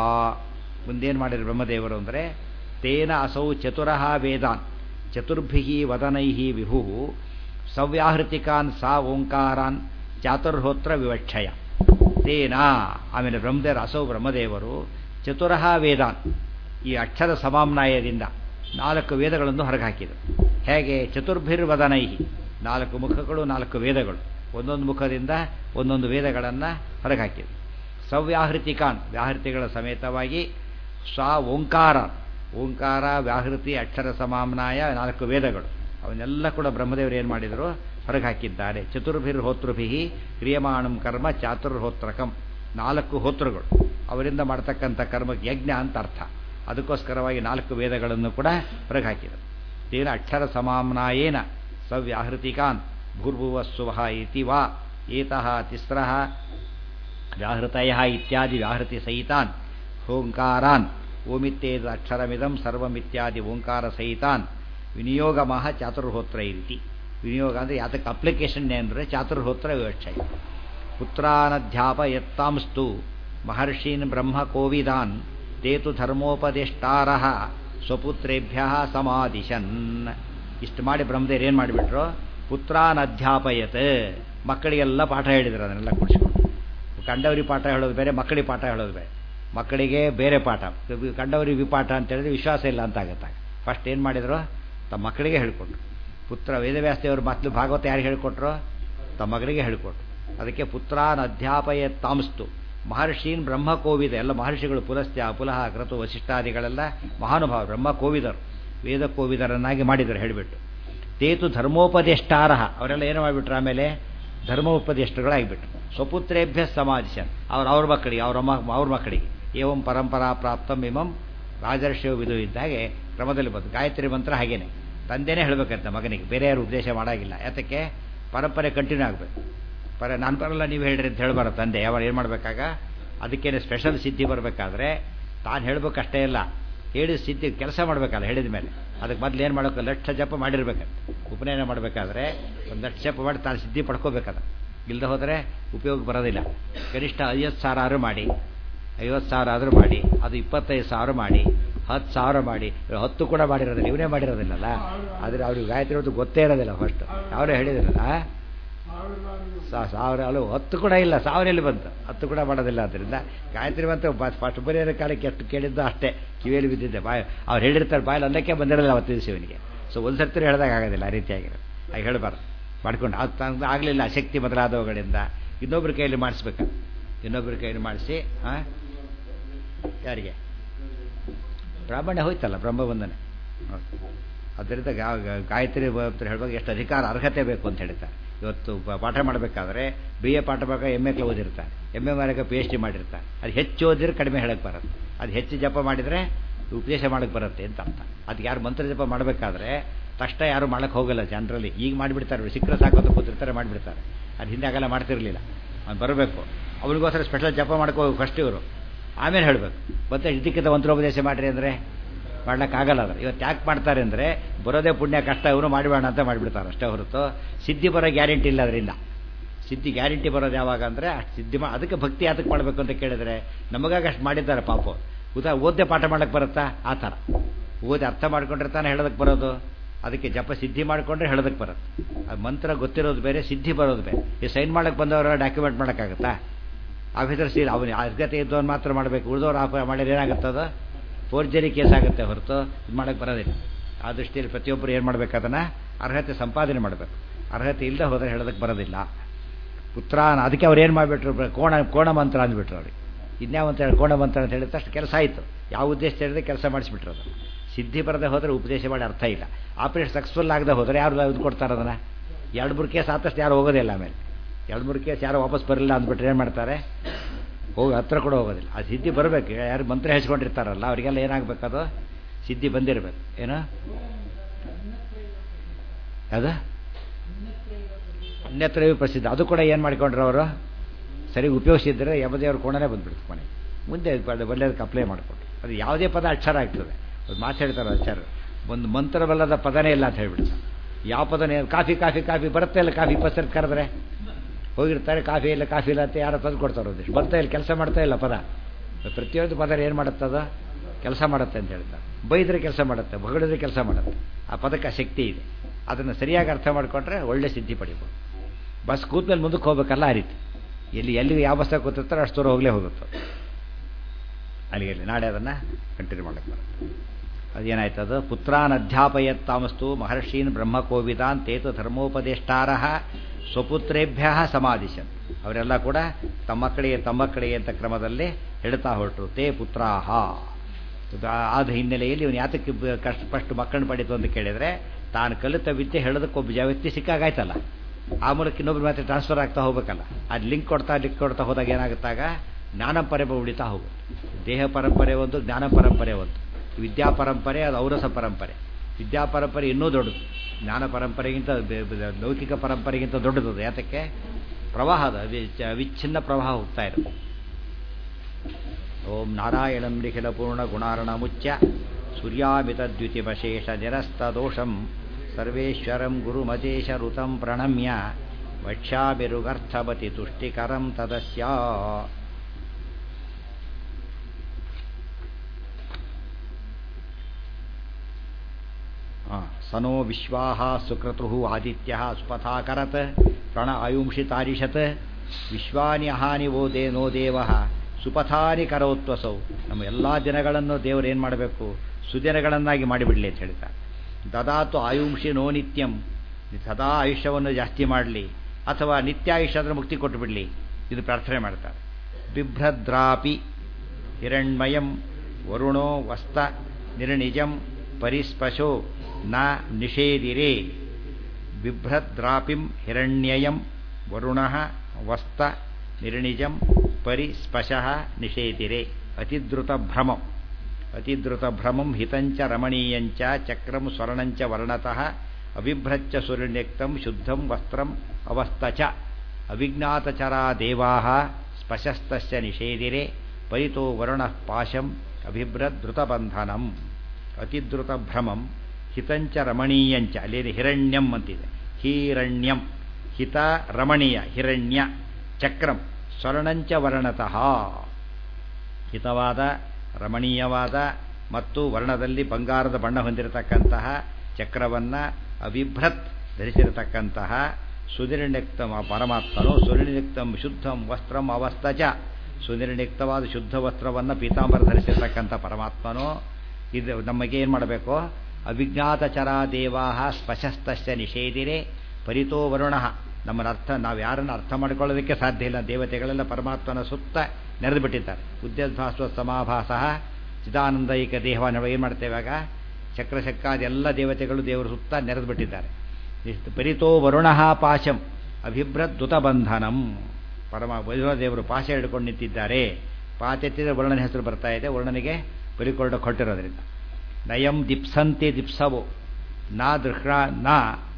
ಮುಂದೇನು ಮಾಡಿದ್ರು ಬ್ರಹ್ಮದೇವರು ಅಂದರೆ ತೇನ ಅಸೌ ಚತುರಃ ವೇದಾನ್ ಚತುರ್ಭಿ ವದನೈ ವಿಭು ಸವ್ಯಾಹೃತಿಕಾನ್ ಸಾ ಓಂಕಾರಾನ್ ಚಾತುರ್ಹೋತ್ರ ವಿವಕ್ಷಯ ತೇನ ಆಮೇಲೆ ಬ್ರಹ್ಮದೇವರು ಅಸೌ ಬ್ರಹ್ಮದೇವರು ಚತುರಃ ವೇದಾನ್ ಈ ಅಕ್ಷರ ಸಮಾಮ್ನಾಯದಿಂದ ನಾಲ್ಕು ವೇದಗಳನ್ನು ಹೊರಗೆ ಹಾಕಿದರು ಹೇಗೆ ಚತುರ್ಭಿರ್ವದನೈ ನಾಲ್ಕು ಮುಖಗಳು ನಾಲ್ಕು ವೇದಗಳು ಒಂದೊಂದು ಮುಖದಿಂದ ಒಂದೊಂದು ವೇದಗಳನ್ನು ಹೊರಗೆ ಹಾಕಿದರು ಸವ್ಯಾಹೃತಿಕಾನ್ ವ್ಯಾಹೃತಿಗಳ ಸಮೇತವಾಗಿ ಸ್ವ ಓಂಕಾರ ಓಂಕಾರ ವ್ಯಾಹೃತಿ ಅಕ್ಷರ ಸಮಾಮ್ನಾಯ ನಾಲ್ಕು ವೇದಗಳು ಅವನ್ನೆಲ್ಲ ಕೂಡ ಬ್ರಹ್ಮದೇವರು ಏನು ಮಾಡಿದರು ಹೊರಗೆ ಹಾಕಿದ್ದಾರೆ ಚತುರ್ಭಿರ್ ಹೋತೃಭಿ ಕ್ರಿಯಮಾಣಂ ಕರ್ಮ ಚಾತುರ್ಹೋತ್ರಕಂ ನಾಲ್ಕು ಹೋತೃಗಳು ಅವರಿಂದ ಮಾಡ್ತಕ್ಕಂಥ ಕರ್ಮಕ್ಕೆ ಯಜ್ಞ ಅಂತ ಅರ್ಥ ಅದಕ್ಕೋಸ್ಕರವಾಗಿ ನಾಲ್ಕು ವೇದಗಳನ್ನು ಕೂಡ ಹೊರಗೆ ಹಾಕಿದರು ತೇನ ಅಕ್ಷರ ಸಮಾಮ್ನಾಯೇನ ಸವ್ಯಾಹೃತಿಕಾನ್ ಭೂರ್ಭುವಸ್ಸುವಃ ಇತಿ ವಾ ಏತಃ ತಿಸ್ರಃ ವ್ಯಾಹೃತಯ ಇತ್ಯಾದಿ ವ್ಯಾಹೃತಿ ಸಹಿತಾನ್ ಓಂಕಾರಾನ್ ಓಮಿತ್ತೇದ ಅಕ್ಷರಮಿದಂ ಸರ್ವಮಿತ್ಯಾದಿ ಓಂಕಾರ ಸಹಿತಾನ್ ವಿನಿಯೋಗಮಃ ಚಾತುರ್ಹೋತ್ರ ಇರಿತಿ ವಿನಿಯೋಗ ಅಂದರೆ ಯಾತಕ್ಕೆ ಅಪ್ಲಿಕೇಶನ್ ಅಂದರೆ ಚಾತುರ್ಹೋತ್ರ ವಿವಕ್ಷಯ ಪುತ್ರಾನಧ್ಯಾಪಯತ್ತಾಂಸ್ತು ಮಹರ್ಷೀನ್ ಬ್ರಹ್ಮಕೋವಿದಾನ್ ತೇತು ಧರ್ಮೋಪದೇಷ್ಟಾರ ಸ್ವಪುತ್ರೇಭ್ಯ ಸಮಾದಿಶನ್ ಇಷ್ಟು ಮಾಡಿ ಬ್ರಹ್ಮದೇವ್ರು ಏನು ಮಾಡಿಬಿಟ್ರು ಪುತ್ರಾನಧ್ಯಾಪಯತ್ ಮಕ್ಕಳಿಗೆಲ್ಲ ಪಾಠ ಹೇಳಿದ್ರು ಅದನ್ನೆಲ್ಲ ಕುಡಿಸ್ಕೊಂಡು ಕಂಡವರಿಗೆ ಪಾಠ ಹೇಳೋದು ಬೇರೆ ಮಕ್ಕಳಿಗೆ ಪಾಠ ಹೇಳೋದು ಬೇರೆ ಮಕ್ಕಳಿಗೆ ಬೇರೆ ಪಾಠ ಕಂಡವರಿಗೆ ವಿಪಾಠ ಅಂತ ಹೇಳಿದ್ರೆ ವಿಶ್ವಾಸ ಇಲ್ಲ ಅಂತ ಆಗುತ್ತೆ ಫಸ್ಟ್ ಏನು ಮಾಡಿದ್ರು ತಮ್ಮ ಮಕ್ಕಳಿಗೆ ಹೇಳಿಕೊಟ್ರು ಪುತ್ರ ವೇದವ್ಯಾಸದೇವರು ಮಕ್ಕಳು ಭಾಗವತ ಯಾರಿಗೆ ಹೇಳಿಕೊಟ್ರು ತಮ್ಮ ಮಗಳಿಗೆ ಹೇಳಿಕೊಟ್ರು ಅದಕ್ಕೆ ಪುತ್ರಾನ್ ಅಧ್ಯಾಪಯ ತಾಮಸ್ತು ಮಹರ್ಷೀನ್ ಬ್ರಹ್ಮಕೋವಿದ ಎಲ್ಲ ಮಹರ್ಷಿಗಳು ಪುಲಸ್ತ್ಯ ಪುಲಹ ಕ್ರತು ವಶಿಷ್ಠಾದಿಗಳೆಲ್ಲ ಮಹಾನುಭಾವ ಬ್ರಹ್ಮಕೋವಿದರು ವೇದ ಕೋವಿದರನ್ನಾಗಿ ಮಾಡಿದರು ಹೇಳಿಬಿಟ್ಟು ತೇತು ಧರ್ಮೋಪದೇಷ್ಟಾರಹ ಅವರೆಲ್ಲ ಏನು ಮಾಡಿಬಿಟ್ರು ಆಮೇಲೆ ಧರ್ಮೋಪದೇಷ್ಟಗಳಾಗಿಬಿಟ್ರು ಸ್ವಪುತ್ರೇಭ್ಯ ಸಮಾಧಿಸನ್ ಅವ್ರ ಅವ್ರ ಮಕ್ಕಳಿಗೆ ಅವ್ರ ಅಮ್ಮ ಅವ್ರ ಮಕ್ಕಳಿಗೆ ಏವಂ ಪರಂಪರಾ ಪ್ರಾಪ್ತಂ ಇಮಂ ರಾಜರ್ಷಿಯು ವಿಧು ಇದ್ದಾಗೆ ಕ್ರಮದಲ್ಲಿ ಬಂತು ಗಾಯತ್ರಿ ಮಂತ್ರ ಹಾಗೇನೆ ತಂದೆನೇ ಹೇಳಬೇಕಂತ ಮಗನಿಗೆ ಬೇರೆ ಯಾರು ಉಪದೇಶ ಮಾಡಾಗಿಲ್ಲ ಯಾತಕ್ಕೆ ಪರಂಪರೆ ಕಂಟಿನ್ಯೂ ಆಗಬೇಕು ಪರ ನಾನು ಬರಲ್ಲ ನೀವು ಹೇಳ್ರಿ ಅಂತ ಹೇಳಬಾರ್ದು ತಂದೆ ಯಾವಾಗ ಏನು ಮಾಡಬೇಕಾಗ ಅದಕ್ಕೇನೆ ಸ್ಪೆಷಲ್ ಸಿದ್ಧಿ ಬರಬೇಕಾದ್ರೆ ತಾನು ಹೇಳ್ಬೇಕು ಅಷ್ಟೇ ಇಲ್ಲ ಹೇಳಿದ ಸಿದ್ಧಿ ಕೆಲಸ ಮಾಡಬೇಕಲ್ಲ ಹೇಳಿದ ಮೇಲೆ ಅದಕ್ಕೆ ಮೊದಲು ಏನು ಮಾಡಬೇಕು ಲಕ್ಷ ಜಪ ಮಾಡಿರ್ಬೇಕಂತ ಉಪನಯನ ಮಾಡಬೇಕಾದ್ರೆ ಒಂದು ಲಕ್ಷ ಜಪ ಮಾಡಿ ತಾನು ಸಿದ್ಧಿ ಪಡ್ಕೋಬೇಕದ ಇಲ್ಲದೆ ಹೋದರೆ ಉಪಯೋಗ ಬರೋದಿಲ್ಲ ಕನಿಷ್ಠ ಐವತ್ತು ಸಾವಿರ ಆದರೂ ಮಾಡಿ ಐವತ್ತು ಸಾವಿರ ಆದರೂ ಮಾಡಿ ಅದು ಇಪ್ಪತ್ತೈದು ಸಾವಿರ ಮಾಡಿ ಹತ್ತು ಸಾವಿರ ಮಾಡಿ ಹತ್ತು ಕೂಡ ಮಾಡಿರೋದಿಲ್ಲ ಇವನೇ ಮಾಡಿರೋದಿಲ್ಲಲ್ಲ ಆದರೆ ಅವ್ರಿಗೆ ಗಾಯತ್ರಿ ಹೊತ್ತು ಗೊತ್ತೇ ಇರೋದಿಲ್ಲ ಫಸ್ಟ್ ಅವರೇ ಹೇಳಿದಿರಲ್ಲ ಸಾವಿರ ಅಲ್ಲ ಹತ್ತು ಕೂಡ ಇಲ್ಲ ಸಾವಿರ ಎಲ್ಲಿ ಬಂತು ಹತ್ತು ಕೂಡ ಮಾಡೋದಿಲ್ಲ ಆದ್ದರಿಂದ ಗಾಯತ್ರಿ ಮಂತ್ರ ಫಸ್ಟ್ ಬರೆಯೋರ ಕಾಲಕ್ಕೆ ಎಷ್ಟು ಕೇಳಿದ್ದು ಅಷ್ಟೇ ಕಿವಿಯಲ್ಲಿ ಬಿದ್ದಿದ್ದೆ ಬಾಯ್ ಅವ್ರು ಹೇಳಿರ್ತಾರೆ ಬಾಯಲ್ಲಿ ಅನ್ನಕ್ಕೆ ಬಂದಿರೋದಿಲ್ಲ ಅವತ್ತು ದಿವಸ ಇವನಿಗೆ ಸೊ ಒಂದು ಸರ್ತಿ ಹೇಳಿದಾಗ ಆಗೋದಿಲ್ಲ ಆ ರೀತಿಯಾಗಿರೋದು ಹಾಗೆ ಹೇಳಬಾರ್ದು ಮಾಡ್ಕೊಂಡು ಅದು ತಂದು ಆಗಲಿಲ್ಲ ಶಕ್ತಿ ಮೊದಲಾದವುಗಳಿಂದ ಇನ್ನೊಬ್ಬರ ಕೈಯಲ್ಲಿ ಮಾಡಿಸ್ಬೇಕು ಇನ್ನೊಬ್ಬರ ಕೈಯಲ್ಲಿ ಮಾಡಿಸಿ ಹಾಂ ಯಾರಿಗೆ ಬ್ರಾಹ್ಮಣ್ಯ ಹೋಯ್ತಲ್ಲ ಬ್ರಹ್ಮಬಂಧನೆ ಅದರಿಂದ ಗಾಯತ್ರಿ ಅಂತ ಹೇಳುವಾಗ ಎಷ್ಟು ಅಧಿಕಾರ ಅರ್ಹತೆ ಬೇಕು ಅಂತ ಹೇಳ್ತಾರೆ ಇವತ್ತು ಪಾಠ ಮಾಡಬೇಕಾದ್ರೆ ಬಿ ಎ ಪಾಠ ಬೇಕಾಗ ಎಮ್ ಎ ಓದಿರ್ತಾರೆ ಎಮ್ ಎ ಮಾಡೋಕೆ ಪಿ ಎಚ್ ಡಿ ಮಾಡಿರ್ತಾರೆ ಅದು ಹೆಚ್ಚು ಓದಿದ್ರೆ ಕಡಿಮೆ ಹೇಳಕ್ಕೆ ಬರುತ್ತೆ ಅದು ಹೆಚ್ಚು ಜಪ ಮಾಡಿದರೆ ಉಪದೇಶ ಮಾಡಕ್ಕೆ ಬರುತ್ತೆ ಅಂತ ಅರ್ಥ ಅದಕ್ಕೆ ಯಾರು ಮಂತ್ರ ಜಪ ಮಾಡಬೇಕಾದ್ರೆ ತಕ್ಷಣ ಯಾರು ಮಾಡಕ್ಕೆ ಹೋಗಲ್ಲ ಜನರಲ್ಲಿ ಈಗ ಮಾಡಿಬಿಡ್ತಾರೆ ಸಿಕ್ಕರೆ ಸಾಕೋತ ಕೂತಿರ್ತಾರೆ ಮಾಡಿಬಿಡ್ತಾರೆ ಅದು ಹಿಂದೆ ಆಗಲ್ಲ ಮಾಡ್ತಿರಲಿಲ್ಲ ಅವ್ನು ಬರಬೇಕು ಅವನಿಗೋಸ್ಕರ ಸ್ಪೆಷಲ್ ಜಪ ಮಾಡ್ಕೋ ಫಸ್ಟ್ ಇವರು ಆಮೇಲೆ ಹೇಳಬೇಕು ಮತ್ತೆ ಇದಕ್ಕಿಂತ ಮಂತ್ರೋಪದೇಶ ಮಾಡಿರಿ ಅಂದರೆ ಮಾಡ್ಲಿಕ್ಕಾಗಲ್ಲ ಅದು ಇವತ್ತು ಯಾಕೆ ಮಾಡ್ತಾರೆ ಅಂದರೆ ಬರೋದೇ ಪುಣ್ಯ ಕಷ್ಟ ಇವರು ಮಾಡಿಬೇಡ ಅಂತ ಮಾಡಿಬಿಡ್ತಾರೆ ಅಷ್ಟೇ ಹೊರತು ಸಿದ್ಧಿ ಬರೋ ಗ್ಯಾರಂಟಿ ಇಲ್ಲ ಅದರಿಂದ ಸಿದ್ಧಿ ಗ್ಯಾರಂಟಿ ಬರೋದು ಯಾವಾಗ ಅಂದರೆ ಅಷ್ಟು ಸಿದ್ಧಿ ಮಾ ಅದಕ್ಕೆ ಭಕ್ತಿ ಯಾತಕ್ಕೆ ಮಾಡಬೇಕು ಅಂತ ಕೇಳಿದ್ರೆ ನಮಗಾಗಿ ಅಷ್ಟು ಮಾಡಿದ್ದಾರೆ ಪಾಪ ಉದಾ ಓದ್ದೆ ಪಾಠ ಮಾಡಕ್ಕೆ ಬರುತ್ತಾ ಆ ಥರ ಓದಿ ಅರ್ಥ ಮಾಡ್ಕೊಂಡಿರ್ತಾನೆ ಹೇಳೋದಕ್ಕೆ ಬರೋದು ಅದಕ್ಕೆ ಜಪ ಸಿದ್ಧಿ ಮಾಡಿಕೊಂಡ್ರೆ ಹೇಳೋದಕ್ಕೆ ಬರುತ್ತೆ ಅದು ಮಂತ್ರ ಗೊತ್ತಿರೋದು ಬೇರೆ ಸಿದ್ಧಿ ಬರೋದು ಬೇರೆ ಈ ಸೈನ್ ಮಾಡಕ್ಕೆ ಬಂದವರು ಡಾಕ್ಯುಮೆಂಟ್ ಮಾಡೋಕ್ಕಾಗತ್ತಾ ಆಫೀಸರ್ ಸೀಲ್ ಅವನು ಅರ್ಹತೆ ಇದ್ದವನು ಮಾತ್ರ ಮಾಡಬೇಕು ಉಳಿದವ್ರು ಆಫ್ ಮಾಡಿದ್ರೆ ಏನಾಗುತ್ತದ ಫೋರ್ಜರಿ ಕೇಸ್ ಆಗುತ್ತೆ ಹೊರತು ಇದು ಮಾಡೋಕ್ಕೆ ಬರೋದಿಲ್ಲ ಆ ದೃಷ್ಟಿಯಲ್ಲಿ ಪ್ರತಿಯೊಬ್ಬರು ಏನು ಮಾಡಬೇಕು ಅದನ್ನು ಅರ್ಹತೆ ಸಂಪಾದನೆ ಮಾಡಬೇಕು ಅರ್ಹತೆ ಇಲ್ಲದೆ ಹೋದರೆ ಹೇಳೋದಕ್ಕೆ ಬರೋದಿಲ್ಲ ಪುತ್ರ ಅದಕ್ಕೆ ಅವ್ರು ಏನು ಮಾಡಿಬಿಟ್ರು ಕೋಣ ಕೋಣ ಮಂತ್ರ ಅಂದ್ಬಿಟ್ರು ಅವ್ರಿಗೆ ಇನ್ಯಾವ ಅಂತ ಹೇಳಿ ಕೋಣ ಮಂತ್ರ ಅಂತ ಹೇಳಿದ ತಕ್ಷಣ ಕೆಲಸ ಆಯಿತು ಯಾವ ಉದ್ದೇಶ ಹೇಳಿದ್ರೆ ಕೆಲಸ ಮಾಡಿಸ್ಬಿಟ್ರು ಅದು ಸಿದ್ಧಿ ಬರದೆ ಹೋದರೆ ಉಪದೇಶ ಮಾಡಿ ಅರ್ಥ ಇಲ್ಲ ಆಪರೇಷನ್ ಸಕ್ಸಸ್ಫುಲ್ ಆಗದೆ ಹೋದರೆ ಯಾರು ಇದು ಕೊಡ್ತಾರೆ ಅದನ್ನು ಎರಡು ಮೂರು ಕೇಸ್ ಆದಷ್ಟು ಯಾರು ಹೋಗೋದಿಲ್ಲ ಆಮೇಲೆ ಎರಡು ಮೂರು ಕೇಸ್ ಯಾರು ವಾಪಸ್ ಬರಲಿಲ್ಲ ಅಂದ್ಬಿಟ್ರೆ ಏನು ಮಾಡ್ತಾರೆ ಹೋಗಿ ಹತ್ರ ಕೂಡ ಹೋಗೋದಿಲ್ಲ ಆ ಸಿದ್ಧಿ ಬರಬೇಕು ಯಾರು ಮಂತ್ರ ಹೆಚ್ಕೊಂಡಿರ್ತಾರಲ್ಲ ಅವರಿಗೆಲ್ಲ ಏನಾಗಬೇಕದು ಸಿದ್ಧಿ ಬಂದಿರಬೇಕು ಏನು ಅದು ಅನ್ಯತ್ರ ಪ್ರಸಿದ್ಧ ಅದು ಕೂಡ ಏನು ಮಾಡ್ಕೊಂಡ್ರು ಅವರು ಸರಿ ಉಪಯೋಗಿಸಿದ್ರೆ ಯಮದೇವ್ರ ಕೋಣನೇ ಬಂದ್ಬಿಡ್ತು ಮನೆ ಮುಂದೆ ಒಳ್ಳೆಯದಕ್ಕೆ ಅಪ್ಲೈ ಮಾಡಿಕೊಟ್ರು ಅದು ಯಾವುದೇ ಪದ ಅಕ್ಷರ ಆಗ್ತದೆ ಅದು ಮಾತು ಹೇಳ್ತಾರೆ ಅಕ್ಷರ ಒಂದು ಮಂತ್ರವಲ್ಲದ ಪದನೇ ಇಲ್ಲ ಅಂತ ಹೇಳ್ಬಿಡ್ತಾರೆ ಯಾವ ಪದನೇ ಕಾಫಿ ಕಾಫಿ ಕಾಫಿ ಬರುತ್ತೆ ಇಲ್ಲ ಕಾಫಿ ಪಸರ್ ಕರೆದ್ರೆ ಹೋಗಿರ್ತಾರೆ ಕಾಫಿ ಇಲ್ಲ ಕಾಫಿ ಇಲ್ಲ ಅಂತ ಯಾರೋ ತಂದು ಕೊಡ್ತಾರೆ ಒಂದಿಷ್ಟು ಬರ್ತಾ ಇಲ್ಲ ಕೆಲಸ ಮಾಡ್ತಾ ಇಲ್ಲ ಪದ ಪ್ರತಿಯೊಂದು ಪದ ಏನು ಮಾಡುತ್ತದ ಕೆಲಸ ಮಾಡುತ್ತೆ ಅಂತ ಹೇಳ್ತಾರೆ ಬೈದ್ರೆ ಕೆಲಸ ಮಾಡುತ್ತೆ ಹೊಗಳಿದ್ರೆ ಕೆಲಸ ಮಾಡುತ್ತೆ ಆ ಪದಕ್ಕೆ ಆ ಶಕ್ತಿ ಇದೆ ಅದನ್ನು ಸರಿಯಾಗಿ ಅರ್ಥ ಮಾಡಿಕೊಂಡ್ರೆ ಒಳ್ಳೆ ಸಿದ್ಧಿ ಪಡಿಬೋದು ಬಸ್ ಕೂತ್ಮೇಲೆ ಮುಂದಕ್ಕೆ ಹೋಗ್ಬೇಕಲ್ಲ ಆ ರೀತಿ ಎಲ್ಲಿ ಎಲ್ಲಿಗೆ ಯಾವ ಬಸ್ಸಾಗ ಕೂತಿರ್ತಾರೋ ಅಷ್ಟು ದೂರ ಹೋಗಲೇ ಹೋಗುತ್ತೆ ಅಲ್ಲಿಗೆ ನಾಳೆ ಅದನ್ನು ಕಂಟಿನ್ಯೂ ಮಾಡಕ್ಕೆ ಬರುತ್ತೆ ಅದೇನಾಯ್ತು ಅದು ಪುತ್ರಾನ್ ಅಧ್ಯಾಪಯತ್ ತಾಮಸ್ತು ಮಹರ್ಷೀನ್ ಬ್ರಹ್ಮಕೋವಿದಾನ್ ತೇತು ಧರ್ಮೋಪದೇಷ್ಟಾರ ಸ್ವಪುತ್ರೇಭ್ಯ ಸಮಾಧಿಶನ್ ಅವರೆಲ್ಲ ಕೂಡ ತಮ್ಮ ಮಕ್ಕಳಿಗೆ ತಮ್ಮ ಮಕ್ಕಳಿಗೆ ಅಂತ ಕ್ರಮದಲ್ಲಿ ಹೇಳ್ತಾ ಹೊರಟರು ತೇ ಪುತ್ರಾಹ ಆದ ಹಿನ್ನೆಲೆಯಲ್ಲಿ ಇವನು ಯಾತಕ್ಕೆ ಕಷ್ಟ ಫಸ್ಟ್ ಮಕ್ಕಳನ್ನ ಪಡೀತು ಅಂತ ಕೇಳಿದರೆ ತಾನು ಕಲಿತ ವಿದ್ಯೆ ಹೇಳೋದಕ್ಕೆ ಒಬ್ಬ ವ್ಯಕ್ತಿ ಸಿಕ್ಕಾಗಾಯ್ತಲ್ಲ ಆ ಮೂಲಕ ಇನ್ನೊಬ್ಬರ ಮಾತ್ರ ಟ್ರಾನ್ಸ್ಫರ್ ಆಗ್ತಾ ಹೋಗ್ಬೇಕಲ್ಲ ಅದು ಲಿಂಕ್ ಕೊಡ್ತಾ ಲಿಂಕ್ ಕೊಡ್ತಾ ಹೋದಾಗ ಏನಾಗುತ್ತಾಗ ಜ್ಞಾನ ಪರಂಪರೆ ಉಳಿತಾ ಹೋಗುತ್ತೆ ದೇಹ ಪರಂಪರೆ ಒಂದು ಜ್ಞಾನ ಪರಂಪರೆ ಒಂದು ವಿದ್ಯಾ ಪರಂಪರೆ ಅದು ಔರಸ ಪರಂಪರೆ ವಿದ್ಯಾ ಪರಂಪರೆ ಇನ್ನೂ ದೊಡ್ಡದು ಜ್ಞಾನ ಪರಂಪರೆಗಿಂತ ಲೌಕಿಕ ಪರಂಪರೆಗಿಂತ ದೊಡ್ಡದು ಯಾತಕ್ಕೆ ಪ್ರವಾಹದ ವಿಚ್ಛಿನ್ನ ಪ್ರವಾಹ ಹೋಗ್ತಾ ಇರುತ್ತೆ ಓಂ ನಾರಾಯಣಂ ಲಿಖಿಲ ಪೂರ್ಣ ಗುಣಾರ್ಣ ಮುಚ್ಯ ಸೂರ್ಯಾಮಿತದ್ಯುತಿಮಶೇಷ ನಿರಸ್ತದೋಷಂ ಸರ್ವೇಶ್ವರಂ ಗುರುಮಜೇಶ ಋತಂ ಪ್ರಣಮ್ಯ ವಕ್ಷ್ಯಾಭಿರುಗರ್ಥವತಿ ತುಷ್ಟಿಕರಂ ತದಸ್ಯ ಸನೋ ವಿಶ್ವಾಹ ಸುಕ್ರತು ಆದಿತ್ಯ ಸುಪಥಾಕರತ್ ಪ್ರಣ ಆಯುಂಷಿ ತಾರಿಷತ್ ವಿಶ್ವಾನಿ ಅಹಾನಿ ಓ ದೇ ನೋ ದೇವ ಸುಪಥಾನಿ ಕರೋತ್ವಸೌ ನಮ್ಮ ಎಲ್ಲ ದಿನಗಳನ್ನು ದೇವರು ಏನು ಮಾಡಬೇಕು ಸುದಿನಗಳನ್ನಾಗಿ ಮಾಡಿಬಿಡಲಿ ಅಂತ ಹೇಳ್ತಾರೆ ದದಾತು ಆಯುಂಷಿ ನೋ ನಿತ್ಯಂ ಸದಾ ಆಯುಷ್ಯವನ್ನು ಜಾಸ್ತಿ ಮಾಡಲಿ ಅಥವಾ ನಿತ್ಯ ಆಯುಷ್ಯ ಅಂದರೆ ಮುಕ್ತಿ ಕೊಟ್ಟು ಬಿಡಲಿ ಇದು ಪ್ರಾರ್ಥನೆ ಮಾಡ್ತಾರೆ ಬಿಭ್ರದ್ರಾಪಿ ಹಿರಣ್ಮಯಂ ವರುಣೋ ವಸ್ತ ನಿರ್ಣಿಜಂ ಪರಿಸ್ಪಶೋ ನ ನಿಷೇದಿರೇ ಬಿಭ್ರದ್ರಾಪಿಂ ಹಿರಣ್ಯಯಂ ವರುಣ ವಸ್ತ ನಿರ್ಣಿಜಂ ಪರಿಸ್ಪಶಃ ನಿಷೇಧಿರೆ ಅತಿದ್ರುತ ಭ್ರಮಂ ಅತಿದ್ರುತ ಭ್ರಮಂ ಹಿತಂಚ ರಮಣೀಯಂಚ ಚಕ್ರಂ ಸ್ವರ್ಣಂಚ ವರ್ಣತಃ ಅವಿಭ್ರಚ್ಚ ಸುರ್ಣ್ಯಕ್ತಂ ಶುದ್ಧಂ ವಸ್ತ್ರಂ ಅವಸ್ತಚ ಅವಿಜ್ಞಾತಚರಾ ದೇವಾಃ ಸ್ಪಶಸ್ತಸ್ಯ ನಿಷೇಧಿರೆ ಪರಿತೋ ವರುಣ ಪಾಶಂ ಅಭಿಭ್ರದ್ರುತಬಂಧನಂ ಅತಿದ್ರುತ ಭ್ರಮಂ ಹಿತಂಚ ರಮಣೀಯಂಚ ಅಲ್ಲಿ ಹಿರಣ್ಯಂ ಅಂತಿದೆ ಹಿರಣ್ಯಂ ಹಿತ ರಮಣೀಯ ಹಿರಣ್ಯ ಚಕ್ರಂ ಸ್ವರ್ಣಂಚ ವರ್ಣತಃ ಹಿತವಾದ ರಮಣೀಯವಾದ ಮತ್ತು ವರ್ಣದಲ್ಲಿ ಬಂಗಾರದ ಬಣ್ಣ ಹೊಂದಿರತಕ್ಕಂತಹ ಚಕ್ರವನ್ನು ಅವಿಭ್ರತ್ ಧರಿಸಿರತಕ್ಕಂತಹ ಸುನಿರ್ಣಿಕ್ತಮ ಪರಮಾತ್ಮನು ಸುನಿರ್ಣಿಕ್ತಂ ಶುದ್ಧಂ ವಸ್ತ್ರಂ ಅವಸ್ತಚ ಸುನಿರ್ಣಿಕ್ತವಾದ ಶುದ್ಧ ವಸ್ತ್ರವನ್ನು ಪೀತಾಂಬರ ಧರಿಸಿರ್ತಕ್ಕಂಥ ಪರಮಾತ್ಮನು ಇದು ನಮಗೆ ಏನು ಮಾಡಬೇಕು ಅವಿಜ್ಞಾತಚರಾ ದೇವಾ ಸ್ಪಶಸ್ತಶ್ಚ ನಿಷೇಧಿರೆ ಪರಿತೋ ವರುಣ ನಮ್ಮನ್ನ ಅರ್ಥ ನಾವು ಯಾರನ್ನು ಅರ್ಥ ಮಾಡಿಕೊಳ್ಳೋದಕ್ಕೆ ಸಾಧ್ಯ ಇಲ್ಲ ದೇವತೆಗಳೆಲ್ಲ ಪರಮಾತ್ಮನ ಸುತ್ತ ನೆರೆದು ಬಿಟ್ಟಿದ್ದಾರೆ ಉದ್ಯದ್ಭಾಸ್ವ ಸಮಾಭಾಸ ಚಿದಾನಂದೈಕ ದೇಹವನ್ನು ಏನು ಮಾಡ್ತೇವೆ ಆಗ ಚಕ್ರಶಕ್ಕಾದಿ ಎಲ್ಲ ದೇವತೆಗಳು ದೇವರ ಸುತ್ತ ನೆರೆದು ಬಿಟ್ಟಿದ್ದಾರೆ ಪರಿತೋ ವರುಣ ಪಾಶಂ ಅಭಿಭ್ರದ್ದುತ ಬಂಧನಂ ಪರಮ ದೇವರು ಪಾಶ ಹಿಡ್ಕೊಂಡು ನಿಂತಿದ್ದಾರೆ ಪಾತೆತ್ತಿದ್ರೆ ವರ್ಣನ ಹೆಸರು ಬರ್ತಾ ಇದೆ ವರ್ಣನಿಗೆ ಬಲಿಕೊರಡ ಕೊಟ್ಟಿರೋದ್ರಿಂದ ನಯಂ ದಿಪ್ಸಂತಿ ದಿಪ್ಸವೋ ನಾ ದೃಹ್ರ ನಾ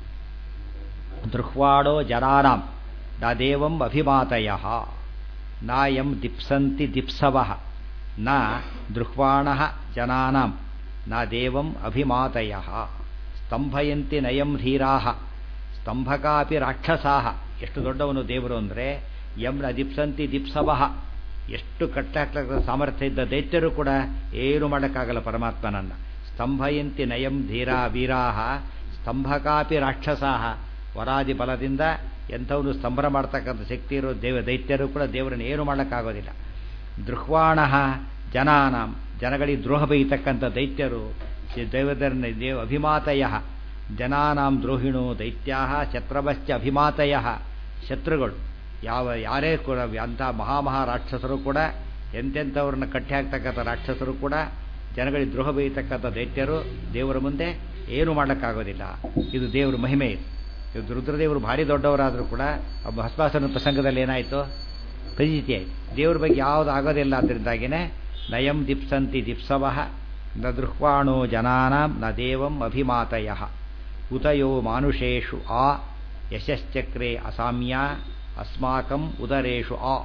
ದೃಹ್ವಾಡೋ ಜನಾನಾಂ ನ ದೇವಂ ಅಭಿಮಾತಯ ನಾ ಯಂ ದಿಪ್ಸಂತಿ ದಿಪ್ಸವ ನ ದೃಹ್ವಾಣ ಜನಾನಾಂ ನ ದೇವಂ ಅಭಿಮಾತಯ ಸ್ತಂಭಯಂತಿ ನಯಂ ಧೀರಾ ಸ್ತಂಭಕಾಪಿ ರಾಕ್ಷಸಾ ಎಷ್ಟು ದೊಡ್ಡವನು ದೇವರು ಅಂದರೆ ಯಂ ನ ದಿಪ್ಸಂತಿ ದಿಪ್ಸವಃ ಎಷ್ಟು ಕಟ್ಟಾಕ್ಲಕ್ಕ ಸಾಮರ್ಥ್ಯ ಇದ್ದ ದೈತ್ಯರು ಕೂಡ ಏನು ಮಾಡೋಕ್ಕಾಗಲ್ಲ ಪರಮಾತ್ಮನನ್ನು ಸ್ತಂಭಯಂತಿ ನಯಂ ಧೀರಾ ವೀರಾಹ ಸ್ತಂಭಕಾಪಿ ರಾಕ್ಷಸಾಹ ವರಾದಿ ಬಲದಿಂದ ಎಂಥವನು ಸ್ತಂಭನ ಮಾಡ್ತಕ್ಕಂಥ ಶಕ್ತಿ ಇರೋ ದೇವ ದೈತ್ಯರು ಕೂಡ ದೇವರನ್ನು ಏನು ಮಾಡೋಕ್ಕಾಗೋದಿಲ್ಲ ದೃಹ್ವಾಣ ಜನಾನಾಂ ಜನಗಳಿಗೆ ದ್ರೋಹ ಬೈತಕ್ಕಂಥ ದೈತ್ಯರು ದೈವದರನ್ನ ದೇವ ಅಭಿಮಾತಯ ಜನಾನಾಂ ದ್ರೋಹಿಣೋ ದೈತ್ಯಾ ಶತ್ರವಶ್ಚ ಅಭಿಮಾತಯ ಶತ್ರುಗಳು ಯಾವ ಯಾರೇ ಕೂಡ ಅಂಥ ಮಹಾಮಹಾ ರಾಕ್ಷಸರು ಕೂಡ ಎಂತೆಂಥವ್ರನ್ನ ಕಟ್ಟಿ ಹಾಕ್ತಕ್ಕಂಥ ರಾಕ್ಷಸರು ಕೂಡ ಜನಗಳಿಗೆ ದ್ರೋಹ ಬೈತಕ್ಕಂಥ ದೈತ್ಯರು ದೇವರ ಮುಂದೆ ಏನು ಮಾಡೋಕ್ಕಾಗೋದಿಲ್ಲ ಇದು ದೇವರ ಮಹಿಮೆ ಇದು ಇದು ರುದ್ರದೇವರು ಭಾರಿ ದೊಡ್ಡವರಾದರೂ ಕೂಡ ಭಸ್ಮಾಸನ ಪ್ರಸಂಗದಲ್ಲಿ ಏನಾಯಿತು ಪ್ರತೀತಿ ಆಯಿತು ದೇವ್ರ ಬಗ್ಗೆ ಯಾವುದು ಆಗೋದಿಲ್ಲ ಅದರಿಂದಾಗಿಯೇ ನಯಂ ದಿಪ್ಸಂತಿ ದಿಪ್ಸವ ನ ದೃಹ್ವಾಣೋ ಜನಾನಾಂ ನ ದೇವಂ ಅಭಿಮಾತಯ ಉತಯೋ ಮಾನುಷೇಷು ಆ ಯಶಶ್ಚಕ್ರೆ ಅಸಾಮ್ಯ ಅಸ್ಮಾಕಂ ಉದರೇಷು ಆ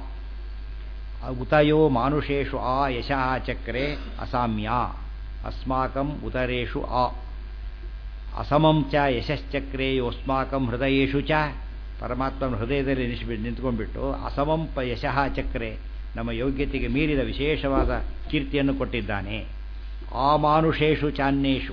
ಉತಯೋ ಮಾನುಷೇಷು ಆ ಯಶಃ ಚಕ್ರೆ ಅಸಾಮ್ಯ ಅಸ್ಮಾಕಂ ಉದರೇಷು ಆ ಅಸಮಂ ಚ ಯಶಶ್ಚಕ್ರೆ ಯೋಸ್ಮಾಕಂ ಹೃದಯೇಶು ಚ ಪರಮಾತ್ಮನ ಹೃದಯದಲ್ಲಿ ನಿಷ್ಬಿ ನಿಂತ್ಕೊಂಡ್ಬಿಟ್ಟು ಅಸಮಂ ಪ ಯಶಃ ಚಕ್ರೆ ನಮ್ಮ ಯೋಗ್ಯತೆಗೆ ಮೀರಿದ ವಿಶೇಷವಾದ ಕೀರ್ತಿಯನ್ನು ಕೊಟ್ಟಿದ್ದಾನೆ ಆ ಮಾನುಷೇಷು ಚಾನ್ಯೇಷು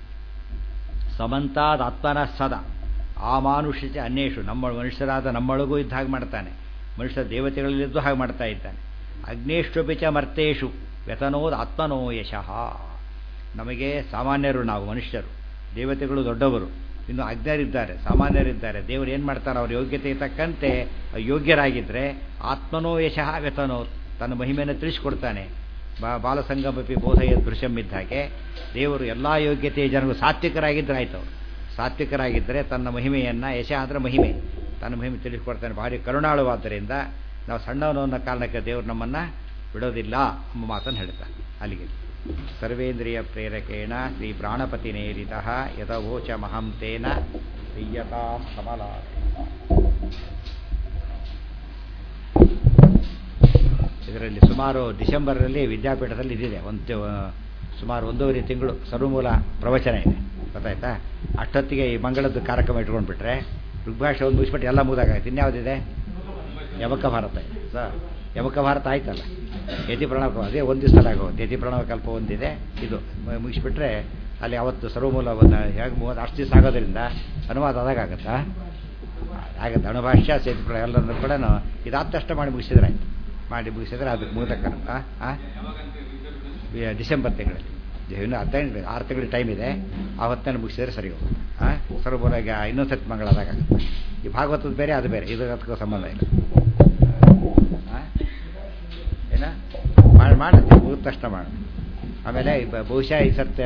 ಸಮಂತಾದ ಆತ್ಮನ ಸದ ಆ ಮಾನುಷ ಚ ಅನ್ಯೇಷು ನಮ್ಮ ಮನುಷ್ಯರಾದ ನಮ್ಮೊಳಗೂ ಇದ್ದ ಹಾಗೆ ಮಾಡ್ತಾನೆ ಮನುಷ್ಯ ದೇವತೆಗಳಲ್ಲಿದ್ದು ಹಾಗೆ ಮಾಡ್ತಾ ಇದ್ದಾನೆ ಅಗ್ನೇಶ್ವಪಿ ಚ ಮರ್ತೇಶು ವ್ಯತನೋದ್ ಆತ್ಮನೋ ಯಶಃ ನಮಗೆ ಸಾಮಾನ್ಯರು ನಾವು ಮನುಷ್ಯರು ದೇವತೆಗಳು ದೊಡ್ಡವರು ಇನ್ನು ಅಜ್ಞರಿದ್ದಾರೆ ಸಾಮಾನ್ಯರಿದ್ದಾರೆ ದೇವರು ಏನು ಮಾಡ್ತಾರೆ ಅವ್ರ ಯೋಗ್ಯತೆಗೆ ತಕ್ಕಂತೆ ಯೋಗ್ಯರಾಗಿದ್ದರೆ ಆತ್ಮನೋ ಯಶಃ ವ್ಯತನೋ ತನ್ನ ಮಹಿಮೆಯನ್ನು ತಿಳಿಸ್ಕೊಡ್ತಾನೆ ಬಾ ಬಾಲಸಂಗಮಪಿ ಬೋಧಯ ದೃಶ್ಯಂ ಇದ್ದ ಹಾಗೆ ದೇವರು ಎಲ್ಲ ಯೋಗ್ಯತೆಯ ಜನರು ಸಾತ್ವಿಕರಾಗಿದ್ದರೆ ಆಯ್ತು ಅವರು ಸಾತ್ವಿಕರಾಗಿದ್ದರೆ ತನ್ನ ಮಹಿಮೆಯನ್ನು ಯಶ ಅಂದರೆ ಮಹಿಮೆ ತನ್ನ ಮಹಿಮೆ ತಿಳಿಸ್ಕೊಡ್ತಾನೆ ಭಾರಿ ಕರುಣಾಳುವಾದ್ದರಿಂದ ನಾವು ಸಣ್ಣವನು ಅನ್ನೋ ಕಾರಣಕ್ಕೆ ದೇವರು ನಮ್ಮನ್ನು ಬಿಡೋದಿಲ್ಲ ಎಂಬ ಮಾತನ್ನು ಹೇಳ್ತಾನೆ ಅಲ್ಲಿಗೆ ಸರ್ವೇಂದ್ರಿಯ ಪ್ರೇರಕೇಣ ಶ್ರೀ ಪ್ರಾಣಪತಿನೇರಿತ ಯಥವೋಚ ಮಹಂತೇನ ಪ್ರಿಯತಾಂ ಕಮಲ ಇದರಲ್ಲಿ ಸುಮಾರು ಡಿಸೆಂಬರಲ್ಲಿ ವಿದ್ಯಾಪೀಠದಲ್ಲಿ ಇದಿದೆ ಒಂದು ಸುಮಾರು ಒಂದೂವರೆ ತಿಂಗಳು ಸರ್ವಮೂಲ ಪ್ರವಚನ ಇದೆ ಗೊತ್ತಾಯ್ತಾ ಅಷ್ಟೊತ್ತಿಗೆ ಈ ಮಂಗಳದ ಕಾರ್ಯಕ್ರಮ ಇಟ್ಕೊಂಡ್ಬಿಟ್ರೆ ಋಗ್ಭಾಷೆ ಒಂದು ಮುಗಿಸ್ಬಿಟ್ಟು ಎಲ್ಲ ಮುಗಿದಾಗಾಯ್ತು ಇನ್ಯಾವುದಿದೆ ಯವಕ ಭಾರತ ಸರ್ ಯವಕ ಭಾರತ ಆಯ್ತಲ್ಲ ಯತಿ ಪ್ರಣವ ಅದೇ ಒಂದು ದಿವಸ ಆಗೋದು ಯತಿ ಪ್ರಣವ ಕಲ್ಪ ಒಂದಿದೆ ಇದು ಮುಗಿಸ್ಬಿಟ್ರೆ ಅಲ್ಲಿ ಅವತ್ತು ಸರ್ವಮೂಲ ಒಂದು ಹೇಗೆ ಮೂವತ್ತು ಅಷ್ಟು ದಿವಸ ಆಗೋದ್ರಿಂದ ಅನುವಾದ ಅದಾಗತ್ತಾ ಆಗುತ್ತೆ ಅಣುಭಾಷ್ಯ ಸೇತು ಪ್ರಣವ ಎಲ್ಲರನ್ನು ಕೂಡ ಇದಾದ ತಕ್ಷಣ ಮಾಡಿ ಮುಗಿಸಿದ್ರೆ ಆಯ್ತು ಮಾಡಿ ಮುಗಿಸಿದ್ರೆ ಅದಕ್ಕೆ ಮುಗಿದಕ್ಕ ಡಿಸೆಂಬರ್ ತಿಂಗಳಲ್ಲಿ ಇನ್ನು ಹದಿನೈದು ಆರು ತಿಂಗಳ ಟೈಮ್ ಇದೆ ಆ ಹೊತ್ತನ್ನು ಮುಗಿಸಿದ್ರೆ ಸರಿ ಹೋಗುತ್ತೆ ಹಾಂ ಸರ್ವಮೂಲ ಈಗ ಇನ್ನೊಂದು ಸತಿ ಮಂಗಳದಾಗುತ್ತೆ ಈ ಭಾಗವತದ ಬೇರೆ ಅದು ಬೇರೆ ಇದು ಅದಕ್ಕೂ ಸಂಬಂಧ ಇಲ್ಲ ಏನ ಮಾಡಿ ಮಾಡುತ್ತೆ ಮುಗಿದ ತಕ್ಷಣ ಮಾಡಿ ಆಮೇಲೆ ಬಹುಶಃ ಈ ಸರ್ತೆ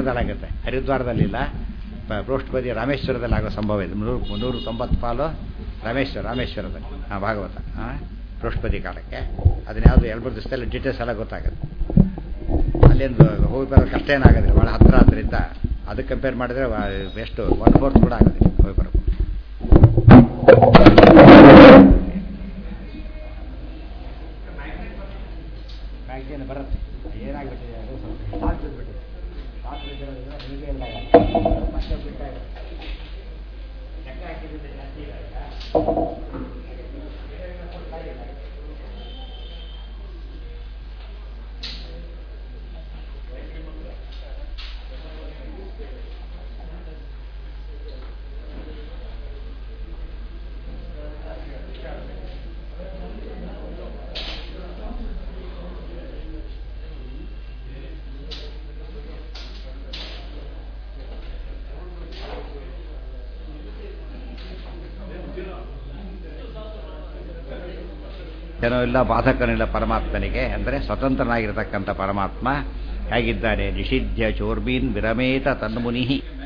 ರಾಮೇಶ್ವರದಲ್ಲಾಗುತ್ತೆ ಹರಿದ್ವಾರದಲ್ಲಿಲ್ಲ ಪ್ರೋಷ್ಠಪದಿ ರಾಮೇಶ್ವರದಲ್ಲಿ ಆಗೋ ಸಂಭವ ಇದೆ ಮುನ್ನೂರು ಮುನ್ನೂರು ತೊಂಬತ್ತು ಪಾಲು ರಾಮೇಶ್ವರ ರಾಮೇಶ್ವರದಲ್ಲಿ ಹಾಂ ಭಾಗವತ ಹಾಂ ಬೃಹಸ್ಪತಿ ಕಾಲಕ್ಕೆ ಅದನ್ನ ಯಾವುದು ಎರಡು ಮೂರು ದಿವಸದಲ್ಲಿ ಡೀಟೇಲ್ಸ್ ಎಲ್ಲ ಗೊತ್ತಾಗುತ್ತೆ ಅಲ್ಲಿಂದ ಹೋಗಿ ಬರೋದು ಕಷ್ಟ ಏನಾಗೋದಿಲ್ಲ ಭಾಳ ಹತ್ತಿರ ಆದ್ದರಿಂದ ಅದಕ್ಕೆ ಕಂಪೇರ್ ಮಾಡಿದ್ರೆ ಎಷ್ಟು ಒನ್ ಫೋರ್ತ್ ಕೂಡ ಆಗೋದಿಲ್ಲ ಹೋಗಿ ಬರೋದು ಮ್ಯಾಗ್ಝಿನ್ ಬರುತ್ತೆ ಏನಾಗ್ಬಿಟ್ಟಿದೆ ಅದು ಸ್ವಲ್ಪ ಸ್ಟಾಕ್ ಬಿಟ್ಬಿಟ್ಟಿದೆ ಸ್ಟಾಕ್ ಬಿಟ್ಟಿರೋದ್ರಿಂದ ನಿಮಗೆ ಎಲ್ಲ ಮತ್ತೆ ಬಿಡ್ತಾ ಇದೆ ಲೆಕ್ಕ ಹಾಕಿದ್ರೆ ಜಾಸ್ತಿ ಇಲ್ಲ ಈಗ ಏನೋ ಇಲ್ಲ ಬಾಧಕನಿಲ್ಲ ಪರಮಾತ್ಮನಿಗೆ ಅಂದರೆ ಸ್ವತಂತ್ರನಾಗಿರ್ತಕ್ಕಂಥ ಪರಮಾತ್ಮ ಹೇಗಿದ್ದಾನೆ ನಿಷಿದ್ಧ ಚೋರ್ಬೀನ್ ವಿರಮೇತ ತನ್ಮುನಿ